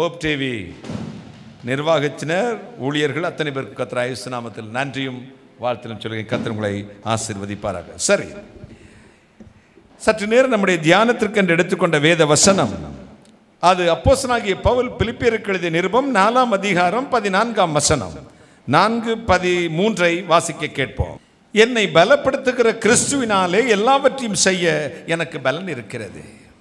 Hope TV நிர்வாகத்தினர் ஊழியர்கள் அத்தனை பேருக்கு கத்திர ஆயுசு நாமத்தில் நன்றியும் வாழ்த்திலும் சொல்லுங்க கத்திர உங்களை ஆசீர்வதிப்பாராக சரி சற்று நேரம் நம்முடைய தியானத்திற்கு என்று எடுத்துக்கொண்ட வேத வசனம் அது அப்போசனாகிய பவுல் பிலிப்பியருக்கு எழுதிய நிருபம் நாலாம் அதிகாரம் பதினான்காம் வசனம் நான்கு பதிமூன்றை வாசிக்க கேட்போம் என்னை பலப்படுத்துகிற கிறிஸ்துவினாலே எல்லாவற்றையும் செய்ய எனக்கு பலன் இருக்கிறது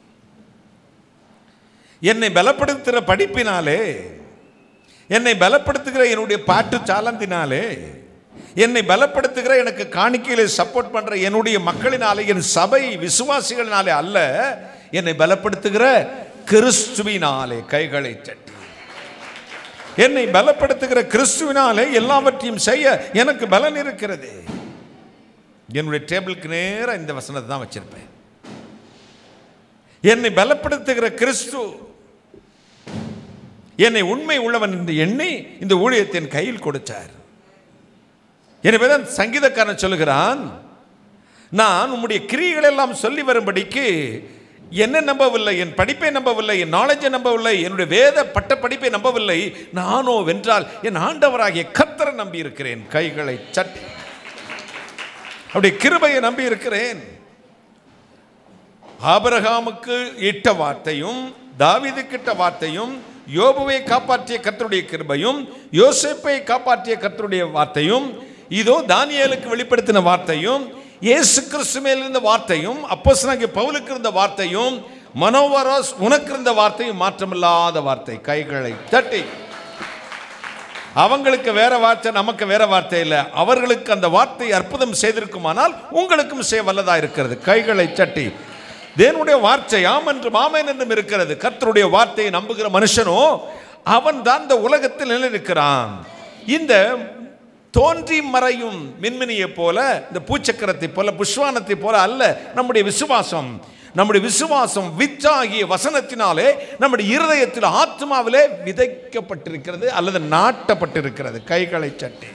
என்னை பலப்படுத்துகிற படிப்பினாலே என்னை பலப்படுத்துகிற என்னுடைய பாட்டு சாலந்தினாலே என்னை பலப்படுத்துகிற எனக்கு காணிக்கையில சப்போர்ட் பண்ற என்னுடைய மக்களினாலே என் சபை விசுவாசிகளினாலே அல்ல என்னை பலப்படுத்துகிற கிறிஸ்துவினாலே கைகளை தட்டி என்னை பலப்படுத்துகிற கிறிஸ்துவினாலே எல்லாவற்றையும் செய்ய எனக்கு பலன் இருக்கிறது என்னுடைய டேபிளுக்கு நேராக இந்த வசனத்தை தான் வச்சிருப்பேன் என்னை பலப்படுத்துகிற கிறிஸ்து என்னை உண்மை உள்ளவன் என்று எண்ணி இந்த ஊழியத்தை என் கையில் கொடுத்தார் எனவே தான் சங்கீதக்காரன் சொல்லுகிறான் நான் உம்முடைய கிரியைகள் எல்லாம் சொல்லி வரும்படிக்கு என்ன நம்பவில்லை என் படிப்பை நம்பவில்லை என் நாலேஜை நம்பவில்லை என்னுடைய வேத பட்ட படிப்பை நம்பவில்லை நானோ வென்றால் என் ஆண்டவராகிய கத்தரை நம்பி இருக்கிறேன் கைகளை சட்டி அவருடைய கிருபையை நம்பி இருக்கிறேன் ஆபரகாமுக்கு இட்ட வார்த்தையும் தாவீதுக்கு இட்ட வார்த்தையும் யோபுவை காப்பாற்றிய கர்த்தருடைய கிருபையும் யோசேப்பை காப்பாற்றிய கர்த்தருடைய வார்த்தையும் இதோ தானியேலுக்கு வெளிப்படுத்தின வார்த்தையும் இயேசு கிறிஸ்து மேல் இருந்த வார்த்தையும் அப்போஸ்தலனாகிய பவுலுக்கு இருந்த வார்த்தையும் மனோவராஸ் உனக்கு இருந்த வார்த்தையும் மாற்றமில்லாத வார்த்தை கைகளை தட்டி அவங்களுக்கு வேற வார்த்தை நமக்கு வேற வார்த்தை இல்லை அவர்களுக்கு அந்த வார்த்தை அற்புதம் செய்திருக்குமானால் உங்களுக்கும் செய்ய வல்லதா இருக்கிறது கைகளை தட்டி தேவனுடைய வார்த்தை ஆம் என்றும் ஆமேன் என்றும் இருக்கிறது கர்த்தருடைய வார்த்தையை நம்புகிற மனுஷனோ அவன் தான் இந்த உலகத்தில் நிலைநிற்கிறான் இந்த தோன்றி மறையும் மின்மினியை போல இந்த பூச்சக்கரத்தை போல புஷ்வானத்தை போல அல்ல நம்முடைய விசுவாசம் நம்முடைய விசுவாசம் வித்தாகிய வசனத்தினாலே நம்முடைய இருதயத்தில் ஆத்மாவிலே விதைக்கப்பட்டிருக்கிறது அல்லது நாட்டப்பட்டிருக்கிறது கைகளை சட்டி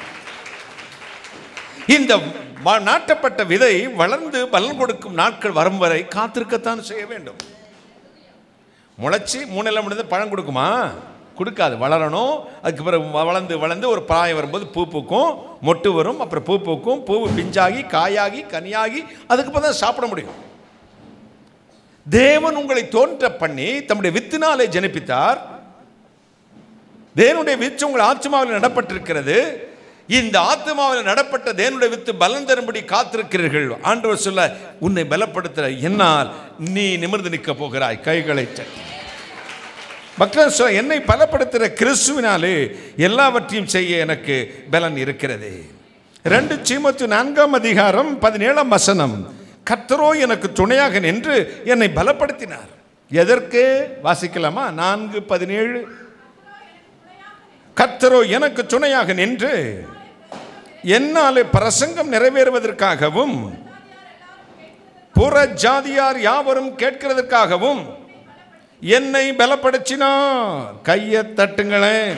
இந்த வ- நாட்டப்பட்ட விதை வளர்ந்து பலன் கொடுக்கும் நாட்கள் வரும் வரை காத்திருக்கத்தான் செய்ய வேண்டும் முளைச்சி மூணில் முடிந்து பழம் கொடுக்குமா கொடுக்காது வளரணும் அதுக்கு பிறகு வ- வளர்ந்து வளர்ந்து ஒரு பிராயம் வரும்போது பூ பூக்கும் மொட்டு வரும் அப்புறம் பூ பூக்கும் பூ பிஞ்சாகி காயாகி கனியாகி அதுக்கப்புறம் தான் சாப்பிட முடியும் தேவன் உங்களை தோன்ற பண்ணி தம்முடைய வித்தினாலே ஜனிப்பித்தார் தேவனுடைய வித்து உங்கள் ஆத்மாவில் நடப்பட்டிருக்கிறது இந்த ஆத்மாவில் நடப்பட்ட தேவனுடைய வித்து பலன் தரும்படி காத்திருக்கிறீர்கள் ஆண்டவர் சொல்ல உன்னை பலப்படுத்த என்னால் நீ நிமிர்ந்து நிற்க போகிறாய் கைகளை தட்டி மக்கள் சொல்ல என்னை பலப்படுத்துகிற கிறிஸ்துவினாலே எல்லாவற்றையும் செய்ய எனக்கு பலன் இருக்கிறது ரெண்டு சீமத்து நான்காம் அதிகாரம் பதினேழாம் வசனம் கர்த்தரோ எனக்கு துணையாக நின்று என்னை பலப்படுத்தினார் எதற்கு வாசிக்கலாமா நான்கு பதினேழு கர்த்தரோ எனக்கு துணையாக நின்று என்னாலே பிரசங்கம் நிறைவேறுவதற்காகவும் புற ஜாதியார் யாவரும் கேட்கிறதற்காகவும் என்னை பலப்படுத்தினார் கையை தட்டுங்களேன்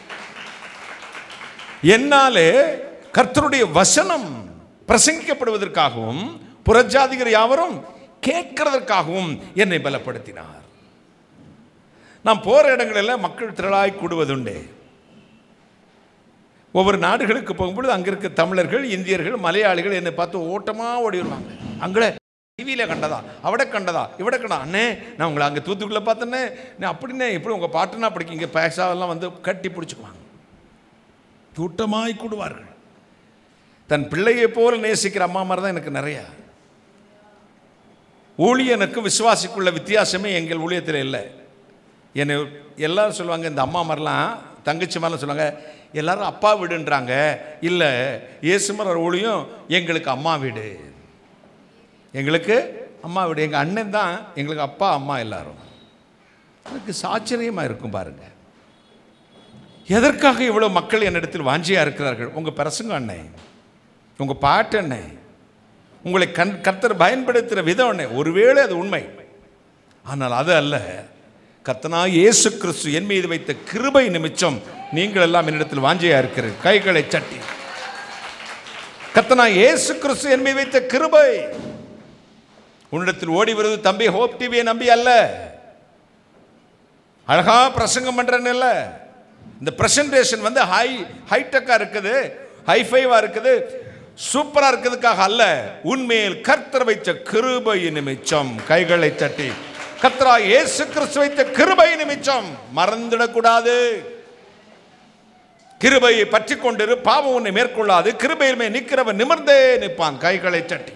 என்னாலே கர்த்தருடைய வசனம் பிரசங்கிக்கப்படுவதற்காகவும் புறஜாதிகர் யாவரும் கேட்கிறதற்காகவும் என்னை பலப்படுத்தினார் நாம் போற இடங்களில் மக்கள் திரளாய் கூடுவதுண்டே ஒவ்வொரு நாடுகளுக்கு போகும்பொழுது அங்கே இருக்க தமிழர்கள் இந்தியர்கள் மலையாளிகள் என்னை பார்த்து ஓட்டமாக ஓடி வருவாங்க அங்கே டிவியில் கண்டதா அவட கண்டதா இவட கண்டா அண்ணே நான் உங்களை அங்கே தூத்துக்குள்ளே பார்த்தேன்னே நான் அப்படின்னே எப்படி உங்கள் பாட்டுனா பிடிக்கும் பேசாவெல்லாம் வந்து கட்டி பிடிச்சிக்குவாங்க கூட்டமாய் கூடுவார்கள் தன் பிள்ளையை போல நேசிக்கிற அம்மா மாதிரி தான் எனக்கு நிறையா ஊழியனுக்கு விசுவாசிக்குள்ள வித்தியாசமே எங்கள் ஊழியத்தில் இல்லை என்னை எல்லாரும் சொல்லுவாங்க இந்த அம்மா மாதிரிலாம் தங்கச்சி மாதிரிலாம் சொல்லுவாங்க எல்லாரும் அப்பா வீடுன்றாங்க இல்லை இயேசுமர் ஊழியம் எங்களுக்கு அம்மா வீடு எங்களுக்கு அம்மா வீடு எங்கள் அண்ணன் தான் எங்களுக்கு அப்பா அம்மா எல்லாரும் எனக்கு சாச்சரியமாக இருக்கும் பாருங்க எதற்காக இவ்வளோ மக்கள் என்னிடத்தில் வாஞ்சியாக இருக்கிறார்கள் உங்கள் பிரசங்க அண்ணே உங்கள் பாட்டு அண்ணே உங்களை கண் கர்த்தர் பயன்படுத்துகிற விதம் அண்ணே ஒருவேளை அது உண்மை ஆனால் அது அல்ல கர்த்தனா இயேசு கிறிஸ்து என் மீது வைத்த கிருபை நிமிச்சம் நீங்கள் எல்லாம் என்னிடத்தில் வாஞ்சியா இருக்கிறீர்கள் கைகளை சட்டி கர்த்தனா இயேசு கிறிஸ்து என் மீது வைத்த கிருபை உன்னிடத்தில் ஓடி வருவது தம்பி ஹோப் டிவியை நம்பி அல்ல அழகா பிரசங்கம் பண்றேன்னு இல்ல இந்த பிரசன்டேஷன் வந்து ஹை ஹைடெக்கா இருக்குது ஹைஃபைவா இருக்குது சூப்பரா இருக்கிறதுக்காக அல்ல உண்மையில் கர்த்தர் வைத்த கிருபை நிமிச்சம் கைகளை தட்டி கர்த்தரா இயேசு கிறிஸ்து வைத்த கிருபை நிமிச்சம் மறந்துடக்கூடாது கிருபையை பற்றி கொண்டிரு பாவம் உன்னை மேற்கொள்ளாது கிருபையில் மேல் நிற்கிறவன் நிமிர்ந்தே நிற்பான் கைகளை தட்டி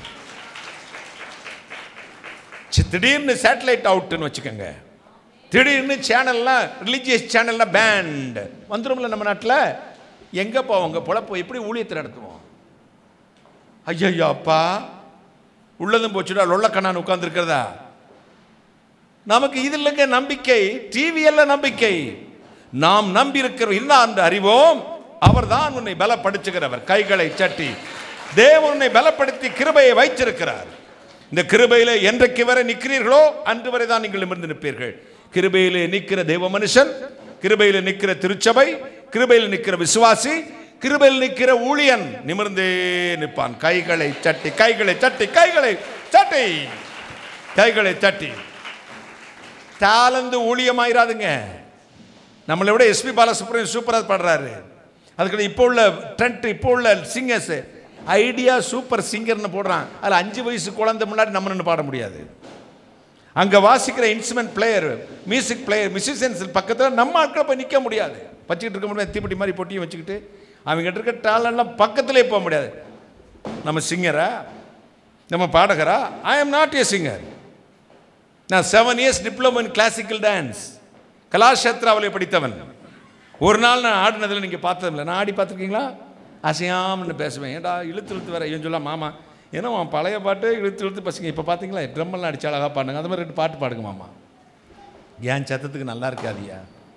சி- திடீர்னு சேட்டலைட் அவுட்னு வச்சுக்கோங்க திடீர்னு சேனல்லாம் ரிலீஜியஸ் சேனல்லாம் பேண்ட் வந்துரும்ல நம்ம நாட்டில் எங்கே போவோங்க பொழப்போ எப்படி ஊழியத்தை நடத்துவோம் ஐயோ அப்பா உள்ளதும் போச்சுடா லொள்ளக்கண்ணான் உட்கார்ந்துருக்கிறதா நமக்கு இது இல்லைங்க நம்பிக்கை டிவி அல்ல நம்பிக்கை நாம் நம்பி இருக்கிற இல்லா என்று அறிவோம் அவர்தான் உன்னை பலப்படுத்துகிறவர் கைகளை சட்டி தேவன் உன்னை பலப்படுத்தி கிருபையை வைத்திருக்கிறார் இந்த கிருபையிலே என்றைக்கு வரை நிற்கிறீர்களோ அன்று வரை தான் நீங்கள் நிமிர்ந்து நிற்பீர்கள் கிருபையிலே நிற்கிற தேவ மனுஷன் கிருபையிலே நிற்கிற திருச்சபை கிருபையில் நிற்கிற விசுவாசி கிருபையில் நிற்கிற ஊழியன் நிமிர்ந்தே நிற்பான் கைகளை சட்டி கைகளை தட்டி கைகளை தட்டி கைகளை தட்டி தாளந்து ஊழியமாயிராதுங்க நம்மளை விட எஸ்பி பாலசுப்ரமணியம் சூப்பராக பாடுறாரு அதுக்கு இப்போ உள்ள ட்ரெண்ட் இப்போ உள்ள சிங்கர்ஸ் ஐடியா சூப்பர் சிங்கர்னு போடுறான் அதில் அஞ்சு வயசு குழந்தை முன்னாடி நம்ம நின்று பாட முடியாது அங்கே வாசிக்கிற instrument player music player musicians பக்கத்தில் நம்ம ஆட்களை போய் நிற்க முடியாது வச்சுக்கிட்டு இருக்க முடியாது தீப்பெட்டி மாதிரி பொட்டியும் வச்சுக்கிட்டு அவங்ககிட்ட இருக்க டேலண்ட்லாம் பக்கத்திலே போக முடியாது நம்ம சிங்கரா நம்ம பாடகரா I am not a singer நான் seven years diploma in classical dance கலாஷேத்ராவில் படித்தவன் ஒரு நாள் நான் ஆடினதில் நீங்கள் பார்த்ததில்ல நான் ஆடி பார்த்துருக்கீங்களா அசையாமன்னு பேசுவேன் ஏன்டா இழுத்து இழுத்து வேற ஏன் சொல்ல மாமா ஏன்னா அவன் பழைய பாட்டு இழுத்து இழுத்து பசங்க இப்போ பார்த்தீங்களா ட்ரம்மெல்லாம் அடிச்சு அழகாக பாடுங்க அந்த மாதிரி ரெண்டு பாட்டு பாடுங்க மாமா ஏன் சத்தத்துக்கு நல்லா இருக்காதியா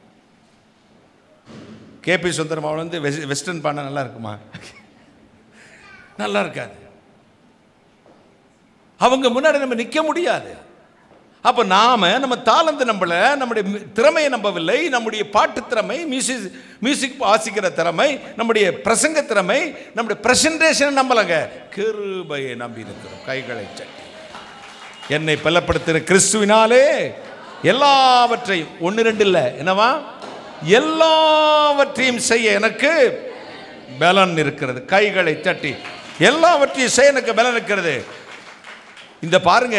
கேபி சுந்தரம் அவன் வந்து வெஸ் வெஸ்டர்ன் பாடினா நல்லா இருக்குமா நல்லா இருக்காது அவங்க முன்னாடி நம்ம நிற்க முடியாது அப்போ நாம நம்ம தாளந்து நம்பல நம்முடைய மி- திறமையை நம்பவில்லை நம்முடைய பாட்டு திறமை மியூசிக் மியூசிக் வாசிக்கிற திறமை நம்முடைய பிரசங்க திறமை நம்முடைய பிரசன்டேஷன் நம்பலங்க கிருபையை நம்பி இருக்கிறோம் கைகளை சட்டி என்னை பலப்படுத்துகிற கிறிஸ்துவினாலே எல்லாவற்றையும் ஒன்று ரெண்டு இல்லை என்னவா எல்லாவற்றையும் செய்ய எனக்கு பலன் இருக்கிறது கைகளை தட்டி எல்லாவற்றையும் செய்ய எனக்கு பலன் இருக்கிறது இந்த பாருங்க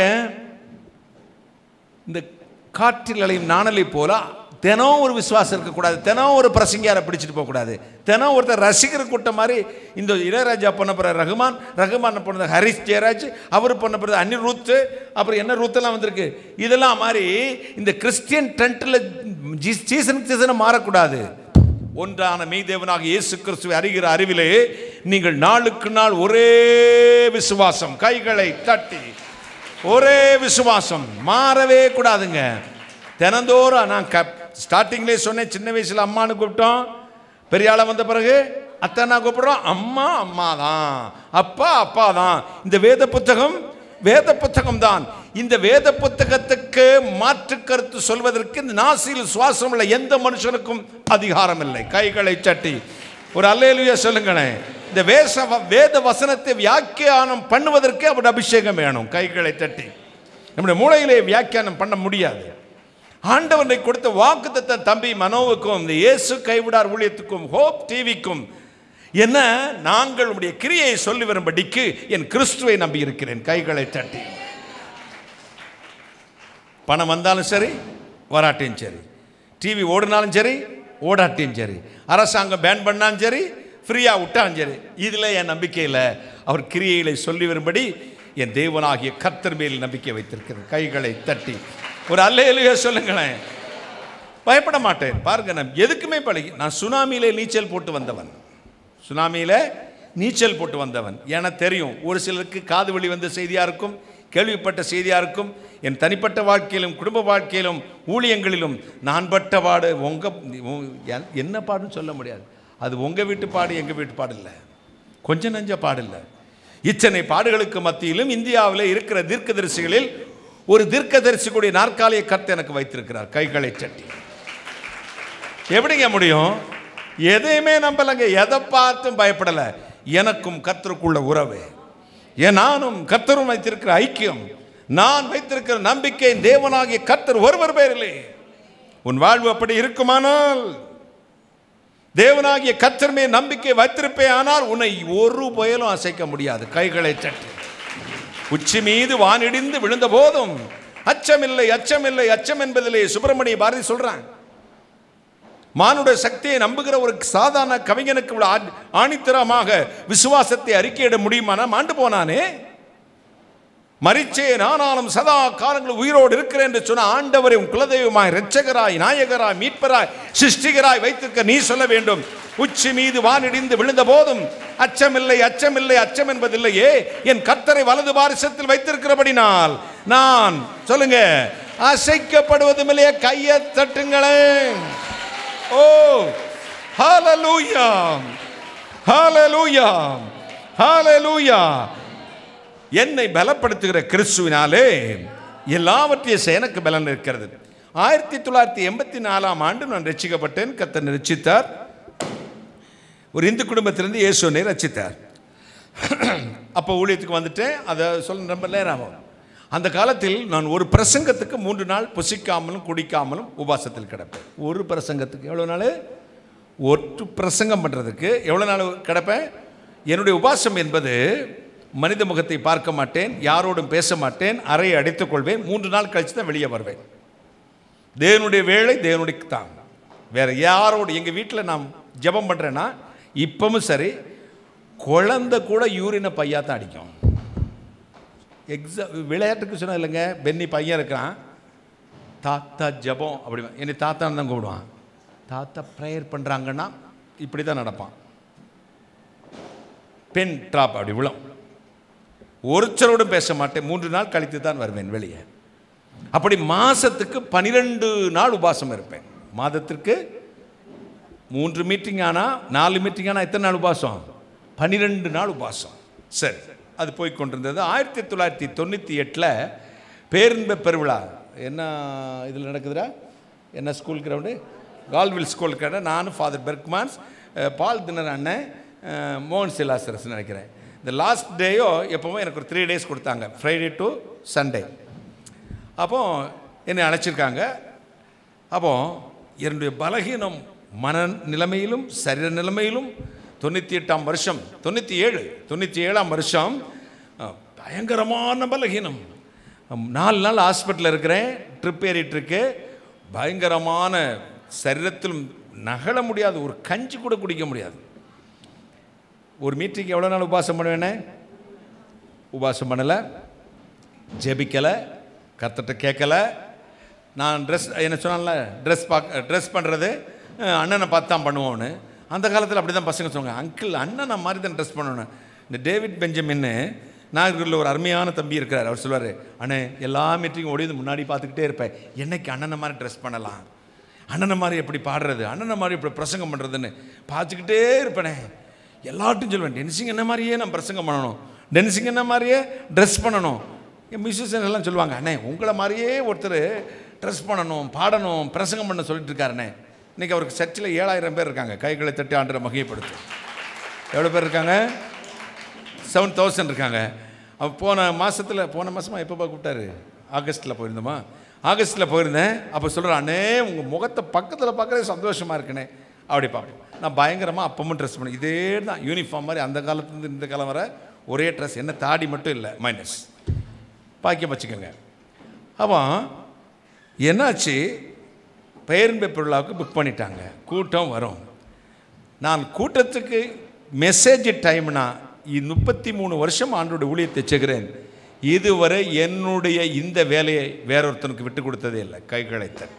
இந்த காற்றில் அலையும் நாணலை போல தினம் ஒரு விசுவாசம் இருக்கக்கூடாது தினம் ஒரு பிரசங்கியாரை பிடிச்சிட்டு போகக்கூடாது தினம் ஒருத்தர் ரசிகர் கூட்டம் மாதிரி இந்த இளையராஜா பண்ண போகிற ரகுமான் ரகுமான் பண்ணது ஹரிஷ் ஜெயராஜ் அவர் பண்ண போகிறது அனிருத்து அப்புறம் என்ன ரூத்தெல்லாம் வந்திருக்கு இதெல்லாம் மாதிரி இந்த கிறிஸ்டியன் ட்ரெண்டில் சீசனுக்கு சீசனை மாறக்கூடாது ஒன்றான மெய்தேவனாக இயேசு கிறிஸ்துவை அறிகிற அறிவிலே நீங்கள் நாளுக்கு நாள் ஒரே விசுவாசம் கைகளை தட்டி ஒரே விசுவாசம் மாறவே கூடாதுங்க தினந்தோறும் நான் க ஸ்டார்டிங்லேயே சொன்னேன் சின்ன வயசில் அம்மான்னு கூப்பிட்டோம் பெரிய ஆளா வந்த பிறகு அத்தனை கூப்பிடுறோம் அம்மா அம்மா தான் அப்பா அப்பா தான் இந்த வேத புத்தகம் வேத புத்தகம் தான் இந்த வேத புத்தகத்துக்கு மாற்று கருத்து சொல்வதற்கு இந்த நாசியில் சுவாசம் உள்ள எந்த மனுஷனுக்கும் அதிகாரம் இல்லை கைகளை சட்டி ஒரு அல்லேலுயா சொல்லுங்களேன் இந்த வேச வேத வசனத்தை வியாக்கியானம் பண்ணுவதற்கு அவருடைய அபிஷேகம் வேணும் கைகளை தட்டி நம்முடைய மூளையிலே வியாக்கியானம் பண்ண முடியாது ஆண்டவனை கொடுத்த வாக்குத்தத்த தம்பி மனோவுக்கும் இந்த இயேசு கைவிடார் ஊழியத்துக்கும் ஹோப் டிவிக்கும் என்ன நாங்கள் உடைய கிரியையை சொல்லி வரும்படிக்கு என் கிறிஸ்துவை நம்பி இருக்கிறேன் கைகளை தட்டி பணம் வந்தாலும் சரி வராட்டியும் சரி டிவி ஓடினாலும் சரி ஓடாட்டியும் சரி அரசாங்கம் பேன் பண்ணாலும் சரி ஃப்ரீயாக விட்டாலும் சரி இதில் என் நம்பிக்கை இல்லை அவர் கிரியைகளை சொல்லி வரும்படி என் தேவனாகிய கர்த்தர் மேல் நம்பிக்கை வைத்திருக்கிறேன் கைகளை தட்டி ஒரு அல்லையிலேயே சொல்லுங்களேன் பயப்பட மாட்டேன் பாருங்க நான் எதுக்குமே பழகி நான் சுனாமியிலே நீச்சல் போட்டு வந்தவன் சுனாமியில் நீச்சல் போட்டு வந்தவன் எனக்கு தெரியும் ஒரு சிலருக்கு காது வழி வந்த செய்தியாக இருக்கும் கேள்விப்பட்ட செய்தியாக இருக்கும் என் தனிப்பட்ட வாழ்க்கையிலும் குடும்ப வாழ்க்கையிலும் ஊழியங்களிலும் நான் பட்ட பாடு உங்கள் என்ன பாடுன்னு சொல்ல முடியாது அது உங்கள் வீட்டு பாடு எங்கள் வீட்டு பாடு இல்லை கொஞ்சம் நஞ்ச பாடு இல்லை இத்தனை பாடுகளுக்கு மத்தியிலும் இந்தியாவில் இருக்கிற தீர்க்கதரிசிகளில் ஒரு தீர்க்கதரிசி கூடிய நாற்காலியை கர்த்தர் எனக்கு வைத்திருக்கிறார் கைகளை சட்டி எப்படிங்க முடியும் எதையுமே நம்பலைங்க எதை பார்த்தும் பயப்படலை எனக்கும் கர்த்தருக்குள்ள உறவு ஏன் நானும் கர்த்தரும் வைத்திருக்கிற ஐக்கியம் நான் வைத்திருக்கிற நம்பிக்கை தேவனாகிய கர்த்தர் ஒருவர் பேரிலே உன் வாழ்வு அப்படி இருக்குமானால் தேவனாகிய கத்தர்மே நம்பிக்கை வைத்திருப்பே ஆனால் உன்னை ஒரு புயலும் அசைக்க முடியாது கைகளை தட்டி உச்சி மீது வானிடிந்து விழுந்த போதும் அச்சமில்லை அச்சமில்லை அச்சம் என்பதிலே சுப்பிரமணிய பாரதி சொல்றான் மானுட சக்தியை நம்புகிற ஒரு சாதாரண கவிஞனுக்கு இவ்வளவு ஆ- ஆணித்தரமாக விசுவாசத்தை அறிக்கையிட முடியுமானா மாண்டு போனானே மரிச்சேன் ஆனாலும் சதா காலங்கள் உயிரோடு இருக்கிறேன் என்று சொன்ன ஆண்டவரை உன் குலதெய்வமாய் இரட்சகராய் நாயகராய் மீட்பராய் சிருஷ்டிகராய் வைத்திருக்க நீ சொல்ல வேண்டும் உச்சி மீது வானிடிந்து விழுந்த போதும் அச்சமில்லை அச்சமில்லை அச்சம் என்பதில்லையே என் கர்த்தரை வலது பாரிசத்தில் வைத்திருக்கிறபடினால் நான் சொல்லுங்க அசைக்கப்படுவதும் இல்லையே கையை தட்டுங்களேன் ஓ ஹalleluya ஹalleluya ஹalleluya என்னை பலப்படுத்துகிற கிறிஸ்துவினாலே எல்லாவற்றையும் செய்ய எனக்கு பலன் இருக்கிறது ஆயிரத்தி தொள்ளாயிரத்தி எண்பத்தி நாலாம் ஆண்டு நான் ரட்சிக்கப்பட்டேன் கத்தன் ரட்சித்தார் ஒரு இந்து குடும்பத்திலிருந்து இயேசுனை ரட்சித்தார் அப்போ ஊழியத்துக்கு வந்துட்டேன் அதை சொல்ல ரொம்ப நேரம் ஆகும் அந்த காலத்தில் நான் ஒரு பிரசங்கத்துக்கு மூன்று நாள் புசிக்காமலும் குடிக்காமலும் உபாசத்தில் கிடப்பேன் ஒரு பிரசங்கத்துக்கு எவ்வளோ நாள் ஒரு பிரசங்கம் பண்ணுறதுக்கு எவ்வளோ நாள் கிடப்பேன் என்னுடைய உபாசம் என்பது மனித முகத்தை பார்க்க மாட்டேன் யாரோடும் பேச மாட்டேன் அறையை அடைத்துக் கொள்வேன் மூன்று நாள் கழித்து தான் வெளியே வருவேன் தேவனுடைய வேலை தேவனுடைய தான் வேற யாரோடு எங்கள் வீட்டில் நான் ஜெபம் பண்ணுறேன்னா இப்பவும் சரி குழந்தை கூட யூரினை பையா தான் அடிக்கும் எக்ஸா விளையாட்டுக்கு சொன்ன இல்லைங்க பென்னி பையன் இருக்கிறான் தாத்தா ஜெபம் அப்படி என்னை தாத்தான்னு தான் கூப்பிடுவான் தாத்தா ப்ரேயர் பண்ணுறாங்கன்னா இப்படி தான் நடப்பான் பென் ட்ராப் அப்படி விழும் ஒருத்தரோடும் பேச மாட்டேன் மூன்று நாள் கழித்து தான் வருவேன் வெளியே அப்படி மாசத்துக்கு பனிரெண்டு நாள் உபாசம் இருப்பேன் மாதத்திற்கு மூன்று மீட்டிங் ஆனால் நாலு மீட்டிங் ஆனால் எத்தனை நாள் உபாசம் பன்னிரெண்டு நாள் உபாசம் சரி அது போய் கொண்டிருந்தது ஆயிரத்தி தொள்ளாயிரத்தி தொண்ணூற்றி எட்டில் பேரின்ப பெருவிழா என்ன இதில் நடக்குதுடா என்ன ஸ்கூல் கிரவுண்டு கால்வில் ஸ்கூல் கிரவுண்டு நானும் ஃபாதர் பெர்க்மான்ஸ் அஹ், பால் தினர் அண்ணன் அஹ், மோகன் சிலாசரஸ் நினைக்கிறேன் இந்த லாஸ்ட் டேயோ எப்போவும் எனக்கு ஒரு த்ரீ டேஸ் கொடுத்தாங்க ஃப்ரைடே டு சண்டே அப்போ என்னை அழைச்சிருக்காங்க அப்போ என்னுடைய பலகீனம் மன நிலைமையிலும் சரீர நிலைமையிலும் தொண்ணூற்றி எட்டாம் வருஷம் தொண்ணூற்றி ஏழு தொண்ணூற்றி ஏழாம் வருஷம் அஹ், பயங்கரமான பலகீனம் அம், நாலு நாள் ஹாஸ்பிட்டலில் இருக்கிறேன் ட்ரிப் ஏறிட்டு இருக்கு பயங்கரமான சரீரத்திலும் நகல முடியாது ஒரு கஞ்சி கூட குடிக்க முடியாது ஒரு மீட்டிங் எவ்வளோ நாள் உபாசம் பண்ணுவேனே உபாசம் பண்ணலை ஜெபிக்கலை கர்த்தர்ட்ட கேட்கல நான் ட்ரெஸ் என்ன சொன்னால ட்ரெஸ் பார்க்க ட்ரெஸ் பண்ணுறது அண்ணனை பார்த்து தான் பண்ணுவோன்னு அந்த காலத்தில் அப்படி தான் பசங்க சொன்னாங்க அங்கிள் அண்ணனை மாதிரி தான் ட்ரெஸ் பண்ணணும் இந்த டேவிட் பெஞ்சமின்னு நாகர்கோவிலில் ஒரு அருமையான தம்பி இருக்கிறார் அவர் சொல்லுவார் அண்ணே எல்லா மீட்டிங்கும் ஓடி வந்து முன்னாடி பார்த்துக்கிட்டே இருப்பேன் என்னைக்கு அண்ணனை மாதிரி ட்ரெஸ் பண்ணலாம் அண்ணனை மாதிரி எப்படி பாடுறது அண்ணனை மாதிரி எப்படி பிரசங்கம் பண்ணுறதுன்னு பார்த்துக்கிட்டே இருப்பேனே எல்லார்ட்டும் சொல்லுவேன் டென்சிங் என்ன மாதிரியே நான் பிரசங்கம் பண்ணணும் டென்சிங் என்ன மாதிரியே ட்ரெஸ் பண்ணணும் என் மியூசிஷியன் எல்லாம் சொல்லுவாங்க அண்ணே உங்களை மாதிரியே ஒருத்தர் ட்ரெஸ் பண்ணணும் பாடணும் பிரசங்கம் பண்ண சொல்லிட்டு இருக்காருண்ணே இன்னைக்கு அவருக்கு சர்ச்சில் ஏழாயிரம் பேர் இருக்காங்க கைகளை தட்டி ஆண்டரை மகிமைப்படுத்தும் எவ்வளோ பேர் இருக்காங்க செவன் தௌசண்ட் இருக்காங்க அவன் போன மாசத்துல போன மாதமாக எப்போ கூப்பிட்டாரு ஆகஸ்ட்டில் போயிருந்தோமா ஆகஸ்ட்டில் போயிருந்தேன் அப்போ சொல்கிறேன் அண்ணே உங்கள் முகத்தை பக்கத்தில் பார்க்கறதே சந்தோஷமாக இருக்குண்ணே அப்படி பார்ப்போம் நான் பயங்கரமாக அப்பவும் ட்ரெஸ் பண்ணேன் இதே தான் யூனிஃபார்ம் மாதிரி அந்த காலத்துலேருந்து இந்த காலம் வர ஒரே ட்ரெஸ் என்ன தாடி மட்டும் இல்லை மைனஸ் பாக்கியம் வச்சுக்கோங்க அப்போ என்னாச்சு பெயரின்பை பெருவிழாவுக்கு புக் பண்ணிட்டாங்க கூட்டம் வரும் நான் கூட்டத்துக்கு மெசேஜ் டைம்னா முப்பத்தி மூணு வருஷம் ஆண்டோட ஊழியத்தை செய்கிறேன் இதுவரை என்னுடைய இந்த வேலையை வேறொருத்தனுக்கு விட்டு கொடுத்ததே இல்லை கைகளை தட்டி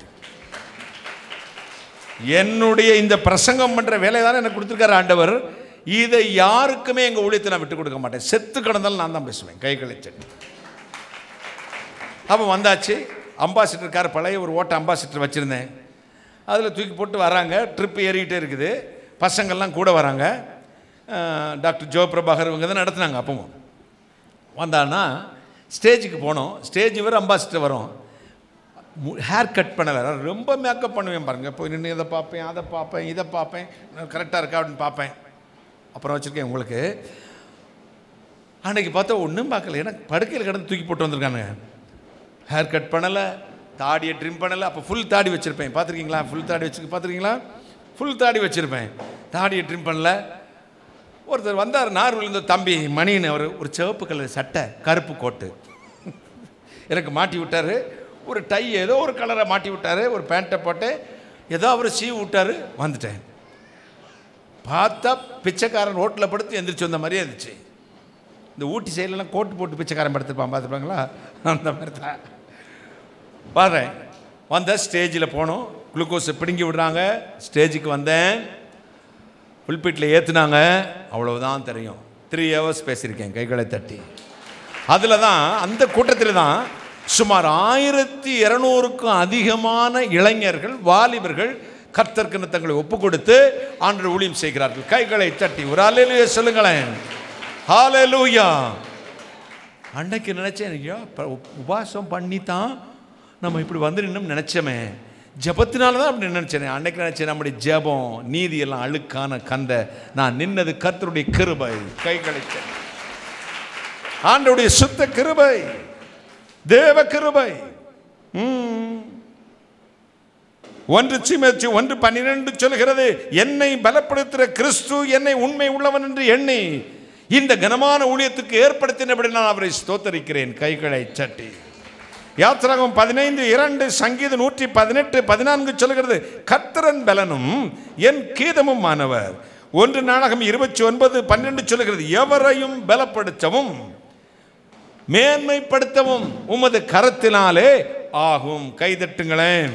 என்னுடைய இந்த பிரசங்கம் பண்ற வேலையை தானே எனக்கு கொடுத்துருக்காரு ஆண்டவர் இதை யாருக்குமே எங்க ஊழியத்தை நான் விட்டு கொடுக்க மாட்டேன் செத்து கிடந்தாலும் நான் தான் பேசுவேன் கைகளை தட்டி அப்போ வந்தாச்சு அம்பாசிடர் கார் பழைய ஒரு ஓட்ட அம்பாசிடர் வச்சுருந்தேன் அதில் தூக்கி போட்டு வராங்க ட்ரிப் ஏறிக்கிட்டே இருக்குது பசங்கள்லாம் கூட வராங்க அஹ், டாக்டர் ஜோ பிரபாகர் இவங்க தான் நடத்துனாங்க அப்பவும் வந்தான்னா ஸ்டேஜுக்கு போனோம் ஸ்டேஜ் வரை அம்பாசிடர் வரும் ஹேர் கட் பண்ணலை நான் ரொம்ப மேக்கப் பண்ணுவேன் பாருங்க போய் நின்று இதை பார்ப்பேன் அதை பார்ப்பேன் இதை பார்ப்பேன் கரெக்டாக இருக்கா அப்படின்னு பார்ப்பேன் அப்புறம் வச்சுருக்கேன் உங்களுக்கு அன்னைக்கு பார்த்தா ஒன்றும் பார்க்கல ஏன்னா படுக்கையில் கிடந்து தூக்கி போட்டு வந்திருக்கானுங்க ஹேர் கட் பண்ணலை தாடியை ட்ரிம் பண்ணல அப்போ ஃபுல் தாடி வச்சுருப்பேன் பார்த்துருக்கீங்களா ஃபுல் தாடி வச்சு பார்த்துருக்கீங்களா ஃபுல் தாடி வச்சுருப்பேன் தாடியை ட்ரிம் பண்ணல ஒருத்தர் வந்தார் நார் விழுந்த தம்பி மணின்னு அவர் ஒரு சிவப்பு கலர் சட்டை கருப்பு கோட்டு எனக்கு மாட்டி விட்டார் ஒரு டை ஏதோ ஒரு கலரை மாட்டி விட்டார் ஒரு பேண்ட்டை போட்டு ஏதோ அவர் சீ விட்டார் வந்துட்டேன் பார்த்தா பிச்சைக்காரன் ரோட்டில் படுத்து எந்திரிச்சு வந்த மாதிரியே இருந்துச்சு இந்த ஊட்டி சைட்லலாம் கோட்டு போட்டு பிச்சைக்காரன் படுத்துருப்பான் பார்த்துருப்பாங்களா அந்த மாதிரி தான் பாடுறேன் வந்த ஸ்டேஜில் போனோம் குளுக்கோஸை பிடுங்கி விடுறாங்க ஸ்டேஜுக்கு வந்தேன் புல்பிட்டில் ஏற்றுனாங்க அவ்வளவுதான் தெரியும் த்ரீ ஹவர்ஸ் பேசியிருக்கேன் கைகளை தட்டி அதில் தான் அந்த கூட்டத்தில் தான் சுமார் ஆயிரத்தி இரநூறுக்கும் அதிகமான இளைஞர்கள் வாலிபர்கள் கர்த்தர்க்கென தங்களை ஒப்பு கொடுத்து ஆண்டு ஊழியம் செய்கிறார்கள் கைகளை தட்டி ஒரு அலையிலேயே சொல்லுங்களேன் ஹalleluya அன்னைக்கு நினச்சேன் ஐயா ப- உபவாசம் பண்ணி தான் நம்ம இப்படி வந்து நின்னு நினச்சோமே ஜெபத்தினால தான் அப்படி நினச்சேன் அன்னைக்கு நினச்சேன் நம்முடைய ஜெபம் நீதி எல்லாம் அழுக்கான கந்த நான் நின்னது கர்த்தருடைய கிருபை கைகளை தட்டி. ஆண்டவருடைய சுத்த கிருபை தேவ கிருபை ம். ஒன்று சீமேச்சு ஒன்று பன்னிரண்டு சொல்கிறது என்னை பலப்படுத்துகிற கிறிஸ்து என்னை உண்மை உள்ளவன் என்று எண்ணி இந்த கனமான ஊழியத்துக்கு ஏற்படுத்தினபடி நான் அவரை ஸ்தோத்தரிக்கிறேன் கைகளை சட்டி யாத்திராகம் பதினைந்து இரண்டு சங்கீதம் நூற்றி பதினெட்டு பதினான்கு சொல்கிறது கர்த்தரன் பலனும் என் கீதமும் மாணவர் ஒன்று நாடகம் இருபத்தி ஒன்பது பன்னெண்டு சொல்கிறது எவரையும் பலப்படுத்தவும் மேன்மைப்படுத்தவும் உமது கரத்தினாலே ஆகும் கைதட்டுங்களேன்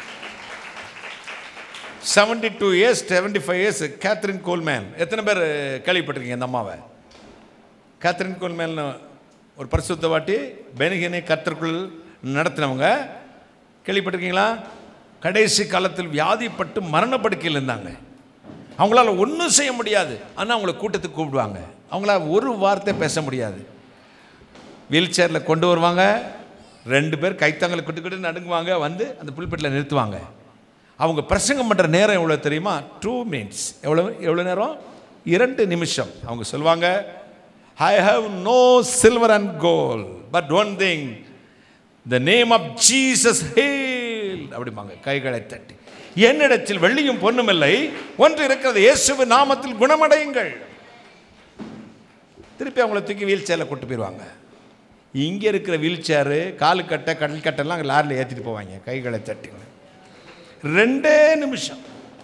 seventy two years seventy five years Catherine Coleman எத்தனை பேர் கேள்விப்பட்டிருக்கீங்க இந்த அம்மாவை கேத்ரின் கோல்மேன் ஒரு பரிசுத்த வாட்டி பெனிகனை கர்த்தருக்குள் நடத்தினவங்க கேள்விப்பட்டிருக்கீங்களா கடைசி காலத்தில் வியாதிப்பட்டு மரணப்படுக்கையில் இருந்தாங்க அவங்களால ஒன்றும் செய்ய முடியாது ஆனால் அவங்கள கூட்டத்துக்கு கூப்பிடுவாங்க அவங்களால ஒரு வார்த்தை பேச முடியாது வீல் சேரில் கொண்டு வருவாங்க ரெண்டு பேர் கைத்தாங்களை கொட்டு கொட்டு நடுங்குவாங்க வந்து அந்த புல்பெட்டில் நிறுத்துவாங்க அவங்க பிரசங்கம் பண்ணுற நேரம் எவ்வளோ தெரியுமா டூ மினிட்ஸ் எவ்வளோ எவ்வளோ நேரம் இரண்டு நிமிஷம் அவங்க சொல்லுவாங்க I have no silver and gold but one thing the name of Jesus hail அப்படிம்பாங்க கைகளை தட்டி என்னிடத்தில் வெள்ளியும் பொன்னும் இல்லை ஒன்று இருக்கிறது இயேசுவு நாமத்தில் குணமடையுங்கள் திருப்பி அவங்கள தூக்கி வீல் சேரில் கூட்டு போயிடுவாங்க இங்கே இருக்கிற வீல் சேரு காலுக்கட்டை கடல் கட்டெல்லாம் லாரியில் ஏற்றிட்டு போவாங்க கைகளை தட்டிங்க ரெண்டே நிமிஷம்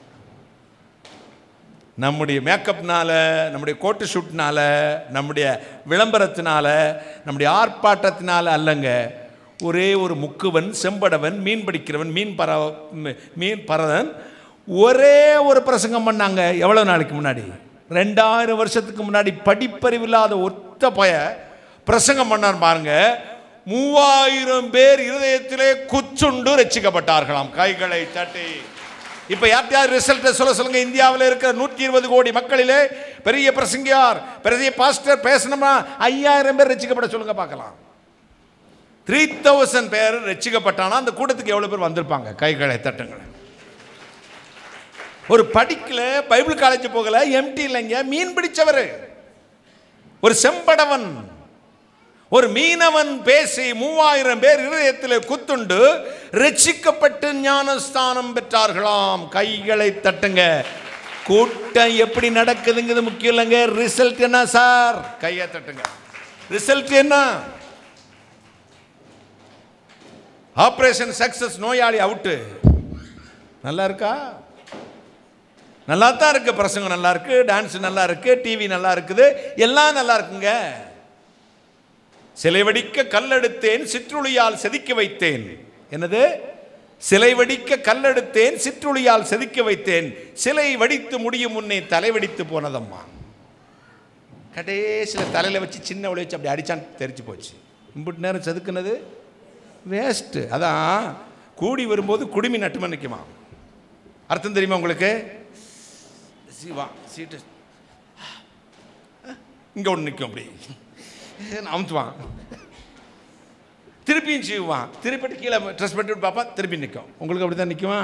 நம்முடைய மேக்கப்னால நம்முடைய கோட்டு ஷூட்னால நம்முடைய விளம்பரத்தினால நம்முடைய ஆர்ப்பாட்டத்தினால அல்லங்க ஒரே ஒரு முக்குவன் செம்படவன் மீன் பிடிக்கிறவன் மீன் பர மீ- மீன் பரதன் ஒரே ஒரு பிரசங்கம் பண்ணாங்க எவ்வளோ நாளைக்கு முன்னாடி ரெண்டாயிரம் வருஷத்துக்கு முன்னாடி படிப்பறிவில்லாத ஒத்த பய பிரசங்கம் பண்ணார் பாருங்க மூவாயிரம் பேர் இருதயத்திலே குச்சுண்டு ரட்சிக்கப்பட்டார்களாம் கைகளை தட்டி இப்ப யார்ட்டையாவது ரிசல்ட்டை சொல்ல சொல்லுங்க இந்தியாவில் இருக்கிற நூற்றி இருபது கோடி மக்களிலே பெரிய பிரசங்கியார் பெரிய பாஸ்டர் பேசணுமா ஐயாயிரம் பேர் ரட்சிக்கப்பட சொல்லுங்க பார்க்கலாம் த்ரீ தௌசண்ட் பேர் ரட்சிக்கப்பட்டானா அந்த கூட்டத்துக்கு எவ்வளவு பேர் வந்திருப்பாங்க கைகளை தட்டுங்களேன் ஒரு படிக்கல பைபிள் காலேஜ் போகல எம்டி இல்லைங்க மீன் பிடிச்சவர் ஒரு செம்படவன் ஒரு மீனவன் பேசி மூவாயிரம் பேர் இருதயத்தில் குத்துண்டு ரட்சிக்கப்பட்டு ஞானஸ்தானம் பெற்றார்களாம் கைகளை தட்டுங்க கூட்டம் எப்படி நடக்குதுங்கிறது முக்கியம் இல்லைங்க ரிசல்ட் என்ன சார் கையை தட்டுங்க ரிசல்ட் என்ன ஆபரேஷன் சக்சஸ் நோயாளி அவுட்டு நல்லா இருக்கா நல்லா தான் இருக்கு பிரசங்கம் நல்லா இருக்கு டான்ஸ் நல்லா இருக்கு டிவி நல்லா இருக்குது எல்லாம் நல்லா இருக்குங்க சிலை வடிக்க கல்லெடுத்தேன் சிற்றுளியால் செதுக்க வைத்தேன் என்னது சிலை வடிக்க கல்லெடுத்தேன் சிற்றுளியால் செதுக்க வைத்தேன் சிலை வடித்து முடியும் முன்னே தலை வெடித்து போனதம்மா கடைசியில் தலையில் வச்சு சின்ன உளி வச்சு அப்படி அடிச்சான் தெரிச்சு போச்சு இம்புட்டு நேரம் செதுக்குனது வேஸ்ட்டு அதான் கூடி வரும்போது குடுமி நட்டுமா நிற்குமா அர்த்தம் தெரியுமா உங்களுக்கு சிவா சீட்டு இங்கே ஒன்று நிற்கும் அப்படி அமுத்துவான் திருப்பியும் செய்வான் திருப்பிட்டு கீழே ட்ரெஸ் பண்ணிட்டு பார்ப்பான் திருப்பி நிற்கும் உங்களுக்கு அப்படி தான் நிற்குமா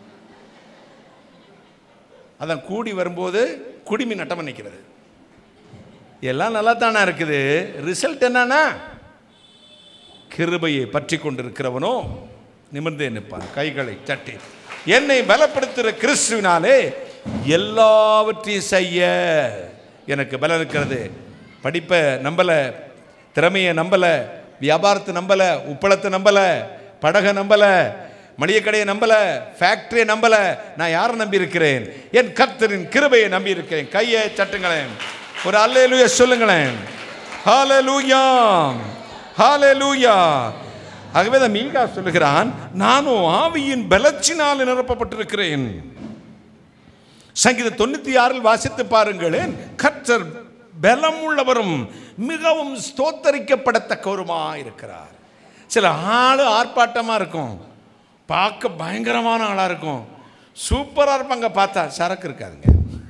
அதான் கூடி வரும்போது குடிமி நட்டமாக நிற்கிறது எல்லாம் நல்லா தானே இருக்குது ரிசல்ட் என்னன்னா கிருபையை பற்றி கொண்டிருக்கிறவனோ நிமிர்ந்தே நிற்பான் கைகளை தட்டி என்னை பலப்படுத்துகிற கிறிஸ்துவினாலே எல்லாவற்றையும் செய்ய எனக்கு பலம் இருக்கிறது படிப்பை நம்பலை திறமையை நம்பலை வியாபாரத்தை நம்பலை உப்பளத்தை நம்பலை படகை நம்பலை மளிகை கடையை நம்பல ஃபேக்டரியை நம்பல நான் யாரை நம்பி இருக்கிறேன் என் கர்த்தரின் கிருபையை நம்பி இருக்கிறேன் கையை தட்டுங்களேன் ஒரு அல்லேலூயா சொல்லுங்களேன் ஹalleluya ஹalleluya ஆகவே தான் மீகா சொல்லுகிறான் நானும் ஆவியின் பலச்சினால் நிரப்பப்பட்டிருக்கிறேன் சங்கீதம் தொண்ணூத்தி ஆறில் வாசித்து பாருங்களேன் கர்த்தர் பலம் உள்ளவரும் மிகவும் ஸ்தோத்தரிக்கப்படத்தக்கவருமா இருக்கிறார் சில ஆளு ஆர்ப்பாட்டமா இருக்கும் பார்க்க பயங்கரமான ஆளா இருக்கும் சூப்பரா இருப்பாங்க பார்த்தா சரக்கு இருக்காதுங்க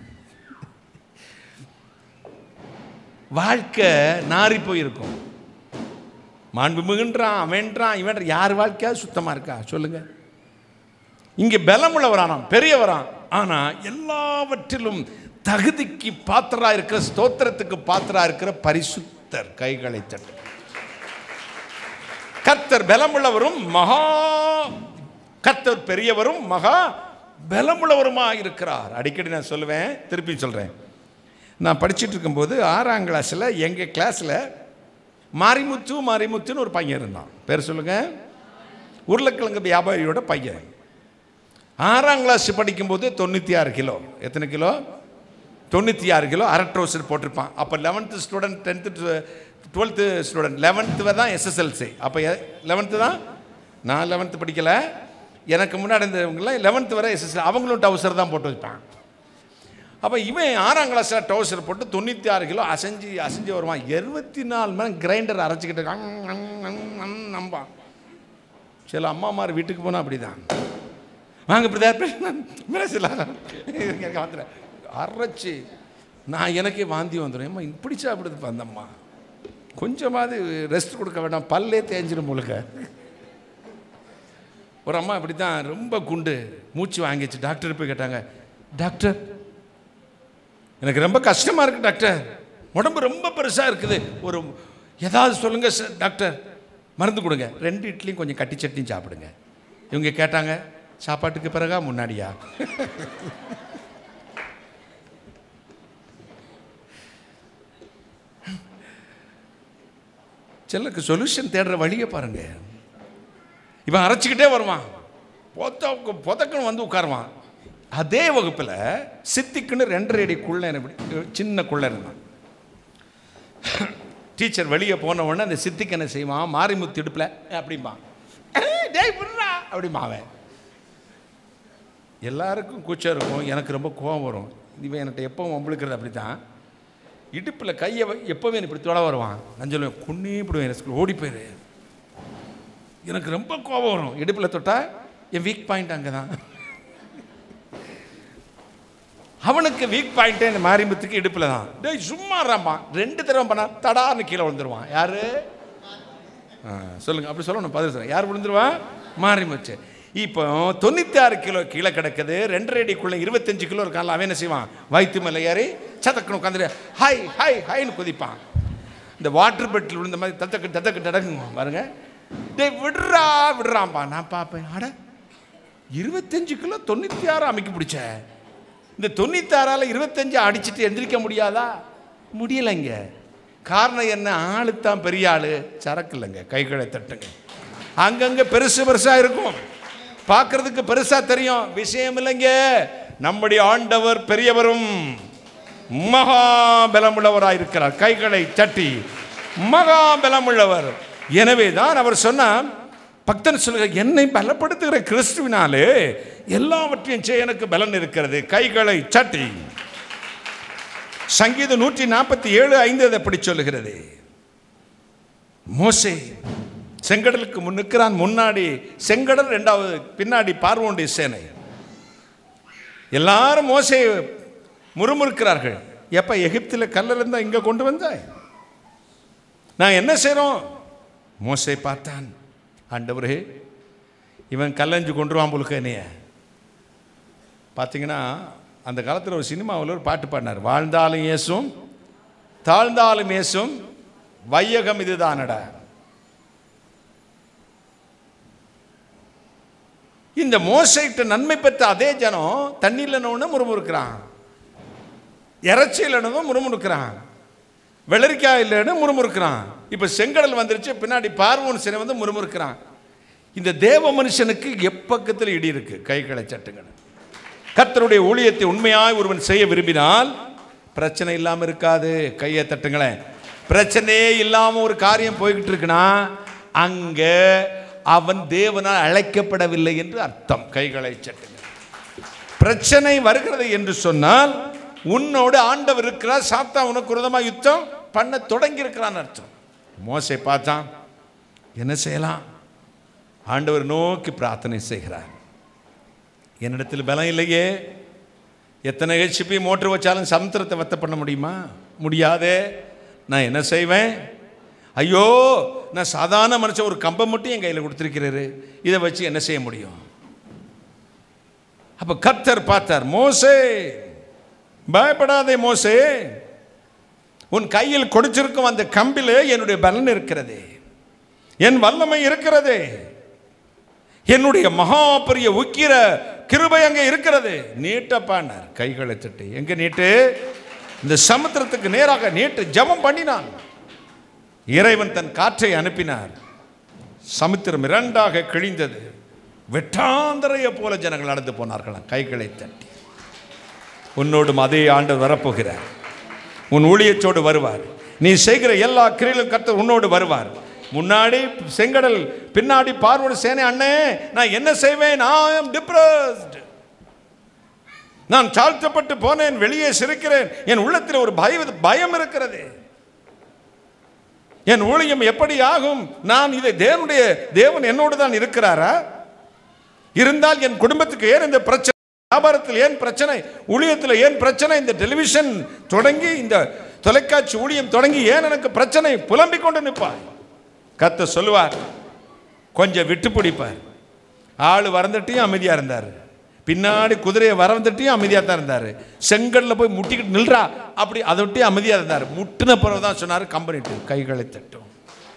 வாழ்க்கை நாறி போயிருக்கும் மாண்பு மிகுன்றான் அவன்றான் இவன் யார் வாழ்க்கையாவது சுத்தமா இருக்கா சொல்லுங்க இங்கே பலமுள்ளவரானாம் பெரியவரான் ஆனா எல்லாவற்றிலும் தகுதிக்கு பாத்திரா இருக்கிற ஸ்தோத்திரத்துக்கு பாத்திரா இருக்கிற பரிசுத்தர் கைகளை தட்டு கர்த்தர் பலமுள்ளவரும் மகா கர்த்தர் பெரியவரும் மகா பலமுள்ளவருமா இருக்கிறார் அடிக்கடி நான் சொல்லுவேன் திருப்பி சொல்றேன் நான் படிச்சிட்டு இருக்கும்போது ஆறாம் கிளாஸில் எங்கள் கிளாஸில் மாரிமுத்து மாரிமுத்துன்னு ஒரு பையன் இருந்தான் பேர் சொல்லுங்க உருளைக்கிழங்கு வியாபாரியோட பையன் ஆறாம் கிளாஸ் படிக்கும்போது தொண்ணூற்றி ஆறு கிலோ எத்தனை கிலோ தொண்ணூற்றி ஆறு கிலோ அரை ட்ரௌசர் போட்டிருப்பான் அப்போ eleventh student tenth twelfth student eleventh தான் எஸ்எஸ்எல்சி அப்போ லெவன்த்து தான் நான் லெவன்த்து படிக்கலை எனக்கு முன்னாடி இருந்தவங்களாம் லெவன்த்து வரை எஸ்எஸ்எல் அவங்களும் டவுசர் தான் போட்டு வைப்பான் அப்போ இவன் ஆறாம் கிளாஸில் டவுசர் போட்டு தொண்ணூற்றி ஆறு கிலோ அசைஞ்சு அசைஞ்சு வருவான் இருபத்தி நாலு மணி கிரைண்டர் அரைச்சிக்கிட்டு அங், அங், அங், அங் நம்பான் சில அம்மாமார் வீட்டுக்கு போனால் அப்படி தான் வாங்க பிரதர் மிரசில வந்துடுறேன் அரைச்சி நான் எனக்கே வாந்தி வந்துடும் ஏம்மா இப்படி சாப்பிடுது அந்த அம்மா கொஞ்சமாவது ரெஸ்ட் கொடுக்க வேண்டாம் பல்லே தேஞ்சிரும் முழுக்க ஒரு அம்மா இப்படி தான் ரொம்ப குண்டு மூச்சு வாங்கிச்சு டாக்டர் போய் கேட்டாங்க டாக்டர் எனக்கு ரொம்ப கஷ்டமாக இருக்கு டாக்டர் உடம்பு ரொம்ப பெருசாக இருக்குது ஒரு ஏதாவது சொல்லுங்க சார் டாக்டர் மருந்து கொடுங்க ரெண்டு இட்லியும் கொஞ்சம் கட்டி சட்னியும் சாப்பிடுங்க இவங்க கேட்டாங்க சாப்பாட்டுக்கு பிறகா முன்னாடியா சிலருக்கு சொல்யூஷன் தேடுற வழியை பாருங்க இவன் அரைச்சிக்கிட்டே வருவான் பொத்த புதக்குன்னு வந்து உட்காருவான் அதே வகுப்பில் சித்திக்குன்னு ரெண்டரை அடி குள்ள இப்படி சின்ன குள்ள இருந்தான் டீச்சர் வெளியே போன உடனே அந்த சித்திக்கு என்ன செய்வான் மாரிமுத்து இடுப்பில் அப்படிம்பான் "ஏய், டேய் விட்றா அப்படிமா அவன் எல்லாருக்கும் கூச்சம் இருக்கும் எனக்கு ரொம்ப கோவம் வரும் இவன் என்கிட்ட எப்பவும் வம்பளுக்கிறது அப்படி தான் இடுப்பில் கையை வை- எப்போவே இப்படி தொட வருவான் நான் சொல்லுவேன் குன்னி இப்படி ஸ்கூல் ஓடி போயிரு எனக்கு ரொம்ப கோபம் வரும் இடுப்பில் தொட்டா என் வீக் பாயிண்ட் அங்கே தான் அவனுக்கு வீக் பாயிண்ட்டே இந்த மாரிமுத்துக்கு இடுப்பில் தான் டேய் சும்மா ராம்பான் ரெண்டு தடவை பண்ணா தடார்னு கீழே விழுந்துருவான் யாரு ஆ, சொல்லுங்க அப்படி சொல்லணும் பதில் சொல்லுங்க யார் விழுந்துருவான் மாரிமுத்து இப்போ தொண்ணூற்றி ஆறு கிலோ கீழே கிடக்குது ரெண்டரை அடிக்குள்ள இருபத்தஞ்சு கிலோ இருக்கான்ல அவன் என்ன செய்வான் வயிற்று மேலே ஏறி சதக்குன்னு உட்காந்துட்டு ஹை ஹை ஹைன்னு குதிப்பான் இந்த வாட்டர் பெட்டில் விழுந்த மாதிரி தத்தக்கு தத்தக்கு தடக்குங்க பாருங்க டேய் விடுறா விடுறான்பா நான் பார்ப்பேன் அட இருபத்தஞ்சு கிலோ தொண்ணூற்றி ஆறு அமைக்க பிடிச்ச இந்த தொண்ணூத்தாறால் இருபத்தஞ்சு அடிச்சிட்டு எந்திரிக்க முடியாதா முடியலைங்க காரணம் என்ன ஆளு தான் பெரிய ஆளு சரக்கு இல்லைங்க கைகளை தட்டுங்க அங்கங்க பெருசு பெருசா இருக்கும் பார்க்கறதுக்கு பெருசா தெரியும் விஷயம் இல்லைங்க நம்முடைய ஆண்டவர் பெரியவரும் மகா பலமுள்ளவராயிருக்கிறார் கைகளை தட்டி மகா பலமுள்ளவர் எனவே தான் அவர் சொன்னார் பக்தன் சொல்லுங்க என்னை பலப்படுத்துகிற கிறிஸ்துவினாலே எல்லாவற்றையும் செய்ய எனக்கு பலன் இருக்கிறது கைகளை சட்டி சங்கீதம் நூற்றி நாற்பத்தி ஏழு ஐந்து அதை அப்படி சொல்லுகிறது மோசே செங்கடலுக்கு முன் நிற்கிறான் முன்னாடி செங்கடல் ரெண்டாவது பின்னாடி பார்வோனுடைய சேனை எல்லாரும் மோசே முறுமுறுக்கிறார்கள் எப்ப எகிப்தில் கல்லில் இருந்தா இங்க கொண்டு வந்தாய் நான் என்ன செய்றோம் மோசே பார்த்தான் ஆண்டவரே இவன் கல்லஞ்சு கொண்டுருவான் புழுக்க என்னைய பார்த்தீங்கன்னா அந்த காலத்தில் ஒரு சினிமாவில் ஒரு பாட்டு பாடினார் வாழ்ந்தாலும் ஏசும் தாழ்ந்தாலும் ஏசும் வையகம் இதுதானடா இந்த மோசைட்டு நன்மை பெற்ற அதே ஜனம் தண்ணி இல்லைன்னு முறுமுறுக்கிறான் இறைச்சி இல்லைன்னு முறுமுறுக்கிறான் வெள்ளரிக்காய் இல்லைன்னு முறுமுறுக்கிறான் இப்போ செங்கடல் வந்துருச்சு பின்னாடி பார்வோன் சினை வந்து முறுமுறுக்கிறான் இந்த தேவ மனுஷனுக்கு எப்பக்கத்தில் இடி இருக்கு கைகளை சட்டுங்கள் கர்த்தருடைய ஊழியத்தை உண்மையாய் ஒருவன் செய்ய விரும்பினால் பிரச்சனை இல்லாமல் இருக்காது கையை தட்டுங்களேன் பிரச்சனையே இல்லாமல் ஒரு காரியம் போய்கிட்டு இருக்குன்னா அங்கே அவன் தேவனால் அழைக்கப்படவில்லை என்று அர்த்தம் கைகளை சட்டுங்கள் பிரச்சனை வருகிறது என்று சொன்னால் உன்னோடு ஆண்டவர் இருக்கிறார் சாத்தா உனக்கு விரோதமாக யுத்தம் பண்ண தொடங்கி இருக்கிறான்னு அர்த்தம் மோசை பார்த்தான் என்ன செய்யலாம் ஆண்டவர் நோக்கி பிரார்த்தனை செய்கிறார் என்னிடத்தில் பலம் இல்லையே எத்தனை ஹெச்பி மோட்டர் வச்சாலும் சமுத்திரத்தை வத்த பண்ண முடியுமா முடியாதே நான் என்ன செய்வேன் ஐயோ நான் சாதாரண மனுஷன் ஒரு கம்பை மட்டும் என் கையில் கொடுத்துருக்கிறாரு இதை வச்சு என்ன செய்ய முடியும் அப்ப கர்த்தர் பார்த்தார் மோசே பயப்படாதே மோசே உன் கையில் கொடுத்திருக்கும் அந்த கம்பிலே என்னுடைய பலன் இருக்கிறதே என் வல்லமை இருக்கிறதே என்னுடைய மகா பெரிய உக்கிர கிருபை அங்கே இருக்கிறது நீட்டப்பானார் கைகளை தட்டி எங்க நீட்டு இந்த சமுத்திரத்துக்கு நேராக நீட்டு ஜெபம் பண்ணினான் இறைவன் தன் காற்றை அனுப்பினார் சமுத்திரம் இரண்டாக கிழிந்தது வெட்டாந்தரைய போல ஜனங்கள் நடந்து போனார்களாம் கைகளை தட்டி உன்னோடும் அதே ஆண்டு வரப்போகிறார் உன் ஊழியச்சோடு வருவார் நீ செய்கிற எல்லா கிரியிலும் கர்த்தர் உன்னோடு வருவார் முன்னாடி செங்கடல் பின்னாடி பார்வோடு சேனை அண்ணே நான் என்ன செய்வேன் நான் டிப்ரஸ்ட் நான் தாழ்த்தப்பட்டு போனேன் வெளியே சிரிக்கிறேன் என் உள்ளத்தில் ஒரு பய பயம் இருக்கிறது என் ஊழியம் எப்படி ஆகும் நான் இதை தேவனுடைய தேவன் என்னோடு தான் இருக்கிறாரா இருந்தால் என் குடும்பத்துக்கு ஏன் இந்த பிரச்சனை வியாபாரத்தில் ஏன் பிரச்சனை ஊழியத்தில் ஏன் பிரச்சனை இந்த டெலிவிஷன் தொடங்கி இந்த தொலைக்காட்சி ஊழியம் தொடங்கி ஏன் எனக்கு பிரச்சனை புலம்பிக் கொண்டு நிற்பார் கத்த சொல்லுவார் கொஞ்சம் விட்டு பிடிப்பார் ஆள் வரந்துட்டையும் அமைதியாக இருந்தார் பின்னாடி குதிரையை வரந்துட்டையும் அமைதியாக தான் இருந்தார் செங்கல்ல போய் முட்டிக்கிட்டு நில்றா அப்படி அதை விட்டு அமைதியாக இருந்தார் முட்டின பிறகு தான் சொன்னார் கம்பெனிட்டு கைகளை தட்டும்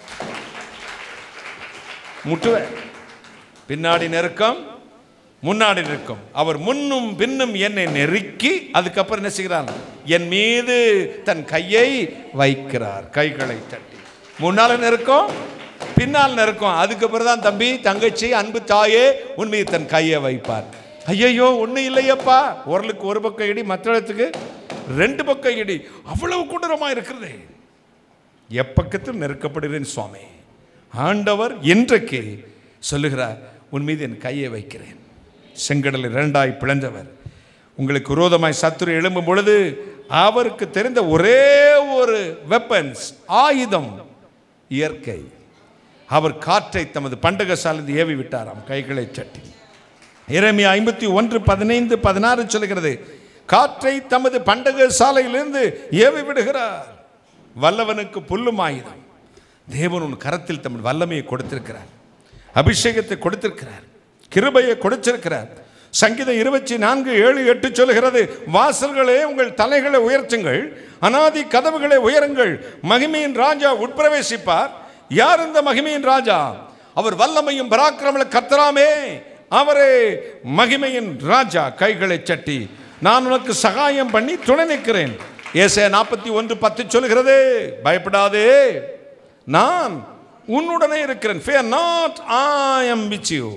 முட்டுவேன் பின்னாடி நெருக்கம் முன்னாடி நிற்கும் அவர் முன்னும் பின்னும் என்னை நெருக்கி அதுக்கப்புறம் என்ன செய்கிறார் என் மீது தன் கையை வைக்கிறார் கைகளை தட்டி முன்னால நெருக்கம் பின்னால் நெருக்கம் அதுக்கப்புறம் தான் தம்பி தங்கச்சி அன்பு தாயே உன் மீது தன் கையை வைப்பார் ஐயையோ ஒன்றும் இல்லையப்பா ஒருளுக்கு ஒரு பக்கம் இடி மற்ற இடத்துக்கு ரெண்டு பக்கம் இடி அவ்வளவு கொடூரமாக இருக்கிறது எப்பக்கத்தில் நெருக்கப்படுகிறேன் சுவாமி ஆண்டவர் இன்றைக்கு சொல்லுகிறார் உன் மீது என் கையை வைக்கிறேன் செங்கடலை இரண்டாய் பிளந்தவர் உங்களுக்கு விரோதமாய் சத்துரு எழும்பும் பொழுது அவருக்கு தெரிந்த ஒரே ஒரு வெப்பன்ஸ் ஆயுதம் இயற்கை அவர் காற்றை தமது பண்டக சாலிந்து ஏவி விட்டாராம் கைகளை சட்டி இறைமை ஐம்பத்தி ஒன்று பதினைந்து பதினாறு சொல்கிறது காற்றை தமது பண்டக சாலையிலிருந்து ஏவி விடுகிறார் வல்லவனுக்கு புல்லும் ஆயுதம் தேவன் உன் கரத்தில் தமது வல்லமையை கொடுத்திருக்கிறார் அபிஷேகத்தை கொடுத்திருக்கிறார் கிருபையை கொடுத்திருக்கிறார் சங்கீதம் இருபத்தி நான்கு ஏழு எட்டு சொல்கிறது வாசல்களே உங்கள் தலைகளை உயர்த்துங்கள் அனாதி கதவுகளை உயருங்கள் மகிமையின் ராஜா உட்பிரவேசிப்பார் யார் இந்த மகிமையின் ராஜா அவர் வல்லமையும் பராக்கிரமல கர்த்தராமே அவரே மகிமையின் ராஜா கைகளை சட்டி நான் உனக்கு சகாயம் பண்ணி துணை நிற்கிறேன் ஏசே நாற்பத்தி ஒன்று பத்து சொல்கிறது பயப்படாதே நான் உன்னுடனே இருக்கிறேன் fear not I am with you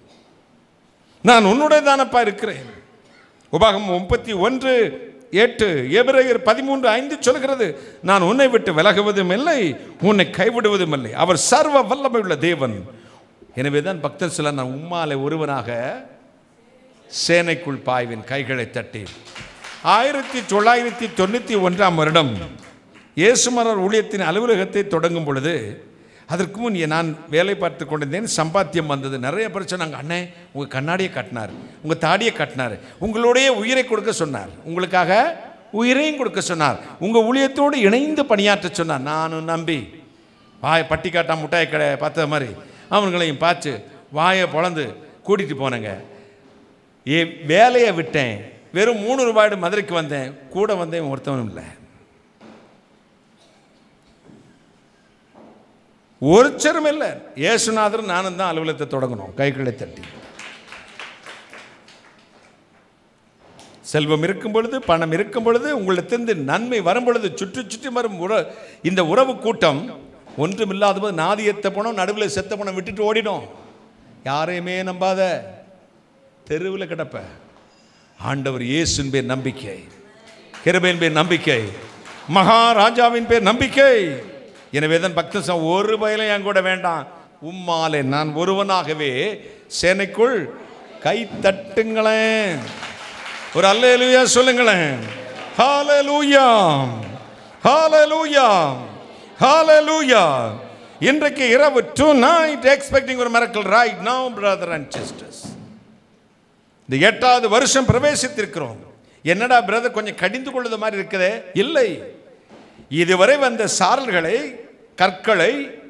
நான் உன்னுடைய தானப்பா இருக்கிறேன் உபாகம் முப்பத்தி ஒன்று எட்டு எபிரேயர் பதிமூன்று ஐந்து சொல்கிறது நான் உன்னை விட்டு விலகுவதும் இல்லை உன்னை கைவிடுவதும் இல்லை அவர் சர்வ வல்லமை உள்ள தேவன் எனவே தான் பக்தர் சில நான் உம்மாலை ஒருவனாக சேனைக்குள் பாய்வின் கைகளை தட்டி ஆயிரத்தி தொள்ளாயிரத்தி தொண்ணூற்றி ஒன்றாம் வருடம் இயேசுமரர் ஊழியத்தின் அலுவலகத்தை தொடங்கும் பொழுது அதற்கு முன் நான் வேலை பார்த்து கொண்டிருந்தேன் சம்பாத்தியம் வந்தது நிறைய பேர் சொன்னாங்க அண்ணே உங்கள் கண்ணாடியை கட்டினார் உங்கள் தாடியை கட்டினார் உங்களுடைய உயிரை கொடுக்க சொன்னார் உங்களுக்காக உயிரையும் கொடுக்க சொன்னார் உங்கள் ஊழியத்தோடு இணைந்து பணியாற்ற சொன்னார் நானும் நம்பி வாய் பட்டி காட்டா முட்டாய் கடை பார்த்த மாதிரி அவங்களையும் பார்த்து வாயை பொழந்து கூட்டிகிட்டு போனேங்க ஏ வேலையை விட்டேன் வெறும் மூணு ரூபாய்டு மதுரைக்கு வந்தேன் கூட வந்தேன் ஒருத்தவனும் இல்லை ஒருத்தரும் இல்லை இயேசுநாதர் நானும் தான் அலுவலகத்தை தொடங்கணும் கைகளை தட்டி செல்வம் இருக்கும் பொழுது பணம் இருக்கும் பொழுது உங்களிடத்திலிருந்து நன்மை வரும் பொழுது சுற்றி சுற்றி வரும் உற இந்த உறவு கூட்டம் ஒன்றும் இல்லாத போது நாதியத்தை போனோம் நடுவில் செத்த பணம் விட்டுட்டு ஓடிடும் யாரையுமே நம்பாத தெருவில் கிடப்ப ஆண்டவர் இயேசுவின் பேர் நம்பிக்கை கிருபையின் பேர் நம்பிக்கை மகாராஜாவின் பேர் நம்பிக்கை எனவே தான் பக்த ச- ஒரு பயலும் என் கூட வேண்டாம் உம்மாலே நான் ஒருவனாகவே சேனைக்குள் கை தட்டுங்களேன் ஒரு அல்லேலூயா சொல்லுங்களேன் ஹalleluya ஹalleluya ஹalleluya இன்றைக்கு இரவு டு நைட் எக்ஸ்பெக்டிங் ஒரு miracle right now brother and sisters இந்த எட்டாவது வருஷம் பிரவேசித்திருக்கிறோம் என்னடா பிரதர் கொஞ்சம் கடிந்து கொள்ளுத மாதிரி இருக்குதே இல்லை இதுவரை வந்த சாரல்களை கற்களை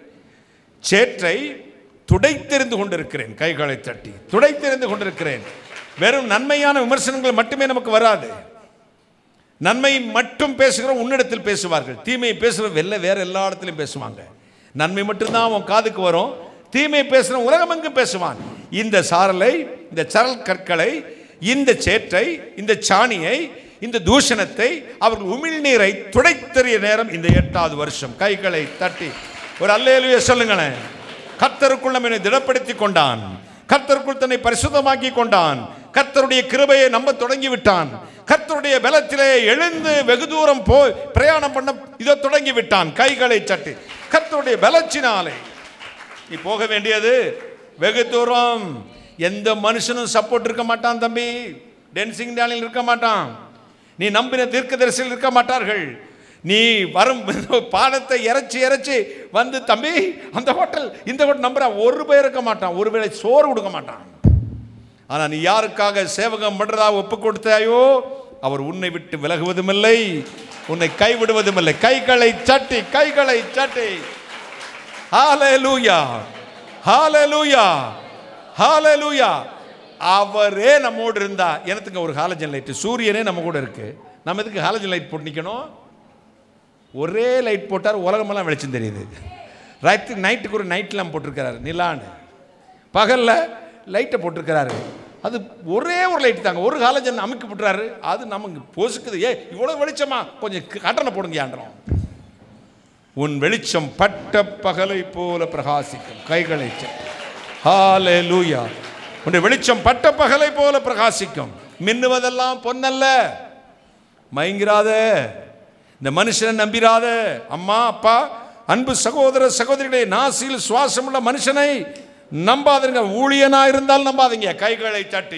சேற்றை துடைத்தெறிந்து கொண்டிருக்கிறேன் கைகளை தட்டி துடைத்தெறிந்து கொண்டிருக்கிறேன் வெறும் நன்மையான விமர்சனங்கள் மட்டுமே நமக்கு வராது நன்மை மட்டும் பேசுகிற உன்னிடத்தில் பேசுவார்கள் தீமையை பேசுகிற வெளில வேற எல்லா இடத்துலையும் பேசுவாங்க நன்மை மட்டும்தான் அவன் காதுக்கு வரும் தீமையை பேசுகிற உலகமெங்கும் பேசுவான் இந்த சாரலை இந்த சரல் கற்களை இந்த சேற்றை இந்த சாணியை இந்த தூஷணத்தை அவர்கள் உமிழ்நீரை துடைத்தெறிய நேரம் இந்த எட்டாவது வருஷம் கைகளை தட்டி ஒரு அல்லேலுய சொல்லுங்களேன் கர்த்தருக்குள் நம்மை திடப்படுத்தி கொண்டான் கர்த்தருக்குள் தன்னை பரிசுத்தமாக்கி கொண்டான் கர்த்தருடைய கிருபையை நம்ப தொடங்கி விட்டான் கர்த்தருடைய பலத்திலே எழுந்து வெகு தூரம் போய் பிரயாணம் பண்ண இதோ தொடங்கி விட்டான் கைகளை சட்டி கர்த்தருடைய பலச்சினாலே நீ போக வேண்டியது வெகு தூரம் எந்த மனுஷனும் சப்போர்ட் இருக்க மாட்டான் தம்பி டென்சிங் டேனில் இருக்க மாட்டான் நீ நம்பின தீர்க்கதரிசிகள் இருக்க மாட்டார்கள் நீ வரும் பாடத்தை இறைச்சி இறைச்சி வந்து தம்பி அந்த ஹோட்டல் இந்த ஹோட்டல் நம்புற ஒரு பேர் இருக்க மாட்டான் ஒருவேளை சோறு கொடுக்க மாட்டான் ஆனா நீ யாருக்காக சேவகம் பண்றதா ஒப்பு கொடுத்தாயோ அவர் உன்னை விட்டு விலகுவதும் இல்லை உன்னை கைவிடுவதும் இல்லை கைகளை சட்டி கைகளை சட்டி ஹalleluya ஹalleluya ஹalleluya அவரே நம்மோடு இருந்தா எனத்துங்க ஒரு ஹாலஜன் லைட் சூரியனே நம்ம கூட இருக்கு நம்ம எதுக்கு ஹாலஜன் லைட் போட்டு நிக்கணும் ஒரே லைட் போட்டார் உலகமெல்லாம் வெளிச்சம் தெரியுது ராத்திரி நைட்டுக்கு ஒரு நைட் லேம்ப் போட்டிருக்கிறாரு நிலான்னு பகலில் லைட்டை போட்டிருக்கிறாரு அது ஒரே ஒரு லைட் தாங்க ஒரு ஹாலஜன் அமுக்கி போட்டுறாரு அது நமக்கு பொசுக்குது ஏ இவ்வளோ வெளிச்சமா கொஞ்சம் கட்டணை போடுங்க ஆண்டறோம் உன் வெளிச்சம் பட்ட பகலை போல பிரகாசிக்கும் கைகளை ஹாலே லூயா உன்னுடைய வெளிச்சம் பட்ட பகலை போல பிரகாசிக்கும் மின்னுவதெல்லாம் பொன்னல்ல மயங்கிறாத இந்த மனுஷனை நம்பிராத அம்மா அப்பா அன்பு சகோதர சகோதரிகளே நாசியில் சுவாசமுள்ள மனுஷனை நம்பாதீங்க ஊழியனா இருந்தால் நம்பாதீங்க கைகளை தட்டி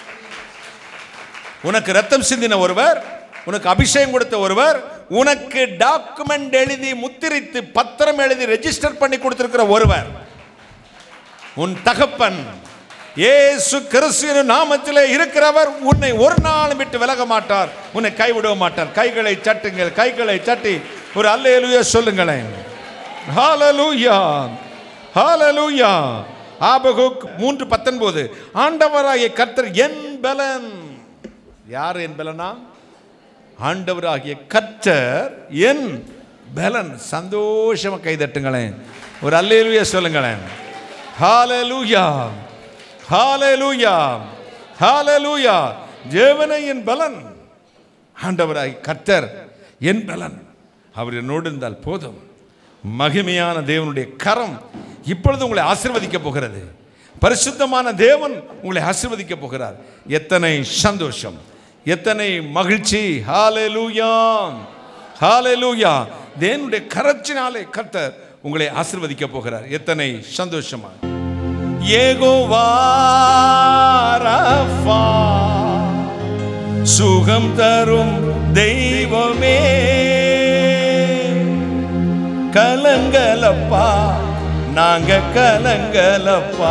உனக்கு ரத்தம் சிந்தின ஒருவர் உனக்கு அபிஷேகம் கொடுத்த ஒருவர் உனக்கு டாக்குமெண்ட் எழுதி முத்திரித்து பத்திரம் எழுதி ரெஜிஸ்டர் பண்ணி கொடுத்திருக்கிற ஒருவர் உன் தகப்பன் இயேசு கிறிஸ்து நாமத்திலே இருக்கிறவர் உன்னை ஒரு நாளும் விட்டு விலக மாட்டார் உன்னை கைவிட மாட்டார் கைகளை தட்டுங்கள் கைகளை தட்டி ஒரு அல்லேலூயா சொல்லுங்களேன் ஹalleluya ஹalleluya ஆபகுக் மூன்று பத்தொன்பது ஆண்டவராகிய கர்த்தர் என் பலன் யார் என் பலனா ஆண்டவராகிய கர்த்தர் என் பலன் சந்தோஷமா கை தட்டுங்களேன் ஒரு அல்லேலூயா சொல்லுங்களேன் ஹalleluya ஹalleluya ஹalleluya தேவனே என் பலன் ஆண்டவராய் கர்த்தர் என் பலன் அவர் என்னோடு இருந்தால் போதும் மகிமையான தேவனுடைய கரம் இப்பொழுது உங்களை ஆசிர்வதிக்க போகிறது பரிசுத்தமான தேவன் உங்களை ஆசிர்வதிக்க போகிறார் எத்தனை சந்தோஷம் எத்தனை மகிழ்ச்சி ஹalleluya ஹalleluya தேவனுடைய கரச்சினாலே கர்த்தர் உங்களை ஆசிர்வதிக்க போகிறார் எத்தனை சந்தோஷமா ஏகோவா ரஃபா சுகம் தரும் தெய்வமே கலங்கலப்பா நாங்க கலங்கலப்பா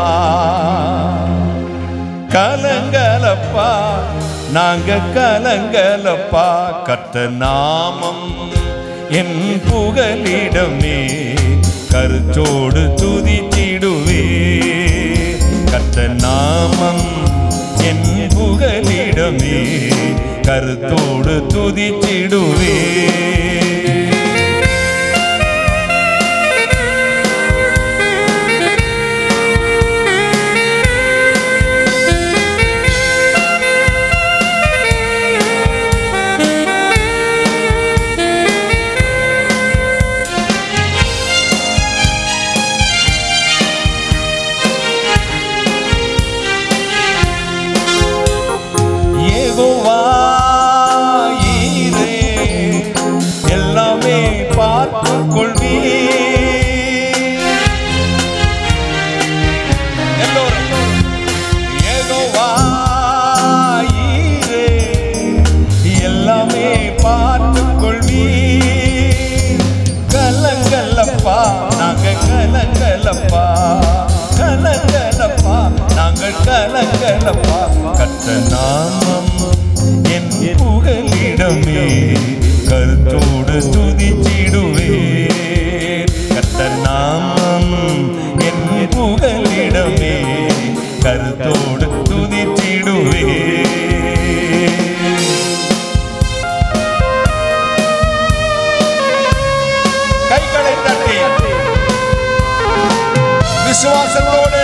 கலங்கலப்பா நாங்க கலங்கலப்பா கத்த நாமம் என் புகலிடமே கருத்தோடு துதித்திடுவே கத்த நாமம் என் புகலிடமே கருத்தோடு துதித்திடுவே கலங்கலப்பா கத்த நாமம் என் புகலிடமே கருத்தோடு துதிச்சிடுவே கத்த நாமம் என் புகலிடமே கருத்தோடு துதிச்சிடுவே கைகளை தட்டி விசுவாசத்தோடு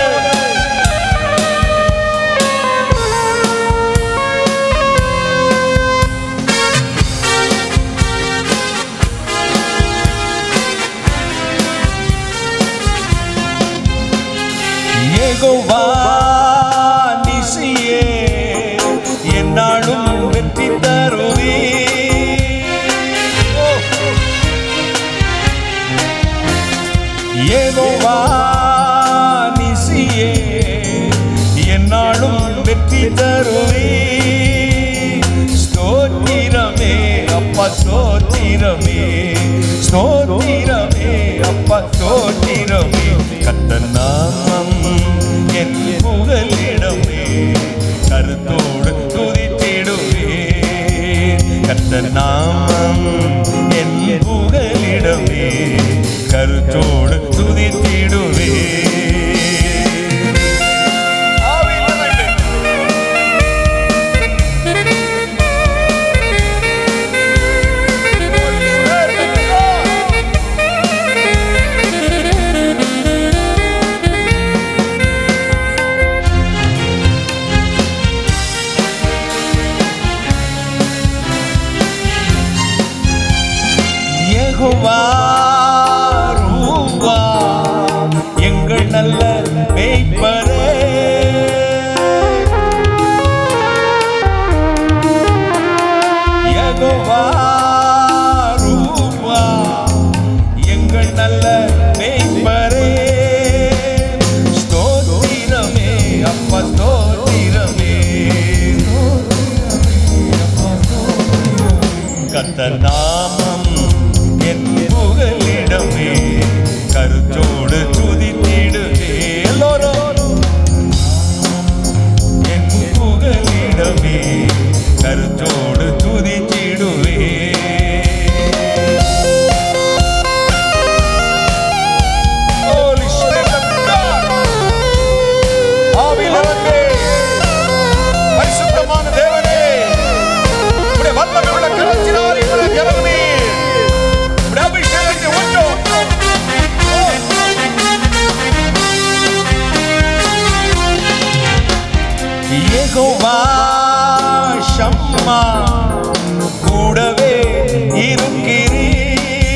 யெகோவா நிசியே என்னாலும் வெற்றி தருவே யெகோவா நிசியே என்னாலும் வெற்றி தருவே ஸ்தோத்திரமே அப்பா ஸ்தோத்திரமே ஸ்தோத்திரமே அப்பா ஸ்தோத்திரமே கத்த நாமம் என் புகலிடமே கருத்தோடு துதித்திடுவே கத்த நாமம் என் புகலிடமே கருத்தோடு துதித்திடுவே ஆவியிலே யெகோவா ரூவா எங்கள் நல்ல மேய்ப்பரே யெகோவா ரூவா எங்கள் நல்ல மேய்ப்பரே ஸ்தோத்திரமே அப்பா ஸ்தோத்திரமே கத்த நாமம் என் புகலிடமே கருத்தோடு துதித்திடுவே எல்லோரும் என் புகலிடமே கருத்தோடு துதித்திடுவே Holy Spirit of God. ஆவியிலிருந்து பரிசுத்தமான தேவனே உடைய வல்லமை உள்ள கரத்தினால் எங்களை நிரப்புவீர். உடைய அபிஷேகத்தை ஊற்றும். யெகோவா ஷம்மா கூடவே இருக்கிறீர்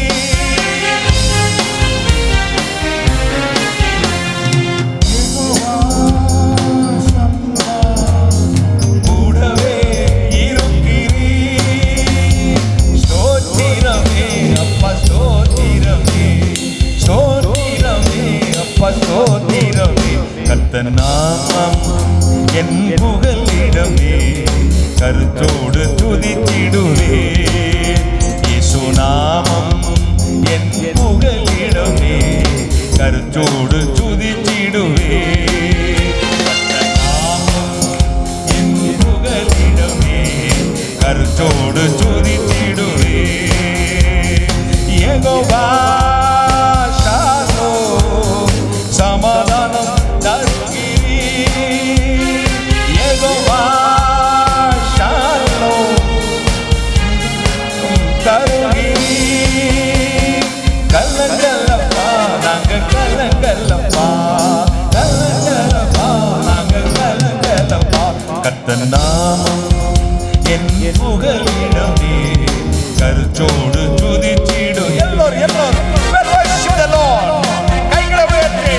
கூடவே இருக்கிறீர். ஸ்தோத்திரமே, அப்பா ஸ்தோத்திரமே. ஸ்தோத்திரமே, அப்பா ஸ்தோத்திரமே. கர்த்தர் நாமம் என் புகலிடமே கருத்தோடு துதித்திடுவே இயேசு நாமம் என் புகலிடமே கருத்தோடு துதித்திடுவே கர்த்தர் நாமம் என் புகலிடமே கருத்தோடு துதித்திடுவே யெகோவா ஷாலோ சமாதானம் தருகிறீர் யெகோவா ஷாலோ தருகிறீர் கலங்கலப்பா நாங்க கலங்கலப்பா கலங்கலப்பா நாங்க கலங்கலப்பா கத்த நாமம் என் புகலிடமே கருச்சோடு துதிச்சிடும் எல்லோரும் எல்லோரும் worship the Lord. கைகளை உயர்த்தி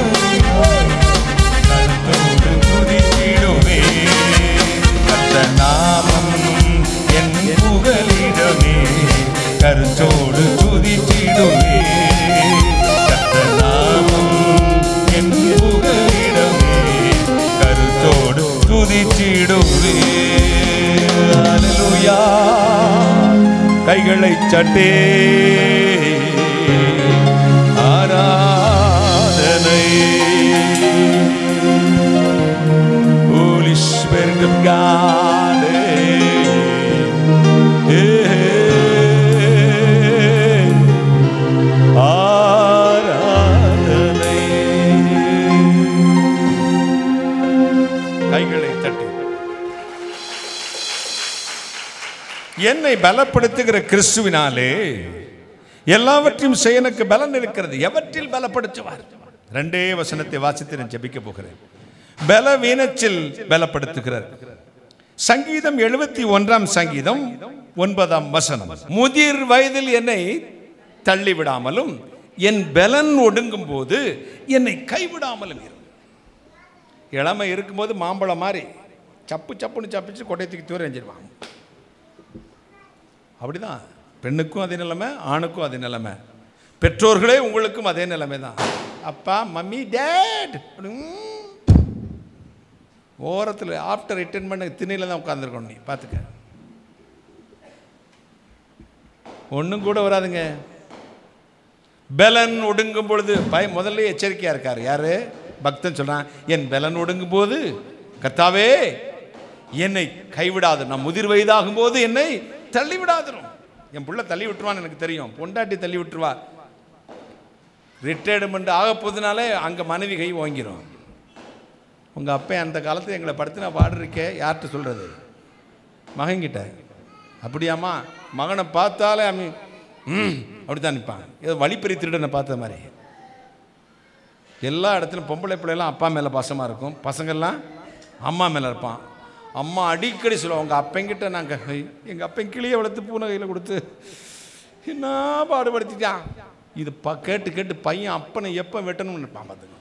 கருத்தோடு துதித்திடுவே கத்த நாமம் என் புகலிடமே கருத்தோடு துதித்திடுவே கத்த நாமம் என் புகலிடமே கருத்தோடு துதித்திடுவே அல்லேலூயா கைகளை சட்டே ஆராதனை என்னை பலப்படுத்துகிற கிறிஸ்துவினாலே எல்லாவற்றையும் செய்ய எனக்கு பலன் இருக்கிறது எவற்றில் பலப்படுத்துவார் ரெண்டே வசனத்தை வாசித்து நான் ஜெபிக்க போகிறேன் பலவீனத்தில் பலப்படுத்துகிறார் சங்கீதம் எழுபத்தி ஒன்றாம் சங்கீதம் ஒன்பதாம் வசனம் முதிர் வயதில் என்னை தள்ளிவிடாமலும் என் பலன் ஒடுங்கும் போது என்னை கைவிடாமலும் இரு இளமை இருக்கும்போது மாம்பழம் மாதிரி சப்பு சப்புன்னு சப்பிச்சு கொட்டை தூக்கி தூர எஞ்சிருவான் அப்படிதான் பெண்ணுக்கும் அதே நிலைமை ஆணுக்கும் அதே நிலைமை பெற்றோர்களே உங்களுக்கும் அதே நிலைமை தான் அப்பா மம்மி டேட் ஓரத்தில் ஆஃப்டர் ரிட்டர்ன் பண்ண திண்ணையில் தான் உட்காந்துருக்கணும் நீ பார்த்துக்க ஒன்றும் கூட வராதுங்க பெலன் ஒடுங்கும் பொழுது பய முதல்ல எச்சரிக்கையாக இருக்கார் யாரு பக்தன் சொல்கிறான் என் பெலன் ஒடுங்கும் போது கர்த்தாவே என்னை கைவிடாது நான் முதிர் வயதாகும் போது என்னை தள்ளி விடாதரும் என் புள்ள தள்ளி விட்டுருவான்னு எனக்கு தெரியும் பொண்டாட்டி தள்ளி விட்டுருவா ரிட்டையர்மெண்ட் ஆக போதுனாலே அங்கே மனைவி கை வாங்கிரும் உங்கள் அப்பா அந்த காலத்தில் எங்களை படுத்து நான் பாடுறீக்கே யார்கிட்ட சொல்கிறது மகன்கிட்ட அப்படியாம்மா மகனை பார்த்தாலே அம்மி ம் அப்படி தான் நிற்பான் ஏதோ வழிப்பறி திருடனை பார்த்த மாதிரி எல்லா இடத்துலையும் பொம்பளை பிள்ளைலாம் அப்பா மேலே பாசமாக இருக்கும் பசங்கள்லாம் அம்மா மேலே இருப்பான் அம்மா அடிக்கடி சொல்லுவாங்க உங்கள் அப்பங்கிட்ட நாங்கள் எங்கள் அப்பன் கிளியை வளர்த்து பூனை கையில் கொடுத்து என்ன பாடுபடுத்திட்டான் இது ப கேட்டு கேட்டு பையன் அப்பனை எப்போ வெட்டணும்னு நினைப்பான் பார்த்துங்க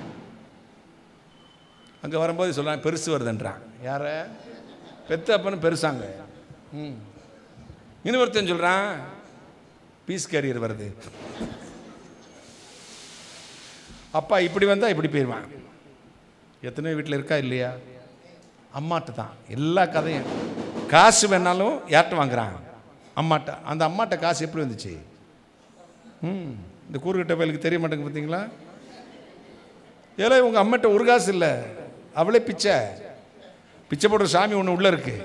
அங்கே வரும்போது சொல்கிறான் பெருசு வருதுன்றான் யார பெத்த அப்பன்னு பெருசாங்க ம் இன்னொருத்தன் சொல்கிறான் பீஸ் கேரியர் வருது அப்பா இப்படி வந்தால் இப்படி போயிடுவான் எத்தனை வீட்டில் இருக்கா இல்லையா அம்மாட்ட தான் எல்லா கதையும் காசு வேணாலும் யார்கிட்ட வாங்குறான் அம்மாட்ட அந்த அம்மாட்ட காசு எப்படி வந்துச்சு ம் இந்த கூறுகிட்ட பயலுக்கு தெரிய மாட்டேங்க பார்த்தீங்களா ஏலே உங்கள் அம்மாட்ட ஒரு காசு இல்லை அவளே பிச்சை பிச்சை போடுற சாமி ஒன்று உள்ளே இருக்கு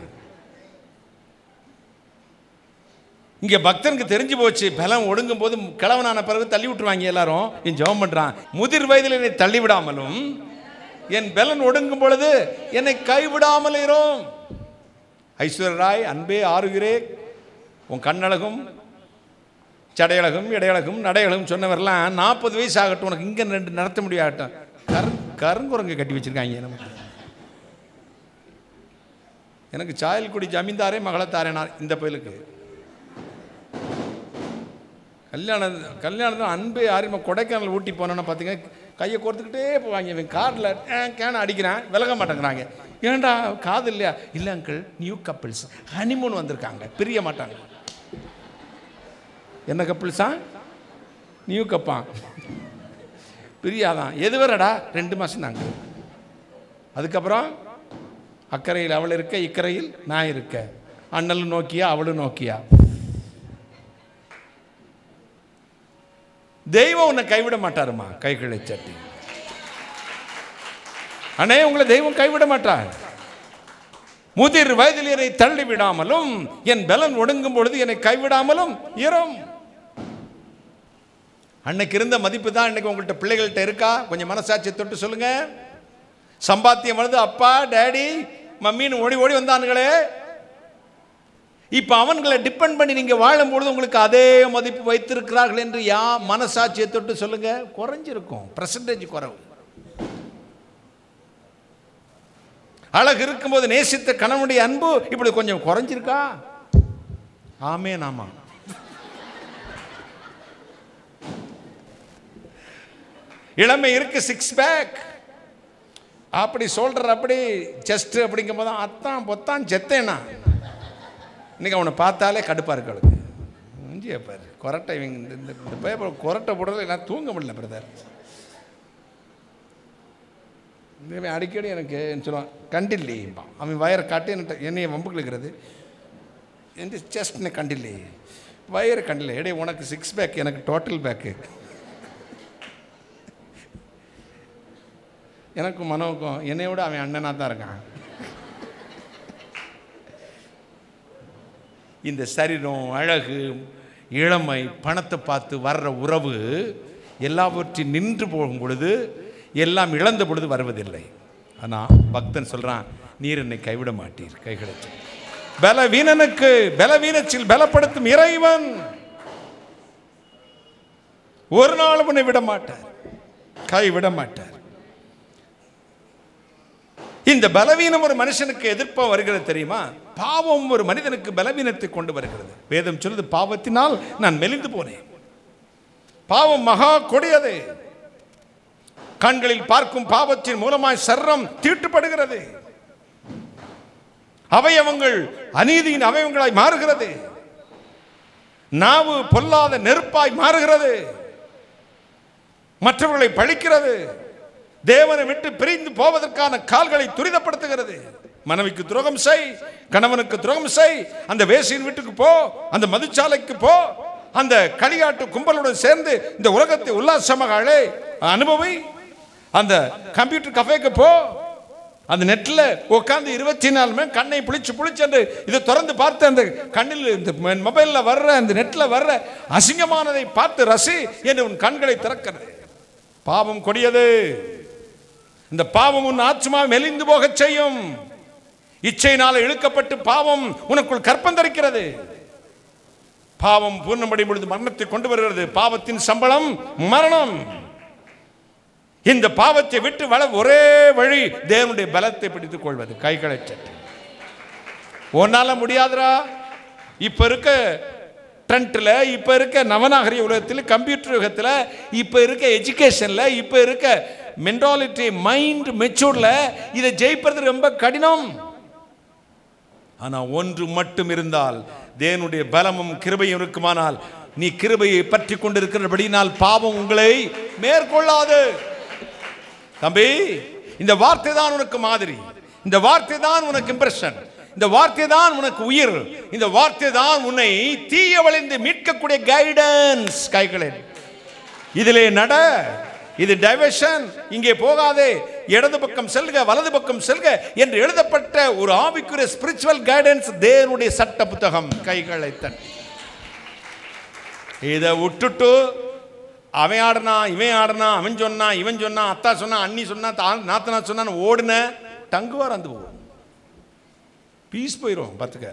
இங்கே பக்தனுக்கு தெரிஞ்சு போச்சு பலம் ஒடுங்கும் போது கிழவனான பிறகு தள்ளி விட்டுருவாங்க எல்லாரும் என் ஜெபம் பண்ணுறான் முதிர் வயதில் என்னை தள்ளி விடாமலும் என் பலன் ஒடுங்கும் பொழுது என்னை கைவிடாமல் இரும் ஐஸ்வர்யராய் அன்பே ஆறுகிறே உன் கண்ணழகும் சடையழகும் இடையழகும் நடையழகும் சொன்னவரெல்லாம் நாற்பது வயசு ஆகட்டும் உனக்கு இங்கே ரெண்டு நடத்த முடியாகட்டும் கரு கருங்குரங்க கட்டி வச்சிருக்காங்க நமக்கு எனக்கு சாயல்குடி ஜமீன்தாரே மகளத்தாரேனார் இந்த கோயிலுக்கு கல்யாணம் கல்யாணத்தில் அன்பு யாருமே கொடைக்கானல் ஊட்டி போனோன்னு பார்த்தீங்க கையை கொடுத்துக்கிட்டே போவாங்க இவன் காரில் கேன அடிக்கிறான் விலக மாட்டேங்கிறாங்க ஏன்டா காது இல்லையா இல்லை அங்கிள் நியூ கப்பிள்ஸ் ஹனிமூன் வந்திருக்காங்க பிரிய மாட்டாங்க என்ன கப்பிள்ஸா நியூ கப்பான் பிரியாதான் எது வரடா ரெண்டு மாதம் தாங்க அதுக்கப்புறம் அக்கறையில் அவள் இருக்க இக்கரையில் நான் இருக்க அண்ணலும் நோக்கியா அவளும் நோக்கியா தெய்வம் உன்னை கைவிட மாட்டாருமா கைகளை சட்டி அண்ணே உங்களை தெய்வம் கைவிட மாட்டார் முதிர் வயதில் என்னை தள்ளி விடாமலும் என் பலன் ஒடுங்கும் பொழுது என்னை கைவிடாமலும் இரும் அன்னைக்கு இருந்த மதிப்பு தான் இன்னைக்கு உங்கள்கிட்ட பிள்ளைகள்கிட்ட இருக்கா கொஞ்சம் மனசாட்சியை தொட்டு சொல்லுங்க சம்பாத்தியம் வருது அப்பா டேடி மம்மின்னு ஓடி ஓடி வந்தானுங்களே இப்போ அவன்களை டிபெண்ட் பண்ணி நீங்கள் வாழும்பொழுது உங்களுக்கு அதே மதிப்பு வைத்திருக்கிறார்கள் என்று யா மனசாட்சியை தொட்டு சொல்லுங்க குறைஞ்சிருக்கும் பர்சன்டேஜ் குறைவு அழகு இருக்கும்போது நேசித்த கணவனுடைய அன்பு இப்படி கொஞ்சம் குறைஞ்சிருக்கா ஆமே நாமா இளமை இருக்கு சிக்ஸ் பேக் அப்படி சொல்ற அப்படி செஸ்ட் அப்படிங்கும் போது அத்தான் பொத்தான் செத்தேனா இன்னைக்கு அவனை பார்த்தாலே கடுப்பாக இருக்கு அவளுக்கு மூஞ்சிய பாரு கொரட்டை இவங்க இந்த- இந்த இந்த பேப்பர் கொரட்டை போடுறது எல்லாம் தூங்க முடியல பிரதர் இவன் அடிக்கடி எனக்கு சொல்லுவான் கண்டில்லைம்பான் அவன் வயரை காட்டி என்கிட்ட என்னைய வம்புக்கு இருக்கிறது எந்த செஸ்ட்னு கண்டில்லை வயரை கண்டில்லை எடே உனக்கு சிக்ஸ் பேக் எனக்கு டோட்டல் பேக்கு எனக்கும் மனோவுக்கும் என்னை விட அவன் அண்ணனாக தான் இருக்கான் இந்த சரீரம் அழகு இளமை பணத்தை பார்த்து வர்ற உறவு எல்லாவற்றையும் நின்று போகும் பொழுது எல்லாம் இழந்த பொழுது வருவதில்லை ஆனால் பக்தன் சொல்கிறான் நீர் என்னை கைவிட மாட்டீர் கைகிடச்சு பலவீனனுக்கு பலவீனத்தில் பலப்படுத்தும் இறைவன் ஒரு நாள் உன்னை விட மாட்டார் கை விட மாட்டார் இந்த பலவீனம் ஒரு மனுஷனுக்கு எதிர்ப்பா வருகிறது தெரியுமா பாவம் ஒரு மனிதனுக்கு பலவீனத்தை கொண்டு வருகிறது வேதம் சொல்லுது பாவத்தினால் நான் மெலிந்து போனேன் பாவம் மகா கொடியது கண்களில் பார்க்கும் பாவத்தின் மூலமாய் சர்ரம் தீட்டுப்படுகிறது அவயவங்கள் அநீதியின் அவயவங்களாய் மாறுகிறது நாவு பொல்லாத நெருப்பாய் மாறுகிறது மற்றவர்களை பழிக்கிறது தேவனை விட்டு பிரிந்து போவதற்கான கால்களை துரிதப்படுத்துகிறது மனைவிக்கு துரோகம் செய் கணவனுக்கு துரோகம் செய் அந்த வேசியின் வீட்டுக்கு போ அந்த மதுச்சாலைக்கு போ அந்த களியாட்டு கும்பலுடன் சேர்ந்து இந்த உலகத்தை உல்லாசமாக அழை அனுபவி அந்த கம்ப்யூட்டர் கஃபேக்கு போ அந்த நெட்டில் உட்காந்து இருபத்தி நாலு மணி கண்ணை புளிச்சு புளிச்சென்று இதை திறந்து பார்த்து அந்த கண்ணில் இந்த மொபைலில் வர்ற அந்த நெட்டில் வர்ற அசிங்கமானதை பார்த்து ரசி என்று உன் கண்களை திறக்கிறது பாவம் கொடியது இந்த பாவம் உன் ஆத்மா மெலிந்து போகச் செய்யும் இச்சையினால் இழுக்கப்பட்டு பாவம் உனக்குள் கற்பந்தரிக்கிறது பாவம் பூர்ணமடையும் பொழுது மரணத்தை கொண்டு வருகிறது பாவத்தின் சம்பளம் மரணம் இந்த பாவத்தை விட்டு வள ஒரே வழி தேவனுடைய பலத்தை பிடித்துக் கொள்வது கைகளை சட்டை உன்னால முடியாதுடா இப்ப இருக்க ட்ரெண்ட்ல இப்ப இருக்க நவநாகரிக உலகத்தில் கம்ப்யூட்டர் யுகத்தில் இப்ப இருக்க எஜுகேஷன்ல இப்ப இருக்க மென்டாலிட்டி மைண்ட் மெச்சூர்ல இதை ஜெயிப்பது ரொம்ப கடினம் ஆனா ஒன்று மட்டும் இருந்தால் தேவனுடைய பலமும் கிருபையும் இருக்குமானால் நீ கிருபையை பற்றி கொண்டிருக்கிறபடினால் பாவம் உங்களை மேற்கொள்ளாது தம்பி இந்த வார்த்தை தான் உனக்கு மாதிரி இந்த வார்த்தை தான் உனக்கு இம்ப்ரெஷன் இந்த வார்த்தை தான் உனக்கு உயிர் இந்த வார்த்தை தான் உன்னை தீய வளைந்து மீட்கக்கூடிய கைடன்ஸ் கைகளே இதிலே நட இது டைவர்ஷன் இங்கே போகாதே இடது பக்கம் செல்க வலது பக்கம் செல்க என்று எழுதப்பட்ட ஒரு ஆவிக்குரிய ஸ்பிரிச்சுவல் கைடன்ஸ் தேவனுடைய சட்ட புத்தகம் கைகளை தட்டி இதை விட்டுட்டு அவன் ஆடுனா இவன் ஆடுனா அவன் சொன்னான் இவன் சொன்னான் அத்தா சொன்னான் அண்ணி சொன்னா தா- நாத்தனா சொன்னான்னு ஓடுன டங்குவார் அந்த போகும் பீஸ் போயிடும் பார்த்துக்க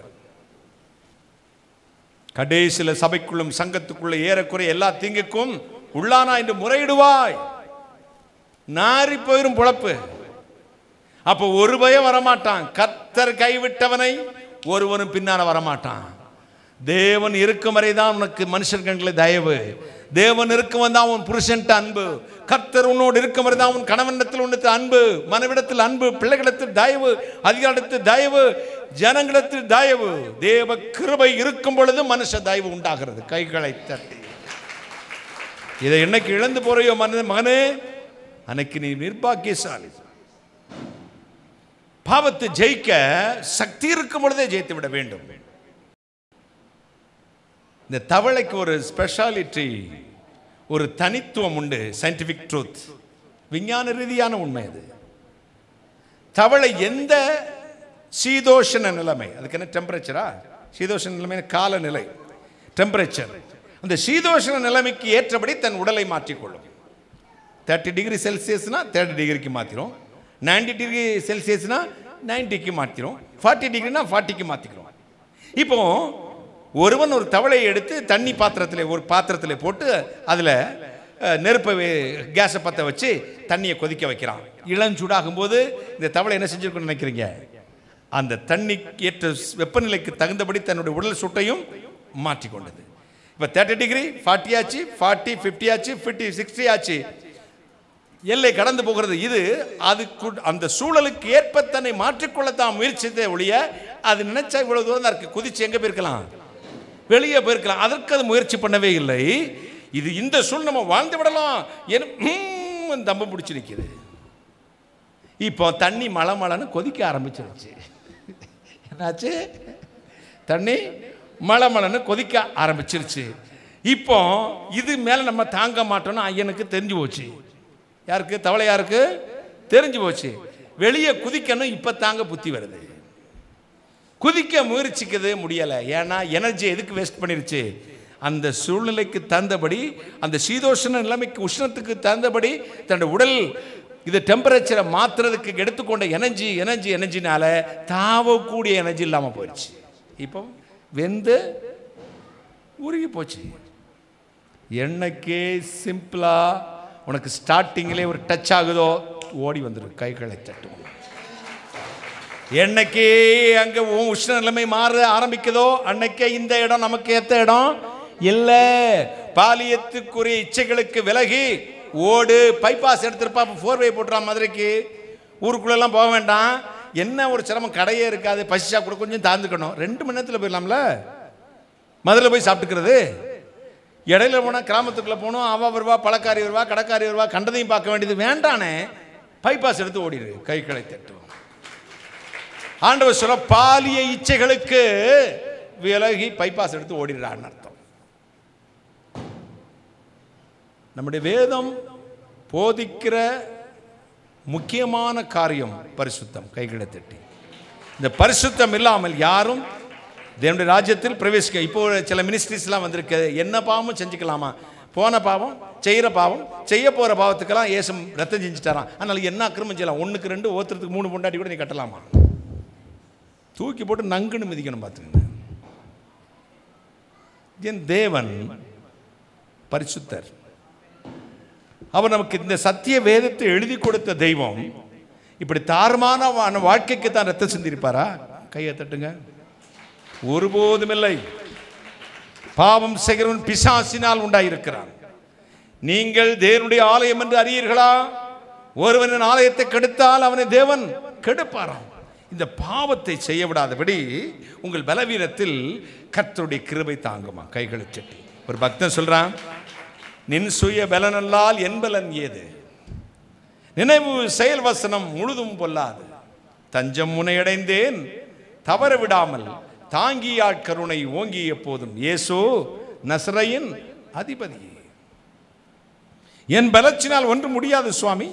கடைசியில் சபைக்குள்ளும் சங்கத்துக்குள்ள ஏறக்குறைய எல்லா தீங்குக்கும் உள்ளானா என்று முறையிடுவாய் நாரி போயிரும் பொழப்பு அப்போ ஒரு பயம் வரமாட்டான் கத்தர் கைவிட்டவனை ஒருவனும் பின்னால வரமாட்டான் தேவன் இருக்கும் வரைதான் உனக்கு மனுஷன் கண்களில் தயவு தேவன் இருக்கும் தான் உன் புருஷன்ட்ட அன்பு கர்த்தர் உன்னோடு இருக்கும் வரை தான் உன் கணவனிடத்தில் உன்னத்து அன்பு மனைவிடத்தில் அன்பு பிள்ளைகளிடத்தில் தயவு அதிகாரத்தில் தயவு ஜனங்களிடத்தில் தயவு தேவ கிருபை இருக்கும் பொழுது மனுஷ தயவு உண்டாகிறது கைகளை தட்டி இதை என்னைக்கு இழந்து போறையோ மன மகனே அன்னைக்கு நீ நிர்பாக்கியசாலி பாவத்தை ஜெயிக்க சக்தி இருக்கும் பொழுதே ஜெயித்து விட வேண்டும் இந்த தவளைக்கு ஒரு ஸ்பெஷாலிட்டி ஒரு தனித்துவம் உண்டு சயின்டிஃபிக் ட்ரூத் விஞ்ஞான ரீதியான உண்மை அது தவளை எந்த சீதோஷண நிலைமை அதுக்கு என்ன டெம்பரேச்சரா சீதோஷண நிலைமை காலநிலை டெம்பரேச்சர் அந்த சீதோஷண நிலைமைக்கு ஏற்றபடி தன் உடலை மாற்றிக்கொள்ளும் தேர்ட்டி டிகிரி செல்சியஸ்னா தேர்ட்டி டிகிரிக்கு மாற்றிடும் நைன்டி டிகிரி செல்சியஸ்னா நைன்ட்டிக்கு மாற்றிடும் ஃபார்ட்டி டிகிரினா ஃபார்ட்டிக்கு மாற்றிக்கிறோம் இப்போ ஒருவன் ஒரு தவளையை எடுத்து தண்ணி பாத்திரத்தில் ஒரு பாத்திரத்தில் போட்டு அதில் நெருப்பை வே- கேஸை பற்ற வச்சு தண்ணியை கொதிக்க வைக்கிறான் இளஞ்சூடாகும் போது இந்த தவளை என்ன செஞ்சிருக்குன்னு நினைக்கிறீங்க அந்த தண்ணிக்கு ஏற்ற வெப்பநிலைக்கு தகுந்தபடி தன்னுடைய உடல் சூட்டையும் மாற்றிக்கொண்டது இப்போ தேர்ட்டி டிகிரி ஃபார்ட்டி ஆச்சு ஃபார்ட்டி ஃபிஃப்டி ஆச்சு ஃபிஃப்டி சிக்ஸ்டி ஆச்சு எல்லை கடந்து போகிறது இது அதுக்கு அந்த சூழலுக்கு ஏற்ப தன்னை மாற்றிக்கொள்ளத்தான் முயற்சித்தே ஒழிய அது நினைச்சா இவ்வளவு தூரம் தான் இருக்கு குதிச்சு எங்க போயிருக்கலாம் வெளியே போயிருக்கலாம் அதற்கு அது முயற்சி பண்ணவே இல்லை இது இந்த சூழ் நம்ம வாழ்ந்து விடலாம் என ம், தம்பம் பிடிச்சி நிற்கிது இப்போ தண்ணி மலை மலைன்னு கொதிக்க ஆரம்பிச்சிருச்சு என்னாச்சு தண்ணி மலை மலைன்னு கொதிக்க ஆரம்பிச்சிருச்சு இப்போ இது மேலே நம்ம தாங்க மாட்டோம்னு ஐயனுக்கு தெரிஞ்சு போச்சு யாருக்கு தவளை யாருக்கு தெரிஞ்சு போச்சு வெளியே குதிக்கணும் இப்போ தாங்க புத்தி வருது குதிக்க முயற்சிக்கவே முடியலை ஏன்னா எனர்ஜி எதுக்கு வேஸ்ட் பண்ணிருச்சு அந்த சூழ்நிலைக்கு தகுந்தபடி அந்த சீதோஷண நிலைமைக்கு உஷ்ணத்துக்கு தகுந்தபடி தன்னோட உடல் இது டெம்பரேச்சரை மாற்றுறதுக்கு எடுத்துக்கொண்ட எனர்ஜி எனர்ஜி எனர்ஜினால தாவக்கூடிய எனர்ஜி இல்லாமல் போயிடுச்சு இப்போ வெந்து உருகி போச்சு என்னைக்கே சிம்பிளா உனக்கு ஸ்டார்டிங்லே ஒரு டச் ஆகுதோ ஓடி வந்துடும் கைகளை தட்டும் என்னைக்கே அங்கே உன் உஷ்ண நிலைமை மாற ஆரம்பிக்குதோ அன்னைக்கே இந்த இடம் நமக்கு ஏத்த இடம் இல்லை பாலியத்துக்குரிய இச்சைகளுக்கு விலகி ஓடு பைபாஸ் எடுத்திருப்பா ஃபோர்வே போட்டுறான் மதுரைக்கு ஊருக்குள்ளெல்லாம் போக வேண்டாம் என்ன ஒரு சிரமம் கடையே இருக்காது பசிச்சா கூட கொஞ்சம் தாழ்ந்துக்கணும் ரெண்டு மணி நேரத்தில் போயிடலாம்ல மதுரையில் போய் சாப்பிட்டுக்கிறது இடையில போனால் கிராமத்துக்குள்ளே போகணும் அவ வருவா பழக்காரி வருவா கடைக்காரி வருவா கண்டதையும் பார்க்க வேண்டியது வேண்டானே பைபாஸ் எடுத்து ஓடிடு கைகளை தட்டும் ஆண்டவர் சொல்ல பாலிய இச்சைகளுக்கு விலகி பைபாஸ் எடுத்து ஓடிடுறான்னு அர்த்தம் நம்முடைய வேதம் போதிக்கிற முக்கியமான காரியம் பரிசுத்தம் கைகளை தட்டி இந்த பரிசுத்தம் இல்லாமல் யாரும் தேவனுடைய ராஜ்யத்தில் பிரவேசிக்க இப்போ சில மினிஸ்ட்ரிஸ்லாம் வந்திருக்கு என்ன பாவமும் செஞ்சுக்கலாமா போன பாவம் செய்கிற பாவம் செய்ய போகிற பாவத்துக்கெல்லாம் ஏசம் ரத்தம் செஞ்சுட்டாராம் அதனால என்ன அக்கிரமம் செய்யலாம் ஒன்றுக்கு ரெண்டு ஒருத்தருக்கு மூணு பொண்டாட்டி கூட நீ கட்டலாமா தூக்கி போட்டு நங்குன்னு மிதிக்கணும் பார்த்துக்கங்க என் தேவன் பரிசுத்தர் அவர் நமக்கு இந்த சத்திய வேதத்தை எழுதி கொடுத்த தெய்வம் இப்படி தாறுமான வா- வாழ்க்கைக்கு தான் ரத்தம் சிந்திருப்பாரா கையை தட்டுங்க ஒருபோதும் இல்லை பாவம் செய்கிறவன் பிசாசினால் உண்டாயிருக்கிறான் நீங்கள் தேவனுடைய ஆலயம் என்று அறியீர்களா ஒருவனின் ஆலயத்தை கெடுத்தால் அவனை தேவன் கெடுப்பாராம் இந்த பாவத்தை செய்ய விடாதபடி உங்கள் பலவீனத்தில் கர்த்தருடைய கிருபை தாங்குமா கைகளை சட்டி ஒரு பக்தன் சொல்றான் நின் சுய பலனல்லால் என் பலன் ஏது நினைவு செயல் வசனம் முழுதும் பொல்லாது தஞ்சம் முனையடைந்தேன் தவற விடாமல் தாங்கியாட் கருணை ஓங்கிய போதும் இயேசு நசரையின் அதிபதி என் பலச்சினால் ஒன்று முடியாது சுவாமி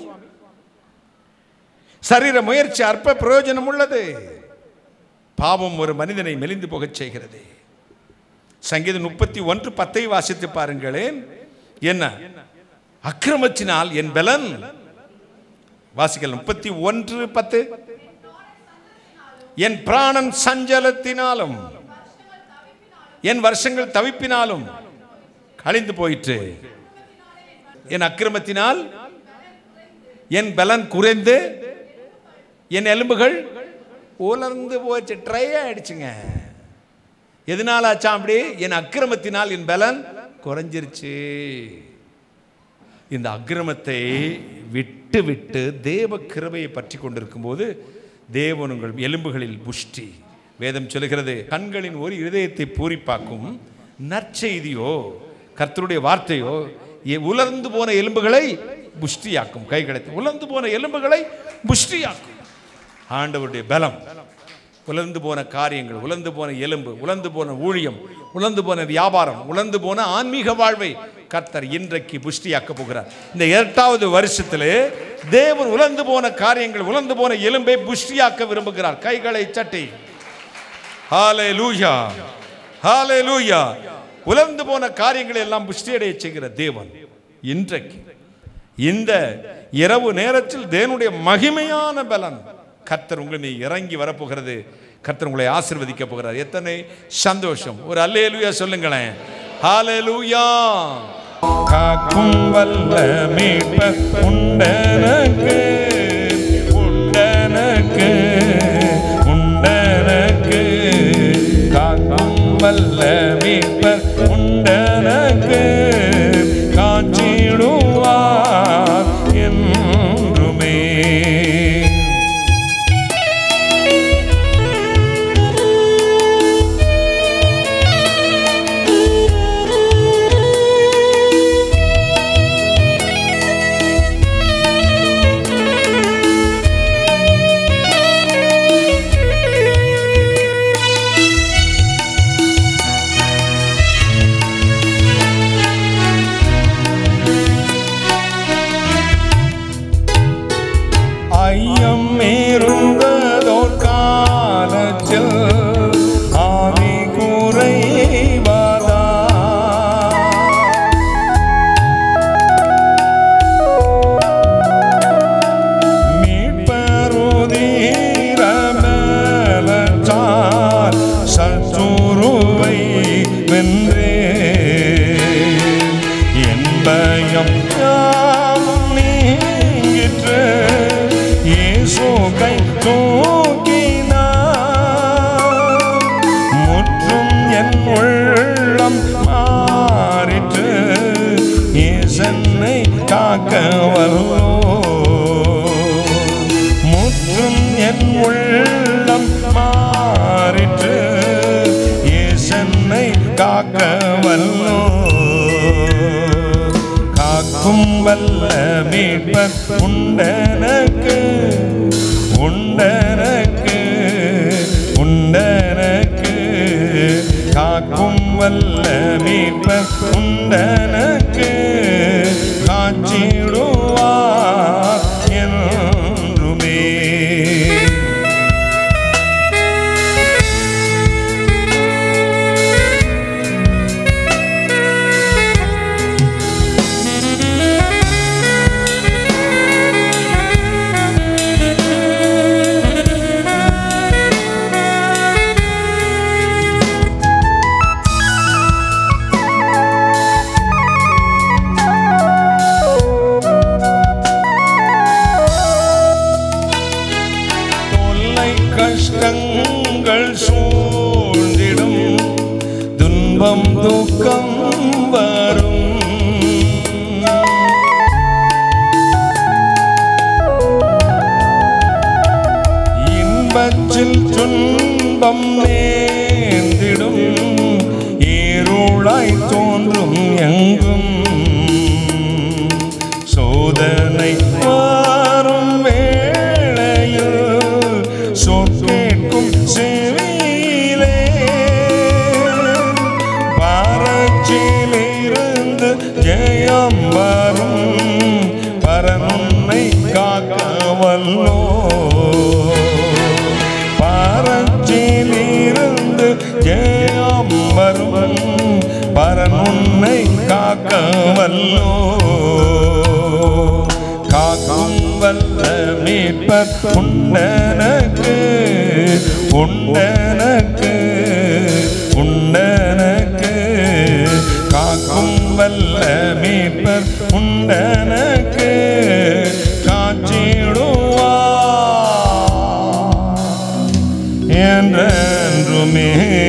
சரீர முயற்சி அற்ப பிரயோஜனம் உள்ளது பாவம் ஒரு மனிதனை மெலிந்து போகச் செய்கிறது சங்கீதம் முப்பத்தி ஒன்று பத்தை வாசித்து பாருங்களேன் என்ன அக்கிரமத்தினால் என் பலன் வாசிக்கல் முப்பத்தி ஒன்று பத்து என் பிராணன் சஞ்சலத்தினாலும் என் வருஷங்கள் தவிப்பினாலும் கழிந்து போயிற்று என் அக்கிரமத்தினால் என் பலன் குறைந்து என் எலும்புகள் உலர்ந்து போச்சு ட்ரை ஆயிடுச்சுங்க எதனால ஆச்சா அப்படி என் அக்கிரமத்தினால் என் பலன் குறைஞ்சிருச்சு இந்த அக்கிரமத்தை விட்டு விட்டு தேவ கிருபையை பற்றி கொண்டிருக்கும் போது தேவன் உங்கள் எலும்புகளில் புஷ்டி வேதம் சொல்லுகிறது கண்களின் ஒரு இருதயத்தை பூரிப்பாக்கும் நற்செய்தியோ கர்த்தருடைய வார்த்தையோ எ- உலர்ந்து போன எலும்புகளை புஷ்டியாக்கும் கை கிடைத்து உலர்ந்து போன எலும்புகளை புஷ்டியாக்கும் ஆண்டவருடைய பலம் உலர்ந்து போன காரியங்கள் உலர்ந்து போன எலும்பு உலர்ந்து போன ஊழியம் உலர்ந்து போன வியாபாரம் உலர்ந்து போன ஆன்மீக வாழ்வை கர்த்தர் இன்றைக்கு புஷ்டியாக்க போகிறார் இந்த இரண்டாவது வருஷத்திலே தேவன் உலர்ந்து போன காரியங்கள் உலர்ந்து போன எலும்பை புஷ்டியாக்க விரும்புகிறார் கைகளை சட்டி ஹாலே லூயா ஹாலே லூயா உலர்ந்து போன காரியங்களை எல்லாம் புஷ்டியடைய செய்கிற தேவன் இன்றைக்கு இந்த இரவு நேரத்தில் தேவனுடைய மகிமையான பலன் கர்த்தர் உங்களை மீது இறங்கி வரப்போகிறது கர்த்தர் உங்களை ஆசீர்வதிக்க போகிறார் எத்தனை சந்தோஷம் ஒரு அல்லேலூயா சொல்லுங்களேன் ஹalleluya காக்கும் வல்ல மீட்பர் உண்டனக்கு உண்டனக்கு உண்டனக்கு காக்கும் வல்ல மீட்பர் உண்டனக்கு காட்சிடுவார் என்றுமே ஐயம் இருந்ததோர் காலத்தில் ஆவி குறைவதா மீட்பருதீரமலச்சார் சற்று இயேசுகை தூக்கினார் முற்றும் என் உள்ளம் மாறிற்று ஈசனை காக்க வல்லோ முற்றும் என் உள்ளம் மாறிற்று ஈசனை காக்க வல்லோ காக்கும் வல்ல மீட்பர் உண்டனக்கு உண்டனக்கு உண்டனக்கு காக்கும் வல்ல மீட்பர் உண்டனக்கு காட்சிடுவார் என்றுமே தொல்லை கஷ்டங்கள் சூழ்ந்திடும் துன்பம் துக்கம் வரும் இன்பத்தில் துன்பம் நேர்ந்திடும் ஈருளாய் தோன்றும் எங்கும் சோதனை வரும் வேளையில் சொற்கேட்கும் செவியிலே பாரச்சிலிருந்து ஜெயம் வரும் பரனுன்னை காக்க வல்லோ பாரச்சிலிருந்து ஜெயம் வரும் பரனுன்னை காக்க வல்லோ காக்கும் வல்ல மீட்பர் உண்டனக்கு உண்டனக்கு உண்டனக்கு காக்கும் வல்ல மீட்பர் உண்டனக்கு காட்சிடுவா என்றென்றுமே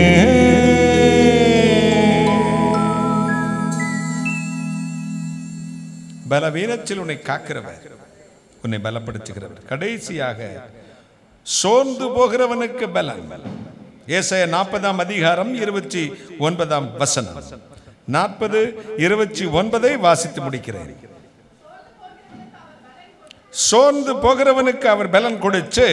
பலவீனத்தில் உன்னை காக்கிறவர் உன்னை பலப்படுத்துகிறவர் கடைசியாக சோர்ந்து போகிறவனுக்கு பலன் ஏசாய நாற்பதாம் அதிகாரம் இருபத்தி ஒன்பதாம் வசனம் நாற்பது இருபத்தி ஒன்பதை வாசித்து முடிக்கிறேன் சோர்ந்து போகிறவனுக்கு அவர் பலன் கொடுத்து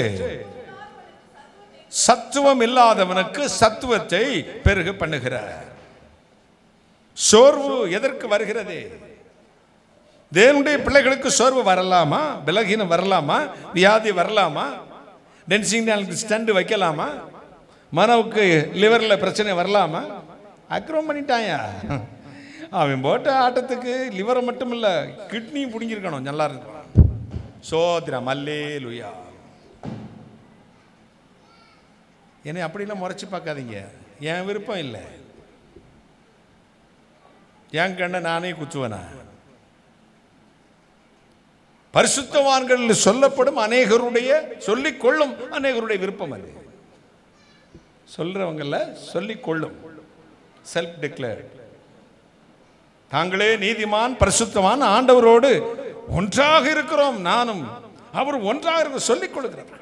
சத்துவம் இல்லாதவனுக்கு சத்துவத்தை பெருக பண்ணுகிறார் சோர்வு எதற்கு வருகிறது தேவனுடைய பிள்ளைகளுக்கு சோர்வு வரலாமா பலகீனம் வரலாமா வியாதி வரலாமா டென்சிங் நாளுக்கு ஸ்டண்டு வைக்கலாமா மனவுக்கு லிவரில் பிரச்சனை வரலாமா அக்ரம் பண்ணிட்டாயா அவன் போட்ட ஆட்டத்துக்கு லிவரை மட்டும் இல்லை கிட்னியும் பிடுங்கிருக்கணும் நல்லா இருக்கும் சோத்ரா மல்லே லுயா என்னை அப்படிலாம் முறைச்சி பார்க்காதீங்க என் விருப்பம் இல்லை என் கண்ணை நானே குத்துவேனா பரிசுத்தவான்கள் சொல்லப்படும் அநேகருடைய சொல்லிக் கொள்ளும் அநேகருடைய விருப்பம் அது சொல்றவங்கள சொல்லிக் கொள்ளும் செல்ஃப் டிக்ளேர் தாங்களே நீதிமான் பரிசுத்தவான் ஆண்டவரோடு ஒன்றாக இருக்கிறோம் நானும் அவர் ஒன்றாக இருக்க சொல்லிக் கொள்கிறார்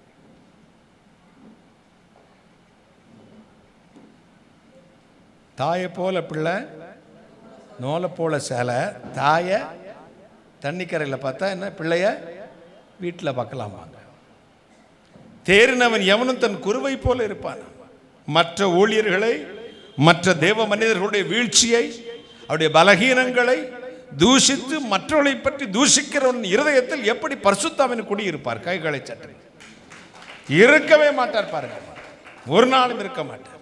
தாயை போல பிள்ளை நோலை போல சேலை தாயை தண்ணிக்கரையில் பார்த்தா என்ன பிள்ளைய வீட்டில் பார்க்கலாமாங்க தேறினவன் எவனும் தன் குருவை போல இருப்பான் மற்ற ஊழியர்களை மற்ற தேவ மனிதர்களுடைய வீழ்ச்சியை அவருடைய பலகீனங்களை தூஷித்து மற்றவர்களை பற்றி தூஷிக்கிறவன் இருதயத்தில் எப்படி பரிசுத்தாவின் குடியிருப்பார் கைகளை சற்று இருக்கவே மாட்டார் பாருங்க ஒரு நாளும் இருக்க மாட்டார்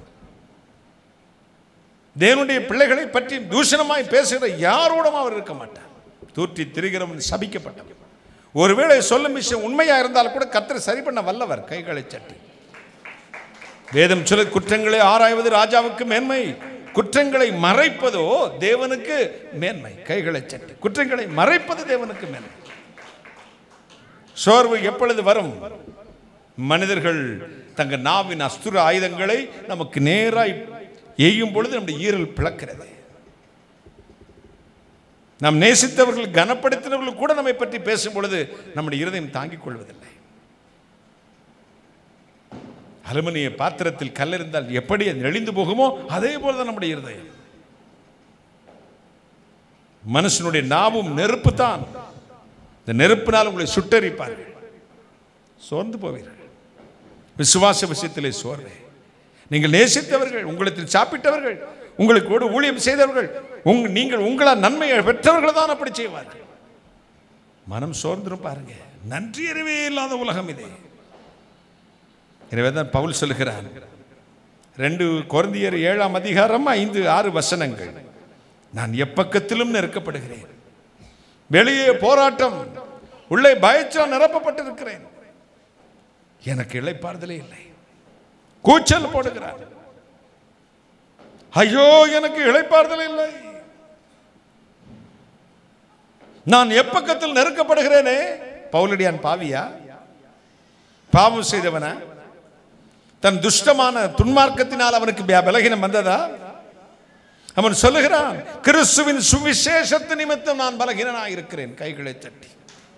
தேவனுடைய பிள்ளைகளை பற்றி தூஷணமாய் பேசுகிற யாரோடும் அவர் இருக்க மாட்டார் தூற்றி திரிகிறவன் சபிக்கப்பட்டவன் ஒருவேளை சொல்லும் விஷயம் உண்மையா இருந்தால் கூட கத்தர் சரி பண்ண வல்லவர் கைகளை சட்டு வேதம் சில குற்றங்களை ஆராய்வது ராஜாவுக்கு மேன்மை குற்றங்களை மறைப்பதோ தேவனுக்கு மேன்மை கைகளை சட்டு குற்றங்களை மறைப்பது தேவனுக்கு மேன்மை சோர்வு எப்பொழுது வரும் மனிதர்கள் தங்கள் நாவின் அஸ்துர ஆயுதங்களை நமக்கு நேராய் எய்யும் பொழுது நம்முடைய ஈரல் பிளக்கிறது நாம் நேசித்தவர்கள் கனப்படுத்தினவர்கள் கூட நம்மை பற்றி பேசும் பொழுது நம்முடைய இருதயம் தாங்கிக் கொள்வதில்லை அலுமினிய பாத்திரத்தில் கல் இருந்தால் எப்படி அது நெளிந்து போகுமோ அதே போலதான் நம்முடைய இருதயம் மனுஷனுடைய நாவும் நெருப்பு தான் இந்த நெருப்பினால் உங்களை சுட்டரிப்பார்கள் சோர்ந்து போவீர்கள் விசுவாச விஷயத்திலே சோர்வே நீங்கள் நேசித்தவர்கள் உங்களுக்கு சாப்பிட்டவர்கள் உங்களுக்கு கூட ஊழியம் செய்தவர்கள் உங் நீங்கள் உங்களால் நன்மையை பெற்றவர்கள் தான் அப்படி செய்வார்கள் மனம் சோர்ந்துரும் பாருங்க நன்றி அறிவே இல்லாத உலகம் இதே எனவே தான் பவுல் சொல்லுகிறான் ரெண்டு குழந்தையர் ஏழாம் அதிகாரம் ஐந்து ஆறு வசனங்கள் நான் எப்பக்கத்திலும் நெருக்கப்படுகிறேன் வெளியே போராட்டம் உள்ளே பயச்சால் நிரப்பப்பட்டிருக்கிறேன் எனக்கு இளைப்பாறுதலே இல்லை கூச்சல் போடுகிறார் ஐயோ எனக்கு இளைப்பாறுதல் இல்லை நான் எப்பக்கத்தில் நெருக்கப்படுகிறேனே பவுலடியான் பாவியா பாவம் செய்தவனா தன் துஷ்டமான துன்மார்க்கத்தினால் அவனுக்கு ப- பலகீனம் வந்ததா அவன் சொல்லுகிறான் கிறிஸ்துவின் சுவிசேஷத்து நிமித்தம் நான் பலகீனனாக இருக்கிறேன் கைகளை தட்டி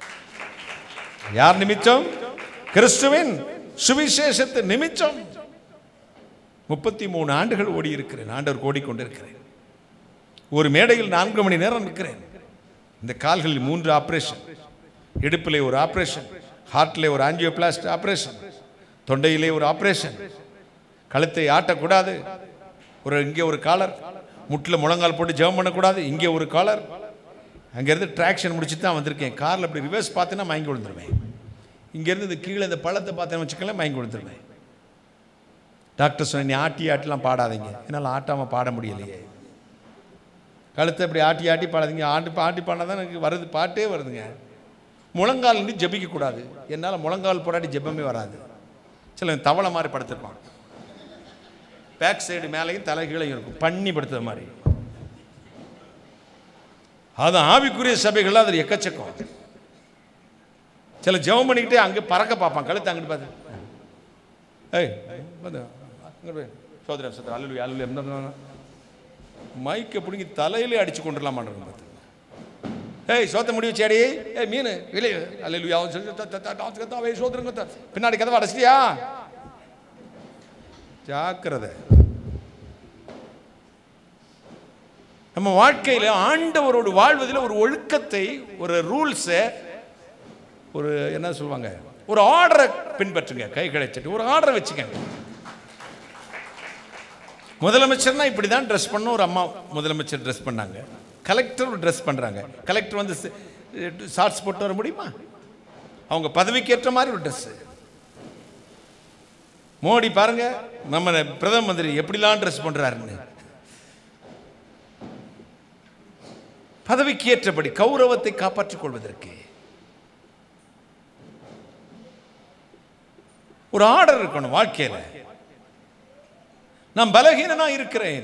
யார் நிமித்தம் கிறிஸ்துவின் சுவிசேஷத்து நிமித்தம் முப்பத்தி மூணு ஆண்டுகள் ஓடி இருக்கிறேன் ஆண்டவர் ஓடிக்கொண்டிருக்கிறேன் ஒரு மேடையில் நான்கு மணி நேரம் நிற்கிறேன் இந்த கால்களில் மூன்று ஆபரேஷன் இடுப்பிலே ஒரு ஆபரேஷன் ஹார்ட்லே ஒரு ஆஞ்சியோபிளாஸ்ட் ஆபரேஷன் தொண்டையிலே ஒரு ஆபரேஷன் கழுத்தை ஆட்டக்கூடாது ஒரு இங்கே ஒரு காலர் முட்டில் முழங்கால் போட்டு ஜெபம் பண்ணக்கூடாது இங்கே ஒரு காலர் அங்கேருந்து ட்ராக்ஷன் முடிச்சுட்டு தான் வந்திருக்கேன் காரில் அப்படி ரிவர்ஸ் பார்த்தேன்னா மயங்கி விழுந்துருவேன் இங்கேருந்து இந்த கீழே இந்த பள்ளத்தை பார்த்தேன்னு வச்சுக்கலாம் மயங்கி விழுந்துருவேன் டாக்டர் சொன்ன நீ ஆட்டி ஆட்டிலாம் பாடாதீங்க என்னால் ஆட்டாமல் பாட முடியலையே கழுத்தை இப்படி ஆட்டி ஆட்டி பாடாதீங்க ஆட்டி ஆட்டி பாடினா தான் எனக்கு வருது பாட்டே வருதுங்க முழங்கால் நின்று ஜெபிக்கக்கூடாது என்னால் முழங்கால் போடாட்டி ஜெபமே வராது சில தவளை மாதிரி படுத்திருப்பான் பேக் சைடு மேலேயும் தலை கீழையும் இருக்கும் பண்ணி படுத்துற மாதிரி அது ஆவிக்குரிய சபைகள் அது எக்கச்சக்கம் சில ஜெபம் பண்ணிக்கிட்டே அங்கே பறக்க பார்ப்பான் கழுத்து அங்கிட்டு பார்த்து ஏய் வந்து அங்கே போய் சோதரன் சோதரன் அல்லு அல்லு மைக்கை பிடுங்கி தலையிலே அடிச்சு கொண்டுலாமான்னு பார்த்து ஏய் சோத்த முடிவு சேடி ஏய் மீன் வெளியே அல்லு அவன் சொல்லி த- த- த- டான்ஸ் கத்தாவே சோதரங்க கத்தா. பின்னாடி கதவை அடைச்சிட்டியா ஜாக்கிரதை நம்ம வாழ்க்கையில் ஆண்டவரோடு வாழ்வதில் ஒரு ஒழுக்கத்தை ஒரு ரூல்ஸை ஒரு என்ன சொல்லுவாங்க ஒரு ஆர்டரை பின்பற்றுங்க கை கிடைச்சிட்டு ஒரு ஆர்டரை வச்சுக்கங்க முதலமைச்சர்னா இப்படி தான் ட்ரெஸ் பண்ண ஒரு அம்மா முதலமைச்சர் ட்ரெஸ் பண்ணாங்க கலெக்டர் ட்ரெஸ் பண்ணுறாங்க கலெக்டர் வந்து ஷார்ட்ஸ் போட்டு வர முடியுமா அவங்க பதவிக்கு ஏற்ற மாதிரி ஒரு ட்ரெஸ்ஸு மோடி பாருங்க நம்ம பிரதம மந்திரி எப்படிலாம் ட்ரெஸ் பண்றாருன்னு பதவிக்கு ஏற்றபடி கௌரவத்தை காப்பாற்றிக் கொள்வதற்கு ஒரு ஆர்டர் இருக்கணும் வாழ்க்கையில நான் பலகீனனா இருக்கிறேன்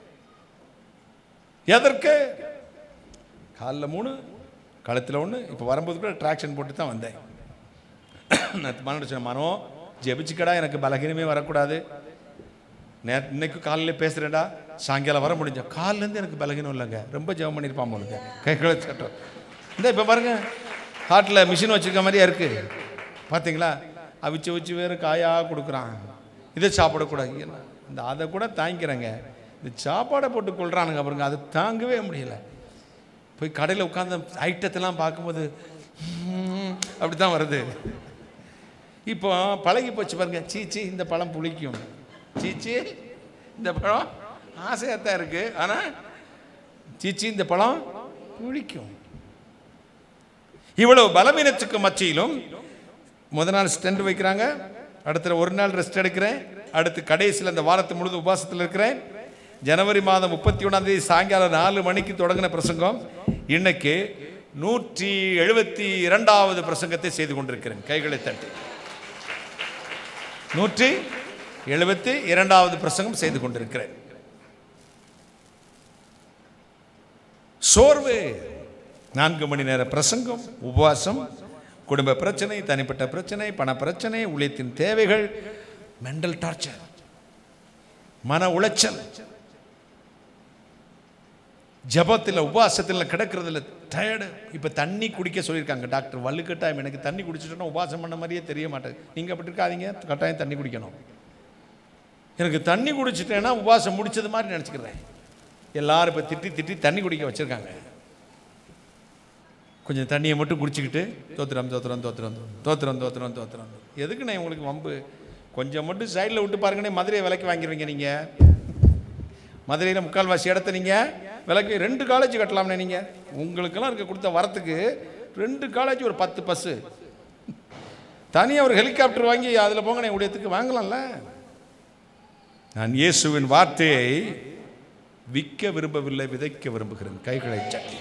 எதற்கு காலில் மூணு கழுத்தில் ஒன்று இப்போ வரும்போது கூட ட்ராக்ஷன் போட்டு தான் வந்தேன் நான் மனோட சொன்ன மனோ ஜெபிச்சுக்கடா எனக்கு பலகீனமே வரக்கூடாது நே இன்னைக்கு காலையில் பேசுகிறேன்டா சாயங்காலம் வர முடிஞ்ச காலிலேருந்து எனக்கு பலகீனம் இல்லைங்க ரொம்ப ஜெபம் பண்ணியிருப்பான் போலுங்க கை கட்டோம் இந்த இப்போ பாருங்க ஹார்ட்டில் மிஷின் வச்சுருக்க மாதிரியா இருக்குது பார்த்தீங்களா அவிச்சு வச்சு வேறு காயாக கொடுக்குறான் இதை சாப்பிடக்கூடாது என்ன இந்த அதை கூட தாங்கிக்கிறேங்க இந்த சாப்பாடை போட்டு கொள்றானுங்க பாருங்க அது தாங்கவே முடியல போய் கடையில் உட்காந்து ஐட்டத்தெல்லாம் பார்க்கும்போது ம், அப்படி தான் வருது இப்போ பழகி போச்சு பாருங்க சீச்சி இந்த பழம் புளிக்கும் சீச்சி இந்த பழம் ஆசையாக தான் இருக்கு ஆனால் சீச்சி இந்த பழம் புளிக்கும் இவ்வளவு பலவீனத்துக்கு மத்தியிலும் முத நாள் ஸ்டெண்ட் வைக்கிறாங்க அடுத்த ஒரு நாள் ரெஸ்ட் எடுக்கிறேன் அடுத்து கடைசியில் அந்த வாரத்து முழுது உபாசத்தில் இருக்கிறேன் ஜனவரி மாதம் முப்பத்தி ஒன்றாம் தேதி சாயங்காலம் நாலு மணிக்கு தொடங்கின பிரசங்கம் இன்னைக்கு நூற்றி எழுபத்தி இரண்டாவது பிரசங்கத்தை செய்து கொண்டிருக்கிறேன் கைகளை தட்டி நூற்றி எழுபத்தி இரண்டாவது பிரசங்கம் செய்து கொண்டிருக்கிறேன் சோர்வு நான்கு மணி நேர பிரசங்கம் உபவாசம் குடும்ப பிரச்சனை தனிப்பட்ட பிரச்சனை பண பிரச்சனை ஊழியத்தின் தேவைகள் மெண்டல் டார்ச்சர் மன உளைச்சல் ஜபத்தில் உபவாசத்தில் கிடக்கிறதுல டயர்டு இப்போ தண்ணி குடிக்க சொல்லியிருக்காங்க டாக்டர் வலுக்கட்டாயம் எனக்கு தண்ணி குடிச்சிட்டோன்னா உபவாசம் பண்ண மாதிரியே தெரிய மாட்டேங்குது நீங்கள் அப்படி இருக்காதீங்க கட்டாயம் தண்ணி குடிக்கணும் எனக்கு தண்ணி குடிச்சிட்டேன்னா உபவாசம் முடிச்சது மாதிரி நினச்சிக்கிறேன் எல்லாரும் இப்போ திட்டி திட்டி தண்ணி குடிக்க வச்சுருக்காங்க கொஞ்சம் தண்ணியை மட்டும் குடிச்சிக்கிட்டு தோத்துறோம் தோத்துறோம் தோத்துறோம் தோத்துறோம் தோத்துறோம் தோத்துறோம் எதுக்குண்ணே உங்களுக்கு வம்பு கொஞ்சம் மட்டும் சைடில் விட்டு பாருங்கண்ணே மதுரையை விலைக்கு வாங்கிடுவீங்க நீங்கள் மதுரையில் முக்கால்வாசி இடத்த நீங்கள் விலைக்கு ரெண்டு காலேஜ் கட்டலாம்னே நீங்கள் உங்களுக்கெல்லாம் இருக்க கொடுத்த வரத்துக்கு ரெண்டு காலேஜ் ஒரு பத்து பஸ்ஸு தனியாக ஒரு ஹெலிகாப்டர் வாங்கி அதில் போங்கண்ணே உடையத்துக்கு வாங்கலாம்ல நான் இயேசுவின் வார்த்தையை விற்க விரும்பவில்லை விதைக்க விரும்புகிறேன் கைகளை சட்டி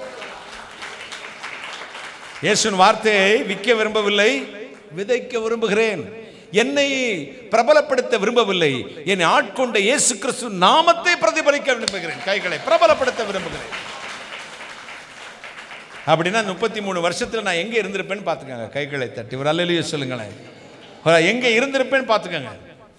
இயேசுவின் வார்த்தையை விற்க விரும்பவில்லை விதைக்க விரும்புகிறேன் என்னை பிரபலப்படுத்த விரும்பவில்லை என்னை ஆட்கொண்ட இயேசு கிறிஸ்து நாமத்தை பிரதிபலிக்க விரும்புகிறேன் கைகளை பிரபலப்படுத்த விரும்புகிறேன் அப்படின்னா முப்பத்தி மூணு வருஷத்துல நான் எங்க இருந்திருப்பேன்னு பார்த்துக்கோங்க கைகளை தட்டி ஒரு அல்லையே சொல்லுங்களேன் ஒரு எங்க இருந்திருப்பேன்னு பார்த்துக்கோங்க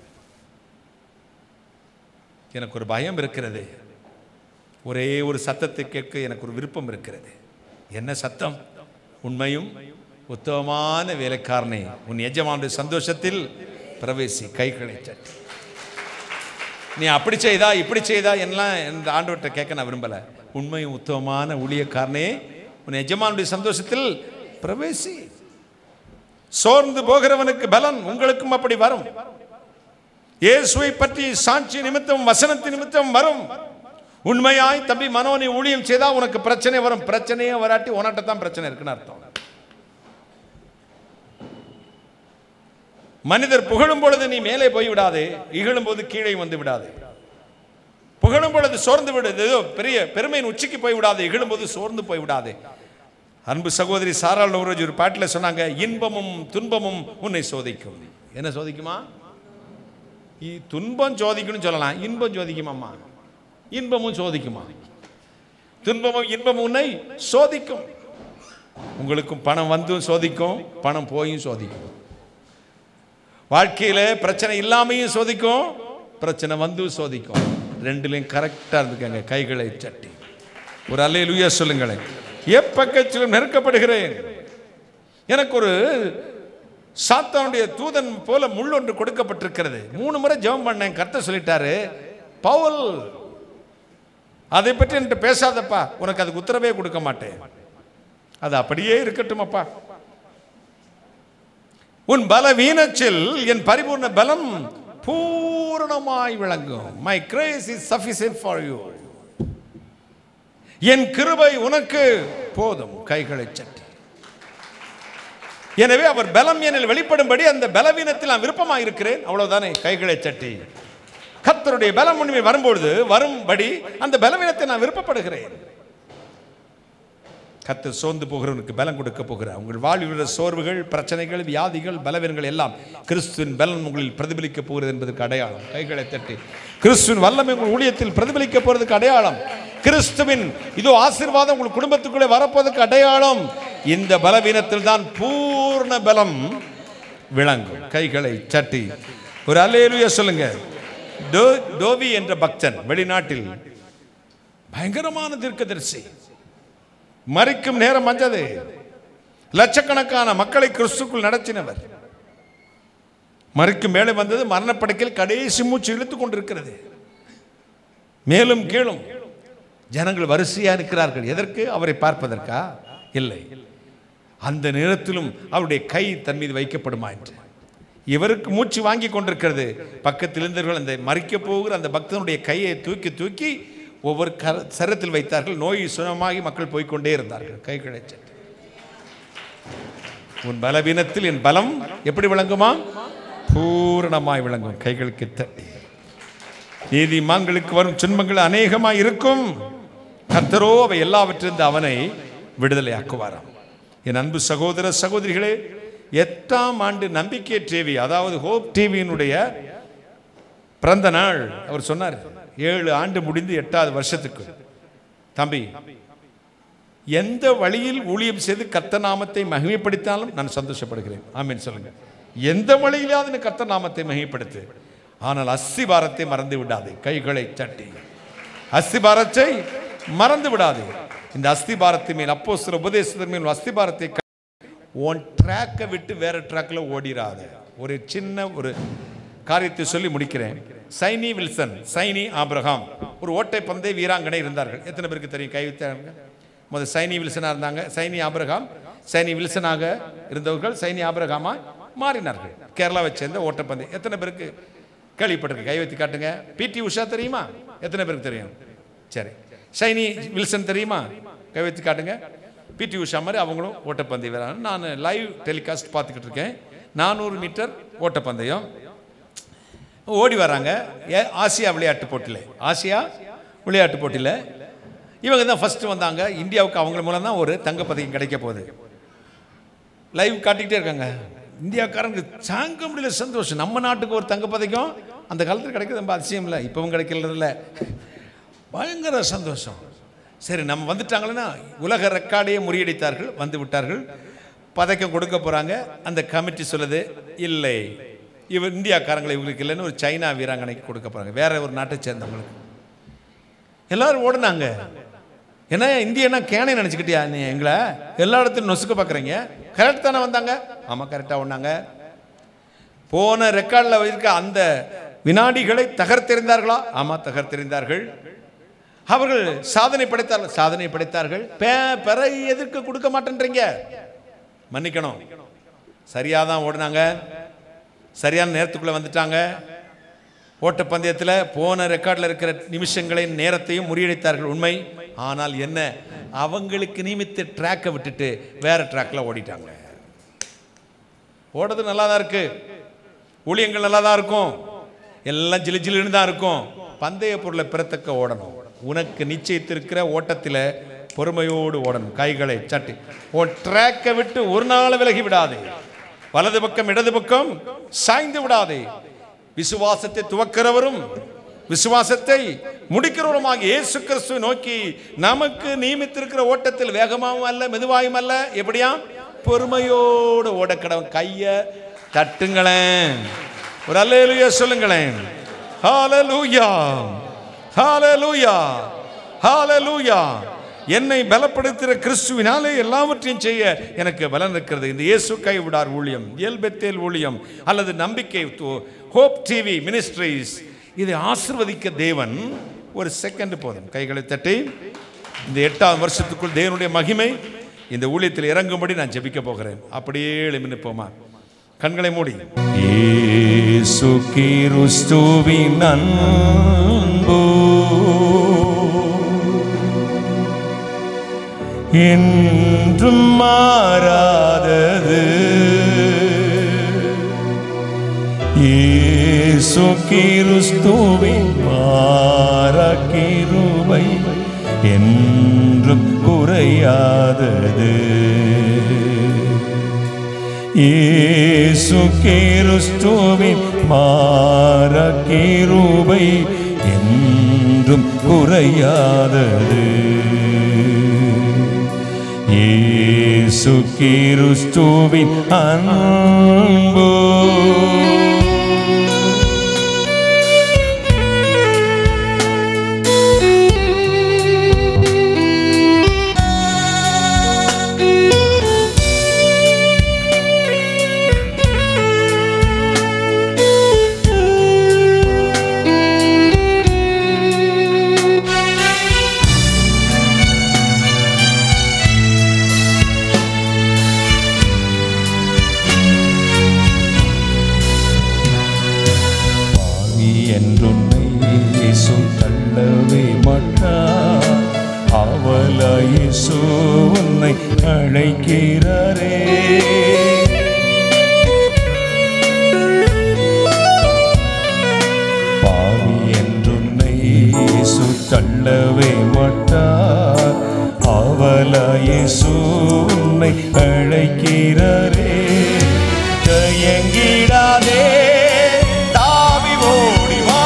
எனக்கு ஒரு பயம் இருக்கிறது ஒரே ஒரு சத்தத்தை கேட்க எனக்கு ஒரு விருப்பம் இருக்கிறது என்ன சத்தம் உண்மையும் உத்தமமான வேலைக்காரனே உன் எஜமானுடைய சந்தோஷத்தில் பிரவேசி கைகளை தட்டி நீ அப்படி செய்தா இப்படி செய்தா எல்லாம் இந்த ஆண்டவர்கிட்ட கேட்க நான் விரும்பல உண்மையும் உத்தமமான ஊழியக்காரனே உன் எஜமானுடைய சந்தோஷத்தில் பிரவேசி சோர்ந்து போகிறவனுக்கு பலன் உங்களுக்கும் அப்படி வரும் இயேசுவை பற்றி சாட்சி நிமித்தம் வசனத்தின் நிமித்தம் வரும் உண்மையாய் தம்பி மனோ நீ ஊழியம் செய்தா உனக்கு பிரச்சனை வரும் பிரச்சனையே வராட்டி உனட்ட தான் பிரச்சனை இருக்குன்னு அர்த்தம் மனிதர் புகழும் பொழுது நீ மேலே போய் விடாதே இகழும் போது கீழே வந்து விடாதே புகழும் பொழுது சோர்ந்து விடுது ஏதோ பெரிய பெருமையின் உச்சிக்கு போய் விடாதே இகழும் போது சோர்ந்து போய் விடாதே அன்பு சகோதரி சாராள் நவரோஜ் ஒரு பாட்டில் சொன்னாங்க இன்பமும் துன்பமும் உன்னை சோதிக்கும் என்ன சோதிக்குமா இ- துன்பம் சோதிக்கும்னு சொல்லலாம் இன்பம் சோதிக்குமாம்மா இன்பமும் சோதிக்குமா துன்பமும் இன்பமும் உன்னை சோதிக்கும் உங்களுக்கும் பணம் வந்தும் சோதிக்கும் பணம் போயும் சோதிக்கும் வாழ்க்கையில பிரச்சனை இல்லாமையும் சோதிக்கும் பிரச்சனை வந்தும் சோதிக்கும் ரெண்டுலையும் கரெக்டாக இருந்துக்கங்க கைகளை சட்டி ஒரு அல்லையிலுயா சொல்லுங்களேன் எப்பக்கத்திலும் நெருக்கப்படுகிறேன் எனக்கு ஒரு சாத்தானுடைய தூதன் போல முள் ஒன்று கொடுக்கப்பட்டிருக்கிறது மூணு முறை ஜெபம் பண்ணேன் கர்த்தர் சொல்லிட்டாரு பவுல் அதை பற்றி என்கிட்ட பேசாதப்பா உனக்கு அதுக்கு உத்தரவே கொடுக்க மாட்டேன் அது அப்படியே இருக்கட்டும் அப்பா உன் பலவீனத்தில் என் பரிபூர்ண பலம் பூரணமாய் விளங்கும் my grace is sufficient for you என் கிருபை உனக்கு போதும் கைகளை சட்டி எனவே அவர் பலம் என்னில் வெளிப்படும்படி அந்த பலவீனத்தில் நான் விருப்பமாக இருக்கிறேன் அவ்வளவுதானே கைகளை சட்டி கர்த்தருடைய பலம் உண்மை வரும்பொழுது வரும்படி அந்த பலவீனத்தை நான் விருப்பப்படுகிறேன் கர்த்தர் சோர்ந்து போகிறவனுக்கு பலம் கொடுக்க போகிறார் உங்கள் வாழ்வில் உள்ள சோர்வுகள் பிரச்சனைகள் வியாதிகள் பலவீனங்கள் எல்லாம் கிறிஸ்துவின் பலன் உங்களில் பிரதிபலிக்க போகிறது என்பதற்கு அடையாளம் கைகளை தட்டி கிறிஸ்துவின் வல்லமை உங்கள் ஊழியத்தில் பிரதிபலிக்க போறதுக்கு அடையாளம் கிறிஸ்துவின் இதோ ஆசீர்வாதம் உங்கள் குடும்பத்துக்குள்ளே வரப்போவதற்கு அடையாளம் இந்த பலவீனத்தில் தான் பூர்ண பலம் விளங்கும் கைகளை சட்டி ஒரு அல்லேலுயா சொல்லுங்க டோ டோவி என்ற பக்தன் வெளிநாட்டில் பயங்கரமான தீர்க்கதரிசி மறிக்கும் நேரம் வந்தது லட்சக்கணக்கான மக்களை கிறிஸ்துக்குள் நடத்தினவர் மறிக்கும் வேலை வந்தது மரணப்படுக்கையில் கடைசி மூச்சு இழுத்துக் கொண்டிருக்கிறது மேலும் கீழும் ஜனங்கள் வரிசையா இருக்கிறார்கள் எதற்கு அவரை பார்ப்பதற்கா இல்லை அந்த நேரத்திலும் அவருடைய கை தன் மீது வைக்கப்படுமா என்று இவருக்கு மூச்சு வாங்கி கொண்டிருக்கிறது பக்கத்தில் இருந்தவர்கள் அந்த மறிக்க போகிற அந்த பக்தனுடைய கையை தூக்கி தூக்கி ஒவ்வொரு கர சரத்தில் வைத்தார்கள் நோய் சுயமாகி மக்கள் போய்க்கொண்டே இருந்தார்கள் கை கிடைச்ச உன் பலவீனத்தில் என் பலம் எப்படி விளங்குமா பூரணமாய் விளங்கும் கைகளுக்கு தட்டி நீதிமான்களுக்கு வரும் துன்பங்கள் அநேகமாய் இருக்கும் கர்த்தரோ அவை எல்லாவற்றிலிருந்து அவனை விடுதலையாக்குவாராம் என் அன்பு சகோதர சகோதரிகளே எட்டாம் ஆண்டு நம்பிக்கை டிவி அதாவது ஹோப் டிவியினுடைய பிறந்த நாள் அவர் சொன்னார் ஏழு ஆண்டு முடிந்து எட்டாவது வருஷத்துக்கு தம்பி எந்த வழியில் ஊழியம் செய்து கர்த்த நாமத்தை மகிமைப்படுத்தினாலும் நான் சந்தோஷப்படுகிறேன் ஆமென் சொல்லுங்க எந்த வழியிலாவது நீ கர்த்த நாமத்தை மகிமைப்படுத்து ஆனால் அஸ்திபாரத்தை மறந்து விடாதே கைகளை தட்டி அஸ்திபாரத்தை மறந்து விடாதே இந்த அஸ்திபாரத்தின் மேல் அப்போ சில உபதேசத்தின் மேல் அஸ்திபாரத்தை க- உன் ட்ராக்கை விட்டு வேற ட்ராக்ல ஓடிராத ஒரு சின்ன ஒரு காரியத்தை சொல்லி முடிக்கிறேன் சைனி வில்சன் சைனி ஆபிரகாம் ஒரு ஓட்டை பந்தய வீராங்கனை இருந்தார்கள் எத்தனை பேருக்கு தெரியும் கை வைத்தாங்க முதல் சைனி வில்சனாக இருந்தாங்க சைனி ஆபிரகாம் சைனி வில்சனாக இருந்தவர்கள் சைனி ஆபிரகாமா மாறினார்கள் கேரளாவை சேர்ந்த ஓட்டப்பந்தயம் எத்தனை பேருக்கு கேள்விப்பட்டிருக்கு கை வைத்து காட்டுங்க பிடி உஷா தெரியுமா எத்தனை பேருக்கு தெரியும் சரி ஷைனி வில்சன் தெரியுமா கை வைத்து காட்டுங்க பிடி உஷா மாதிரி அவங்களும் ஓட்டப்பந்தயம் வீரர் நான் லைவ் டெலிகாஸ்ட் பார்த்துக்கிட்டு இருக்கேன் நானூறு மீட்டர் ஓட்டப்பந்தயம் ஓடி வராங்க ஏ- ஆசியா விளையாட்டு போட்டியில் ஆசியா விளையாட்டு போட்டியில் இவங்க தான் ஃபர்ஸ்ட் வந்தாங்க இந்தியாவுக்கு அவங்கள மூலம் தான் ஒரு தங்கப்பதக்கம் கிடைக்க போகுது லைவ் காட்டிக்கிட்டே இருக்காங்க இந்தியாக்காரங்க தாங்க முடியல சந்தோஷம் நம்ம நாட்டுக்கு ஒரு தங்கப்பதக்கம் அந்த காலத்தில் கிடைக்கிறது ரொம்ப அதிசயம் இல்லை இப்பவும் கிடைக்கிறதில்ல பயங்கர சந்தோஷம் சரி நம்ம வந்துட்டாங்களன்னா உலக ரெக்கார்டையே முறியடித்தார்கள் வந்து விட்டார்கள் பதக்கம் கொடுக்க போகிறாங்க அந்த கமிட்டி சொல்லுது இல்லை இவர் இந்தியாக்காரங்களை இவங்களுக்கு இல்லைன்னு ஒரு சைனா வீராங்கனைக்கு கொடுக்க போகிறாங்க வேற ஒரு நாட்டை சேர்ந்தவங்களுக்கு எல்லாரும் ஓடுனாங்க என்ன இந்தியனா கேனை நினச்சிக்கிட்டியா நீ எங்களை எல்லா இடத்துலையும் நொசுக்க பார்க்குறீங்க கரெக்ட் தானே வந்தாங்க ஆமாம் கரெக்டாக ஒன்றாங்க போன ரெக்கார்டில் இருக்க அந்த வினாடிகளை தகர்த்தெறிந்தார்களா ஆமாம் தகர்த்தெறிந்தார்கள் அவர்கள் சாதனை படைத்தார்கள் சாதனை படைத்தார்கள் பே- பெற எதற்கு கொடுக்க மாட்டேன்றீங்க மன்னிக்கணும் சரியாக தான் ஓடினாங்க சரியான நேரத்துக்குள்ளே வந்துட்டாங்க ஓட்டப்பந்தயத்தில் போன ரெக்கார்டில் இருக்கிற நிமிஷங்களையும் நேரத்தையும் முறியடித்தார்கள் உண்மை ஆனால் என்ன அவங்களுக்கு நியமித்த ட்ராக்கை விட்டுட்டு வேற ட்ராக்ல ஓடிட்டாங்க ஓடுறது நல்லா தான் இருக்கு ஊழியங்கள் நல்லா தான் இருக்கும் எல்லாம் ஜிலு ஜிலுன்னு தான் இருக்கும் பந்தய பொருளை பெறத்தக்க ஓடணும் உனக்கு நிச்சயித்திருக்கிற ஓட்டத்தில் பொறுமையோடு ஓடணும் கைகளை சட்டி உன் ட்ராக்கை விட்டு ஒரு நாள் விலகி விடாதே வலது பக்கம் இடது பக்கம் சாய்ந்து விடாதே விசுவாசத்தை துவக்கிறவரும் விசுவாசத்தை முடிக்கிறவருமாக இயேசு கிறிஸ்துவை நோக்கி நமக்கு நியமித்திருக்கிற ஓட்டத்தில் வேகமாகவும் அல்ல மெதுவாயும் அல்ல எப்படியா பொறுமையோடு ஓடக்கடவன் கைய தட்டுங்களேன் ஒரு அல்லேலூயா சொல்லுங்களேன் ஹalleluya ஹalleluya ஹalleluya என்னை பலப்படுத்துகிற கிறிஸ்துவினாலே எல்லாவற்றையும் செய்ய எனக்கு பலன் இருக்கிறது இந்த இயேசு கைவிடார் ஊழியம் இயல்பெத்தேல் ஊழியம் அல்லது நம்பிக்கை ஹோப் டிவி மினிஸ்ட்ரிஸ் இதை ஆசிர்வதிக்க தேவன் ஒரு செகண்ட் போதும் கைகளை தட்டி இந்த எட்டாம் வருஷத்துக்குள் தேவனுடைய மகிமை இந்த ஊழியத்தில் இறங்கும்படி நான் ஜெபிக்க போகிறேன் அப்படியே எழுமி போமா கண்களை மூடி இயேசு கிறிஸ்துவின் அன்பு என்றும் மாறாதது இயேசு கிறிஸ்துவின் மாறா கிருபை என்றும் குறையாதது இயேசு கிறிஸ்துவின் மாற கிருபை என்றும் குறையாதது இயேசு கிறிஸ்துவின் அன்பு பாவி என்றுன்னை இயேசு தள்ளவே மாட்டார் அவல இயேசு உன்னை அழைக்கிறாரே பாவி என்றுன்னை இயேசு தள்ளவே மாட்டார் அவல இயேசு உன்னை அழைக்கிறாரே தயங்கிடாதே தாவி ஓடி வா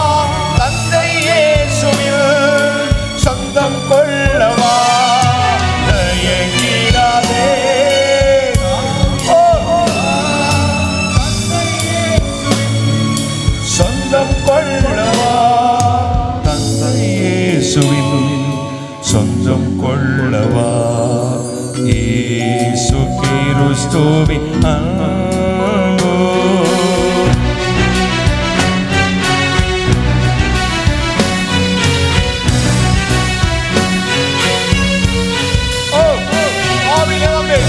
தந்தை இயேசுவில் சொந்தம் கொள்ளவா கொள்ளவா தந்தை இயேசுவின் சொந்தம் கொள்ளவா இயேசு கிறிஸ்துவின் அன்பு ஓ ஆவி நிரம்பி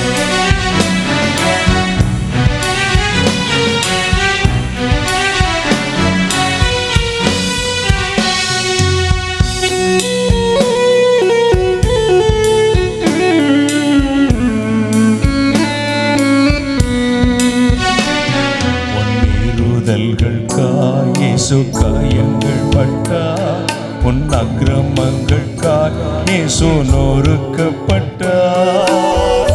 பொன்னிறுதல்கள் காயேசு காயங்கள் பட்டார் உன் அக்கிரமங்கள் காயேசு நொறுக்கப்பட்டார்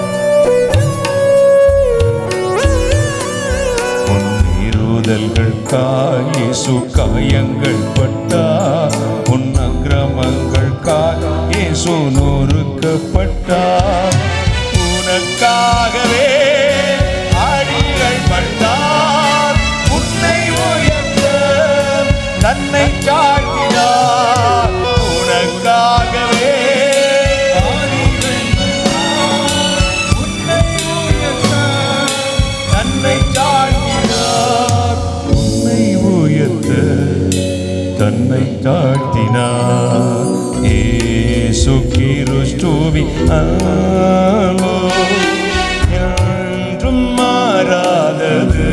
பொன்னிறுதல்கள் காயேசு காயங்கள் பட்டார் உன் அக்கிரமங்கள் காயேசு நொறுக்கப்பட்டார் உனக்காகவே அடிகள் பட்டார் உன்னை உயர்த்த தன்னை தாழ்த்தினார் உனக்காகவே அடிகள் பட்டார், உன்னை உயர்த்த தன்னை தாழ்த்தினார் உன்னை உயர்த்த தன்னை தாழ்த்தினார் ஏசு கிறிஸ்துவி ஆலோ என்றும் மாறாதது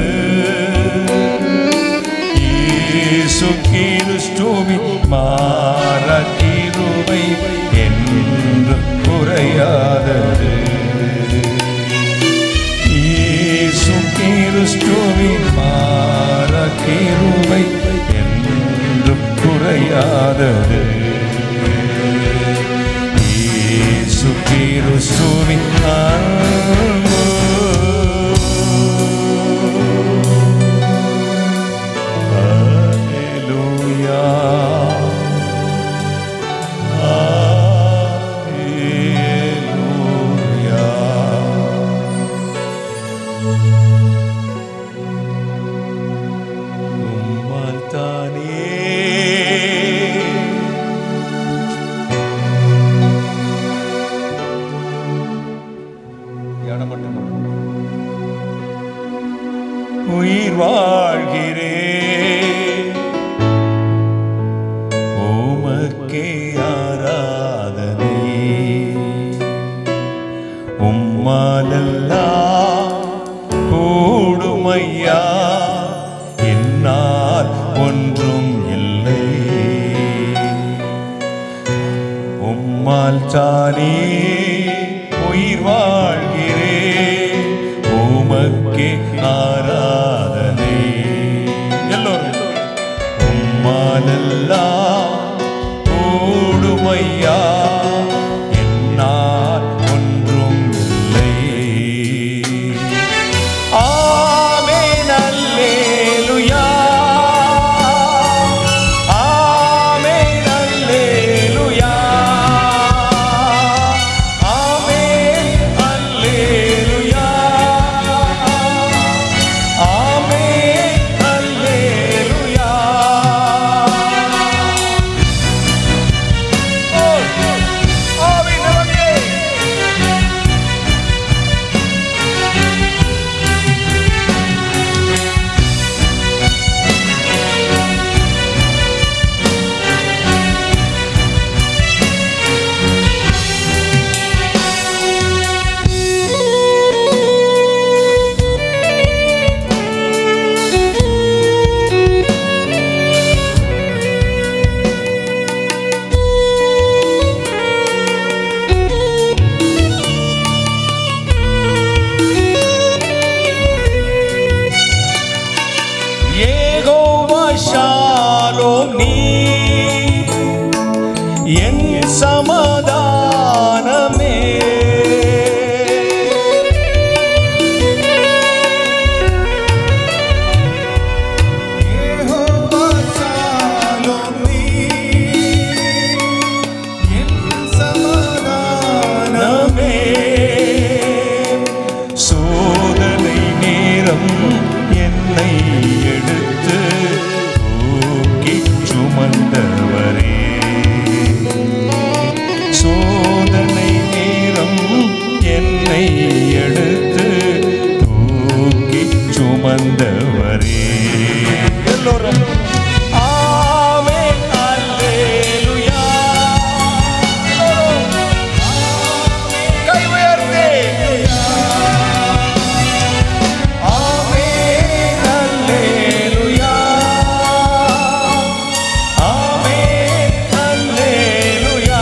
இயேசு கிறிஸ்துவி மாற கிருபை என்றும் குறையாதது இயேசு கிறிஸ்துவின் மாற கிருபை என்றும் குறையாதது இயேசு கிறிஸ்துவின் அன்பு. Hallelujah. Hallelujah. உம்மால் தானே தியானம் மட்டும் உயிர் வாழ்கிறே உமக்கே ஆராதனை உம்மாலெல்லாம் கூடுமையா என்னால் ஒன்றும் இல்லை உம்மால் தானே உயிர் வாழ்கிறே உமக்கே ஆராதனை எல்லோரும் உம்மாலெல்லாம் கூடுமையா என்னால் ஒன்றும் இல்லை ஆமென் அல்லேலூயா ஆமென் அல்லேலூயா ஆமென் அல்லேலூயா ஆமென் அல்லேலூயா ஓ ஆவி நிரம்பி ஏகோவா ஷாலோம் நீ என் சமாதானமே ஏகோவா ஷாலோம் நீ என் சமாதானமே சோதனை நேரம் என்னை எடுத்து சுமந்தவரே சோதனை நேரம் என்னை எடுத்து தூக்கி சுமந்தவரே எல்லோரும் ஆமென் அல்லேலூயா கை உயர்த்தி ஆமென் அல்லேலூயா ஆமென் அல்லேலூயா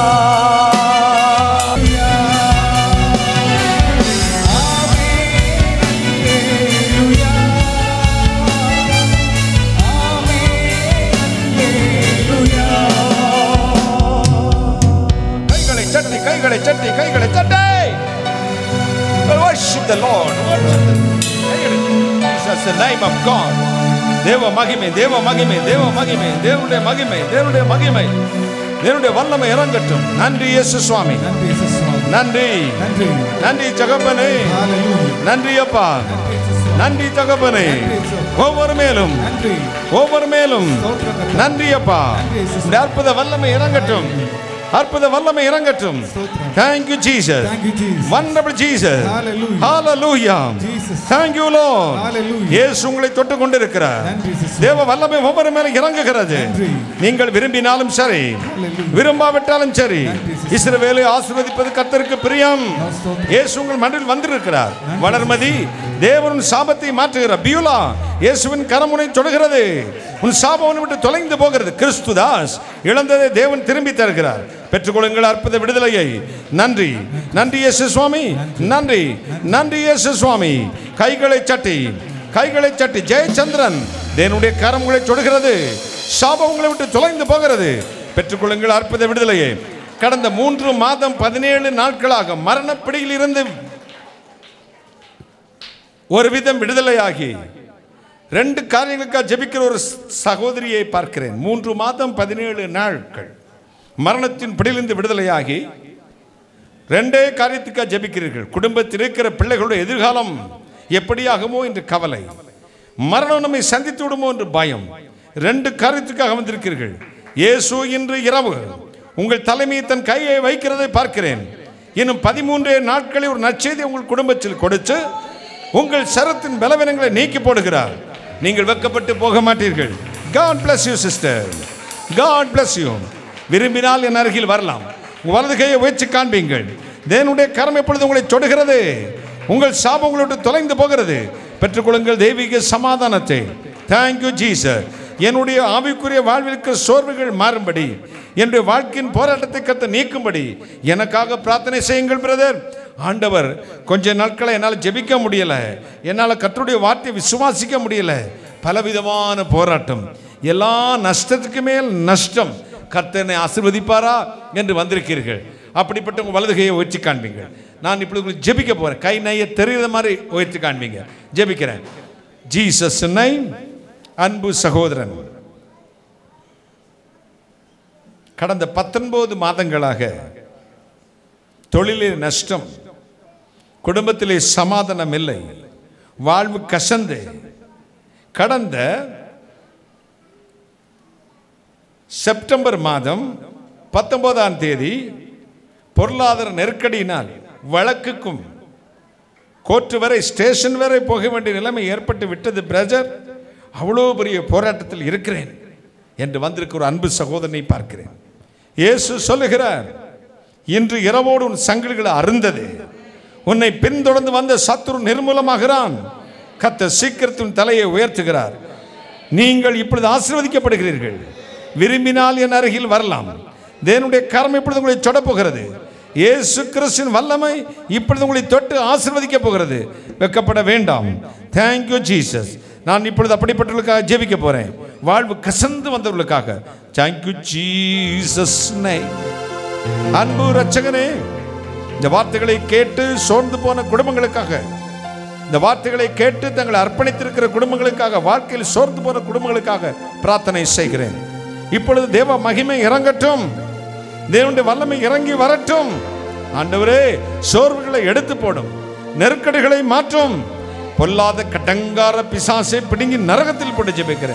கைகளை தட்டி கைகளை தட்டி கைகளை தட்டி worship the lord worship the கைகளை Jesus the name of god தேவ மகிமை தேவ மகிமை தேவ மகிமை தேவனுடைய மகிமை தேவனுடைய மகிமை தேவனுடைய வல்லமை இறங்கட்டும் நன்றி இயேசு சுவாமி நன்றி இயேசு சுவாமி. நன்றி நன்றி நன்றி ஜகப்பனே ஹalleluya. நன்றி அப்பா நன்றி இயேசு சுவாமி. நன்றி தகப்பனே ஒவ்வொரு மேலும் நன்றி ஒவ்வொரு மேலும் ஸ்தோத்திரம் கர்த்தா. நன்றி அப்பா நன்றி இயேசு. இந்த அற்புத வல்லமை இறங்கட்டும் அற்புத வல்லமை இறங்கட்டும் ஸ்தோத்திரம். thank you jesus Thank you, Jesus. wonderful jesus Hallelujah. hallelujah Jesus. thank you lord Hallelujah. இயேசு உங்களை தொட்டு கொண்டிருக்கிறார் நன்றி இயேசு சுவாமி. தேவ வல்லமை ஒவ்வொரு மேலும் இறங்குகிறது நன்றி. நீங்கள் விரும்பினாலும் சரி Hallelujah. விரும்பாவிட்டாலும் சரி நன்றி, sister. இஸ்ரவேலை ஆசீர்வதிப்பது கர்த்தருக்கு பிரியம் ஸ்தோத்திரம். இயேசு உங்கள் மண்டில் வந்திருக்கிறார் வளர்மதி தேவன் சாபத்தை மாற்றுகிறார் பியூலா இயேசுவின் கரமுனை தொடுகிறது உன் சாபம் உன்னை விட்டு தொலைந்து போகிறது கிறிஸ்துதாஸ் இழந்ததை தேவன் திரும்பி தருகிறார் பெற்றுக்கொள்ளுங்கள் அற்புத விடுதலையை நன்றி நன்றி இயேசு சுவாமி நன்றி நன்றி இயேசு சுவாமி கைகளை சட்டி கைகளை சட்டி ஜெயச்சந்திரன் தேவனுடைய கரம் உங்களை தொடுகிறது சாபம் உங்களை விட்டு தொலைந்து போகிறது பெற்றுக்கொள்ளுங்கள் அற்புத விடுதலையை கடந்த மூன்று மாதம் பதினேழு நாட்களாக மரணப்பிடியில் இருந்து ஒரு விதம் விடுதலையாகி ரெண்டு காரியங்களுக்காக ஜெபிக்கிற ஒரு சகோதரியை பார்க்கிறேன் மூன்று மாதம் பதினேழு நாட்கள் மரணத்தின் பிடியிலிருந்து விடுதலையாகி ரெண்டே காரியத்துக்காக ஜெபிக்கிறீர்கள் குடும்பத்தில் இருக்கிற பிள்ளைகளுடைய எதிர்காலம் எப்படியாகுமோ என்று கவலை மரணம் நம்மை சந்தித்து விடுமோ என்று பயம் ரெண்டு காரியத்துக்காக வந்திருக்கிறீர்கள் இயேசு இன்று இரவு உங்கள் தலைமையை தன் கையை வைக்கிறதை பார்க்கிறேன் இன்னும் பதிமூன்றே நாட்களில் ஒரு நற்செய்தி உங்கள் குடும்பத்தில் கொடுத்து உங்கள் சரத்தின் பலவீனங்களை நீக்கி போடுகிறார் நீங்கள் வெக்கப்பட்டு போக மாட்டீர்கள் God bless you sister God bless you விரும்பினால் என் அருகில் வரலாம் உங்கள் வலது கையை உயர்ச்சி காண்பீங்கள் தேவனுடைய கரம் எப்பொழுது உங்களை தொடுகிறது உங்கள் சாபம் உங்களை விட்டு தொலைந்து போகிறது பெற்றுக்கொள்ளுங்கள் தெய்வீக சமாதானத்தை தேங்க்யூ ஜீசஸ் என்னுடைய ஆவிக்குரிய வாழ்விற்கு சோர்வுகள் மாறும்படி என்னுடைய வாழ்க்கையின் போராட்டத்தை கத்த நீக்கும்படி எனக்காக பிரார்த்தனை செய்யுங்கள் பிரதர் ஆண்டவர் கொஞ்ச நாட்களை என்னால் ஜெபிக்க முடியல என்னால் கர்த்தருடைய வார்த்தையை விசுவாசிக்க முடியல பலவிதமான போராட்டம் எல்லா நஷ்டத்துக்கு மேல் நஷ்டம் கர்த்தனை ஆசிர்வதிப்பாரா என்று வந்திருக்கிறீர்கள் அப்படிப்பட்ட உங்கள் வலது கையை உயர்த்தி காண்பீங்க நான் இப்படி உங்களுக்கு ஜெபிக்க போகிறேன் கை நைய தெரிகிற மாதிரி உயர்த்தி காண்பீங்க ஜெபிக்கிறேன் ஜீசஸ் நை அன்பு சகோதரன் கடந்த பத்தொன்பது மாதங்களாக தொழிலில் நஷ்டம் குடும்பத்திலே சமாதானம் இல்லை வாழ்வு கசந்து கடந்த செப்டம்பர் மாதம் பத்தொன்பதாம் தேதி பொருளாதார நெருக்கடியினால் வழக்குக்கும் கோர்ட்டு வரை ஸ்டேஷன் வரை போக வேண்டிய நிலைமை ஏற்பட்டு விட்டது பிரதர் அவ்வளோ பெரிய போராட்டத்தில் இருக்கிறேன் என்று வந்திருக்க ஒரு அன்பு சகோதரனை பார்க்கிறேன் இயேசு சொல்லுகிறார் இன்று இரவோடு உன் சங்கிலிகளை அருந்தது உன்னை பின்தொடர்ந்து வந்த சத்துரு நிர்மூலமாகிறான் கத்த சீக்கிரத்தின் தலையை உயர்த்துகிறார் நீங்கள் இப்பொழுது ஆசீர்வதிக்கப்படுகிறீர்கள் விரும்பினால் என் அருகில் வரலாம் தேவனுடைய கரம் இப்பொழுது உங்களை தொடப் போகிறது இயேசு கிறிஸ்துவின் வல்லமை இப்பொழுது உங்களை தொட்டு ஆசீர்வதிக்க போகிறது வெக்கப்பட வேண்டாம் தேங்க்யூ ஜீசஸ் நான் இப்பொழுது அப்படிப்பட்டவர்களுக்காக ஜெபிக்க போறேன் வாழ்வு கசந்து வந்தவர்களுக்காக தேங்க்யூ ஜீசஸ் அன்பு ரட்சகனே இந்த வார்த்தைகளை கேட்டு சோர்ந்து போன குடும்பங்களுக்காக இந்த வார்த்தைகளை கேட்டு தங்களை அர்ப்பணித்திருக்கிற குடும்பங்களுக்காக வாழ்க்கையில் சோர்ந்து போன குடும்பங்களுக்காக பிரார்த்தனை செய்கிறேன் இப்பொழுது தேவ மகிமை இறங்கட்டும் தேவனுடைய வல்லமை இறங்கி வரட்டும் ஆண்டவரே சோர்வுகளை எடுத்து போடும் நெருக்கடிகளை மாற்றும் பொல்லாத கடங்கார பிசாசை பிடுங்கி நரகத்தில் போட்டு ஜெபிக்கிறேன்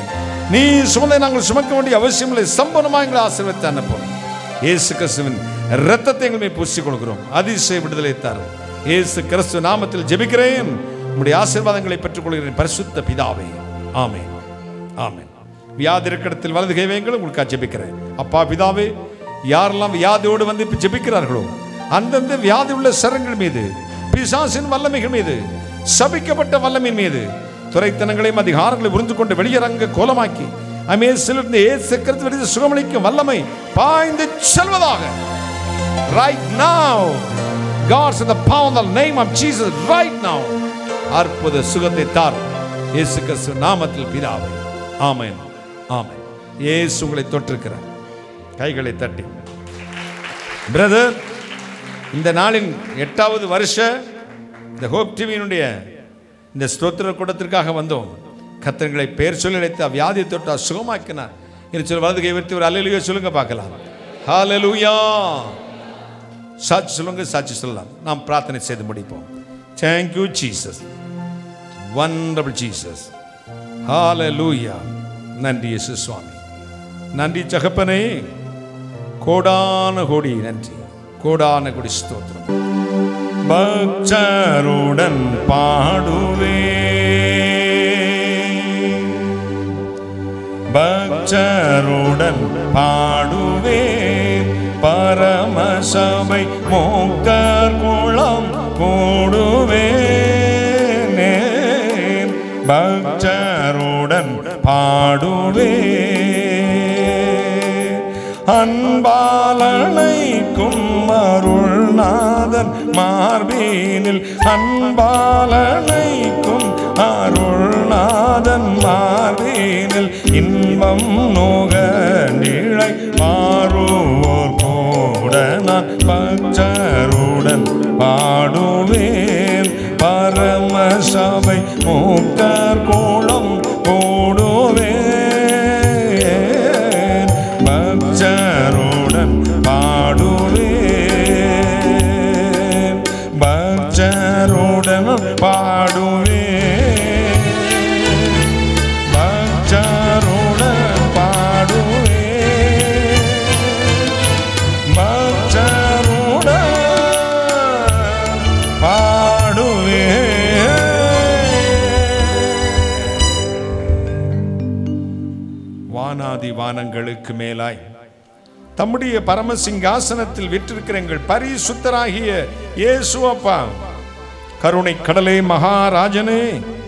நீ சுமந்தை நாங்கள் சுமக்க வேண்டிய அவசியம் இல்லை சம்பனமாக எங்களை ஆசீர்வதித்து அனுப்பும் இயேசு கிறிஸ்துவின் ரத்தத்தை எங்கள் மேல் பூசிக் கொள்கிறோம் அதிசய விடுதலை தாரும் இயேசு கிறிஸ்து நாமத்தில் ஜெபிக்கிறேன் உம்முடைய ஆசீர்வாதங்களை பெற்றுக்கொள்கிறேன் பரிசுத்த பிதாவே ஆமென் ஆமென் வியாதி இருக்கிற இடத்தில் வலது கை வையுங்கள் உங்களுக்கு ஜெபிக்கிறேன் அப்பா பிதாவே யாரெல்லாம் வியாதியோடு வந்து இப்ப ஜெபிக்கிறார்களோ அந்தந்த வியாதி உள்ள சரங்கள் மீது பிசாசின் வல்லமைகள் மீது சபிக்கப்பட்ட வல்லமையின் மீது துறைத்தனங்களையும் அதிகாரங்களை உறிந்து கொண்டு வெளியரங்க கோலமாக்கி அமே சிலர் ஏசு கிறிஸ்து விடுத்து சுகமளிக்கும் வல்லமை பாய்ந்து செல்வதாக right now God's in the power in the name of Jesus right now அற்புத சுகத்தை தார் இயேசு கிறிஸ்து நாமத்தில் பிதாவே ஆமென் ஆமென் இயேசு உங்களை தொட்டிருக்கிறார் கைகளை தட்டி பிரதர் இந்த நாளின் எட்டாவது வருஷ இந்த ஹோப் டிவியினுடைய இந்த ஸ்தோத்திர கூட்டத்திற்காக வந்தோம் கத்தங்களை பேர் சொல்லி அழைத்து வியாதி தொட்டா சுகமாக்கினார் என்று சொல்லி வலது கை வைத்து ஒரு அல்லலுயா சொல்லுங்க பார்க்கலாம் ஹalleluya சாட்சி சொல்லுங்க சாட்சி சொல்லலாம் நாம் பிரார்த்தனை செய்து முடிப்போம் தேங்க்யூ ஜீசஸ் வண்டபிள் ஜீசஸ் ஹalleluya நன்றி இயேசு சுவாமி நன்றி ஜகப்பனே கோடான கோடி நன்றி கோடான கோடி ஸ்தோத்திரம் பக்தருடன் பாடுவே பக்தருடன் பாடுவே பரமசபை மோக்தர் குளம் கூடுவே பக்தருடன் பாடுவே அன்பாலனைக்கும் அருள்நாதன் மார்பீனில் அன்பாலனைக்கும் அருள்நாதன் மார்பீனில் இன்பம் நோக நிழை மாறுவோர் கூட நான் பச்சருடன் பாடுவேன் பரமசபை மூக்கர் கோலம் போடுவேன் பக்தருடன் பாடுவேன் பக்தருடன் பாடுவேன் பக்தருடன் பாடுவேன் பக்தருடன் பாடுவேன் வானாதி வானங்களுக்கு மேலாய் தம்முடைய பரமசிங்காசனத்தில் விற்றிருக்கிற எங்கள் பரிசுத்தராகிய இயேசு அப்பா கருணை கடலே மகாராஜனே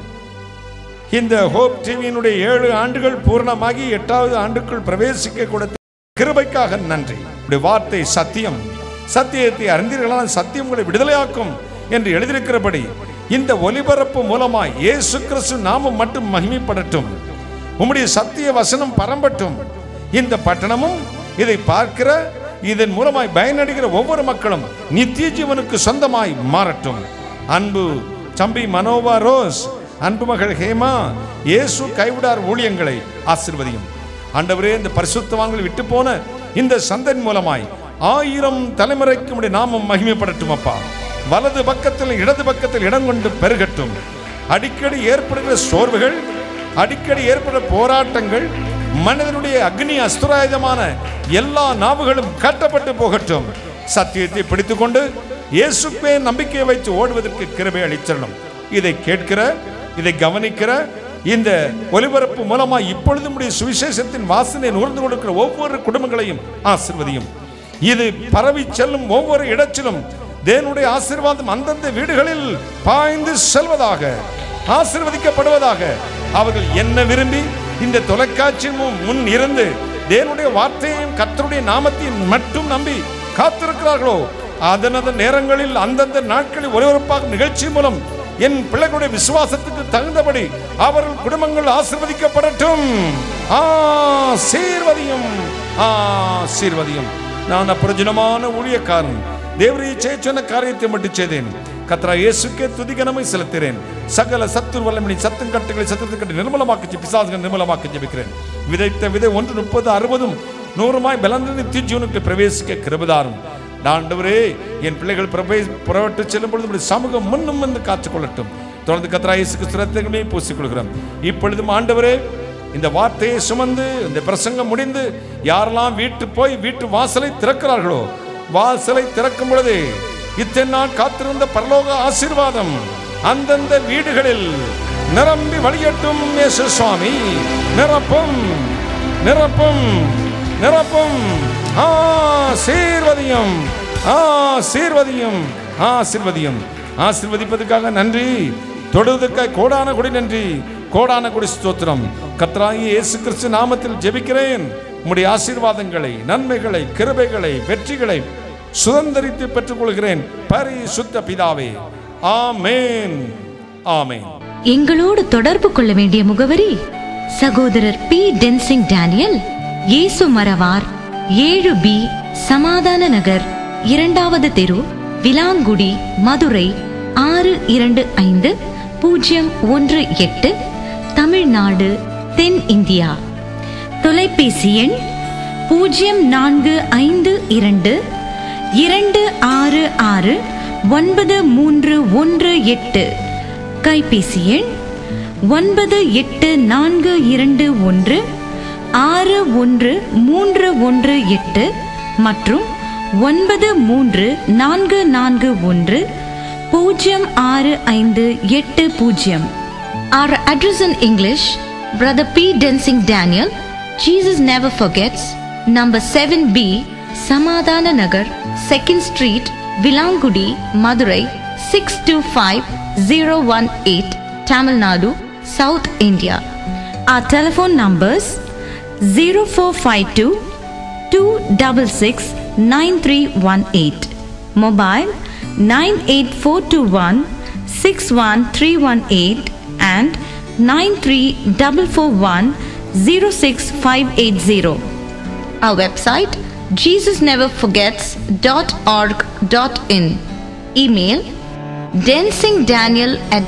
இந்த ஹோப் டிவியினுடைய ஏழு ஆண்டுகள் பூர்ணமாகி எட்டாவது ஆண்டுக்குள் பிரவேசிக்க கொடுத்த கிருபைக்காக நன்றி உடைய வார்த்தை சத்தியம் சத்தியத்தை அறிந்தீர்களால் சத்தியம் உங்களை விடுதலையாக்கும் என்று எழுதியிருக்கிறபடி இந்த ஒலிபரப்பு மூலமாய் இயேசு கிறிஸ்து நாமம் மட்டும் மகிமைப்படட்டும் உம்முடைய சத்திய வசனம் பரம்பட்டும் இந்த பட்டணமும் இதை பார்க்கிற இதன் மூலமாய் பயனடைகிற ஒவ்வொரு மக்களும் நித்திய ஜீவனுக்கு சொந்தமாய் மாறட்டும் அன்பு தம்பி மனோவா ரோஸ் அன்பு மகள் ஹேமா இயேசு கைவிடார் ஊழியங்களை ஆசிர்வதியும் ஆண்டவரே இந்த பரிசுத்தவான்கள் விட்டு போன இந்த சந்தன் மூலமாய் ஆயிரம் தலைமுறைக்கு உடைய நாமம் மகிமைப்படட்டும் அப்பா வலது பக்கத்தில் இடது பக்கத்தில் இடம் கொண்டு பெருகட்டும் அடிக்கடி ஏற்படுகிற சோர்வுகள் அடிக்கடி ஏற்படுற போராட்டங்கள் மனிதனுடைய அக்னி அஸ்திராயுதமான எல்லா நாவுகளும் கட்டப்பட்டு போகட்டும் சத்தியத்தை பிடித்துக்கொண்டு இயேசுப்பே நம்பிக்கையை வைத்து ஓடுவதற்கு கிருபை அளித்தரணும் இதை கேட்கிற இதை கவனிக்கிற இந்த ஒலிபரப்பு மூலமா இப்பொழுது உடைய சுவிசேஷத்தின் வாசனை நுகர்ந்து கொடுக்கிற ஒவ்வொரு குடும்பங்களையும் ஆசிர்வதியும் இது பரவி செல்லும் ஒவ்வொரு இடத்திலும் தேவனுடைய ஆசீர்வாதம் அந்தந்த வீடுகளில் பாய்ந்து செல்வதாக ஆசீர்வதிக்கப்படுவதாக அவர்கள் என்ன விரும்பி இந்த தொலைக்காட்சி மு- முன் இருந்து தேவனுடைய வார்த்தையையும் கர்த்தருடைய நாமத்தையும் மட்டும் நம்பி காத்திருக்கிறார்களோ அதனது நேரங்களில் அந்தந்த நாட்களில் ஒருவருப்பாக நிகழ்ச்சி மூலம் என் பிள்ளைகளுடைய விசுவாசத்துக்கு தகுந்தபடி அவர்கள் குடும்பங்கள் ஆசீர்வதிக்கப்படட்டும் ஆசீர்வதியும் ஆசீர்வதியும் நான் அப்பிரஜனமான ஊழியக்காரன் தேவரையை செய்ய சொன்ன காரியத்தை மட்டும் செய்தேன் கத்ரா இயேசுக்கே துதிகனமை செலுத்துகிறேன் சகல சத்துரு வல்லமணி சத்தும் கட்டுகளை சத்துரு கட்டு நிர்மலமாக்கி பிசாசுகள் நிர்மலமாக்கி ஜெபிக்கிறேன் விதைத்த விதை ஒன்று முப்பது அறுபதும் நூறுமாய் பலந்து நித்திய பிரவேசிக்க கிருபதாரும் ஆண்டவரே என் பிள்ளைகள் பிரவே புறப்பட்டு செல்லும் பொழுது உம்முடைய சமூகம் முன்னும் வந்து காத்துக்கொள்ளட்டும் தொடர்ந்து கத்ரா இயேசுக்கு சுரத்தகமே பூசிக் கொள்கிறோம் இப்பொழுதும் ஆண்டவரே இந்த வார்த்தையை சுமந்து இந்த பிரசங்கம் முடிந்து யாரெல்லாம் வீட்டு போய் வீட்டு வாசலை திறக்கிறார்களோ வாசலை திறக்கும் பொழுது இத்தனை நாள் காத்திருந்த பரலோக ஆசீர்வாதம் அந்தந்த வீடுகளில் நிரம்பி வழியட்டும் இயேசு சுவாமி நிரப்பும் நிரப்பும் நிரப்பும் ஆசீர்வதியும் ஆசீர்வதியும் ஆசீர்வதியும் ஆசீர்வதிப்பதற்காக நன்றி தொடுவதற்காக கோடான கொடி நன்றி கோடான கொடி ஸ்தோத்திரம் கர்த்தராகிய இயேசு கிறிஸ்து நாமத்தில் ஜெபிக்கிறேன் உம்முடைய ஆசீர்வாதங்களை நன்மைகளை கிருபைகளை வெற்றிகளை சுதந்திரித்து பெற்றுக்கொள்கிறேன் பரிசுத்த பிதாவே ஆமேன் ஆமேன் எங்களோடு தொடர்பு கொள்ள வேண்டிய முகவரி சகோதரர் பி டென்சிங் டேனியல் இயேசு மரவார் ஏழு பி சமாதான நகர் இரண்டாவது தெரு விலாங்குடி மதுரை ஆறு இரண்டு ஐந்து பூஜ்ஜியம் ஒன்று எட்டு தமிழ்நாடு தென் இந்தியா தொலைபேசி எண் பூஜ்ஜியம் நான்கு ஐந்து இரண்டு இரண்டு ஆறு ஆறு ஒன்பது மூன்று ஒன்று எட்டு கைபேசி எண் ஒன்பது எட்டு நான்கு இரண்டு ஒன்று ஆறு ஒன்று மூன்று ஒன்று எட்டு மற்றும் ஒன்பது மூன்று நான்கு நான்கு ஒன்று பூஜ்ஜியம் ஆறு ஐந்து எட்டு பூஜ்ஜியம் Our address in English Brother P. Densing Daniel, Jesus Never Forgets, number 7B, Samadana Nagar, 2nd Street, Vilangudi, Madurai, 625018, Tamil Nadu, South India. Our telephone numbers 0452 266 9318, mobile 98421 61318 and 93441 06580. Our website jesusneverforgets.org.in. Email dancingdaniel at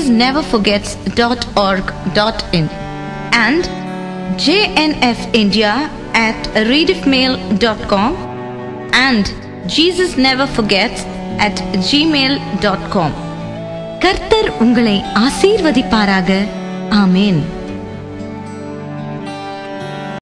jesusneverforgets.org.in and jnfindia at readifmail.com and jesusneverforgets at gmail.com கர்த்தர் உங்களை ஆசீர்வதிப்பாராக ஆமேன்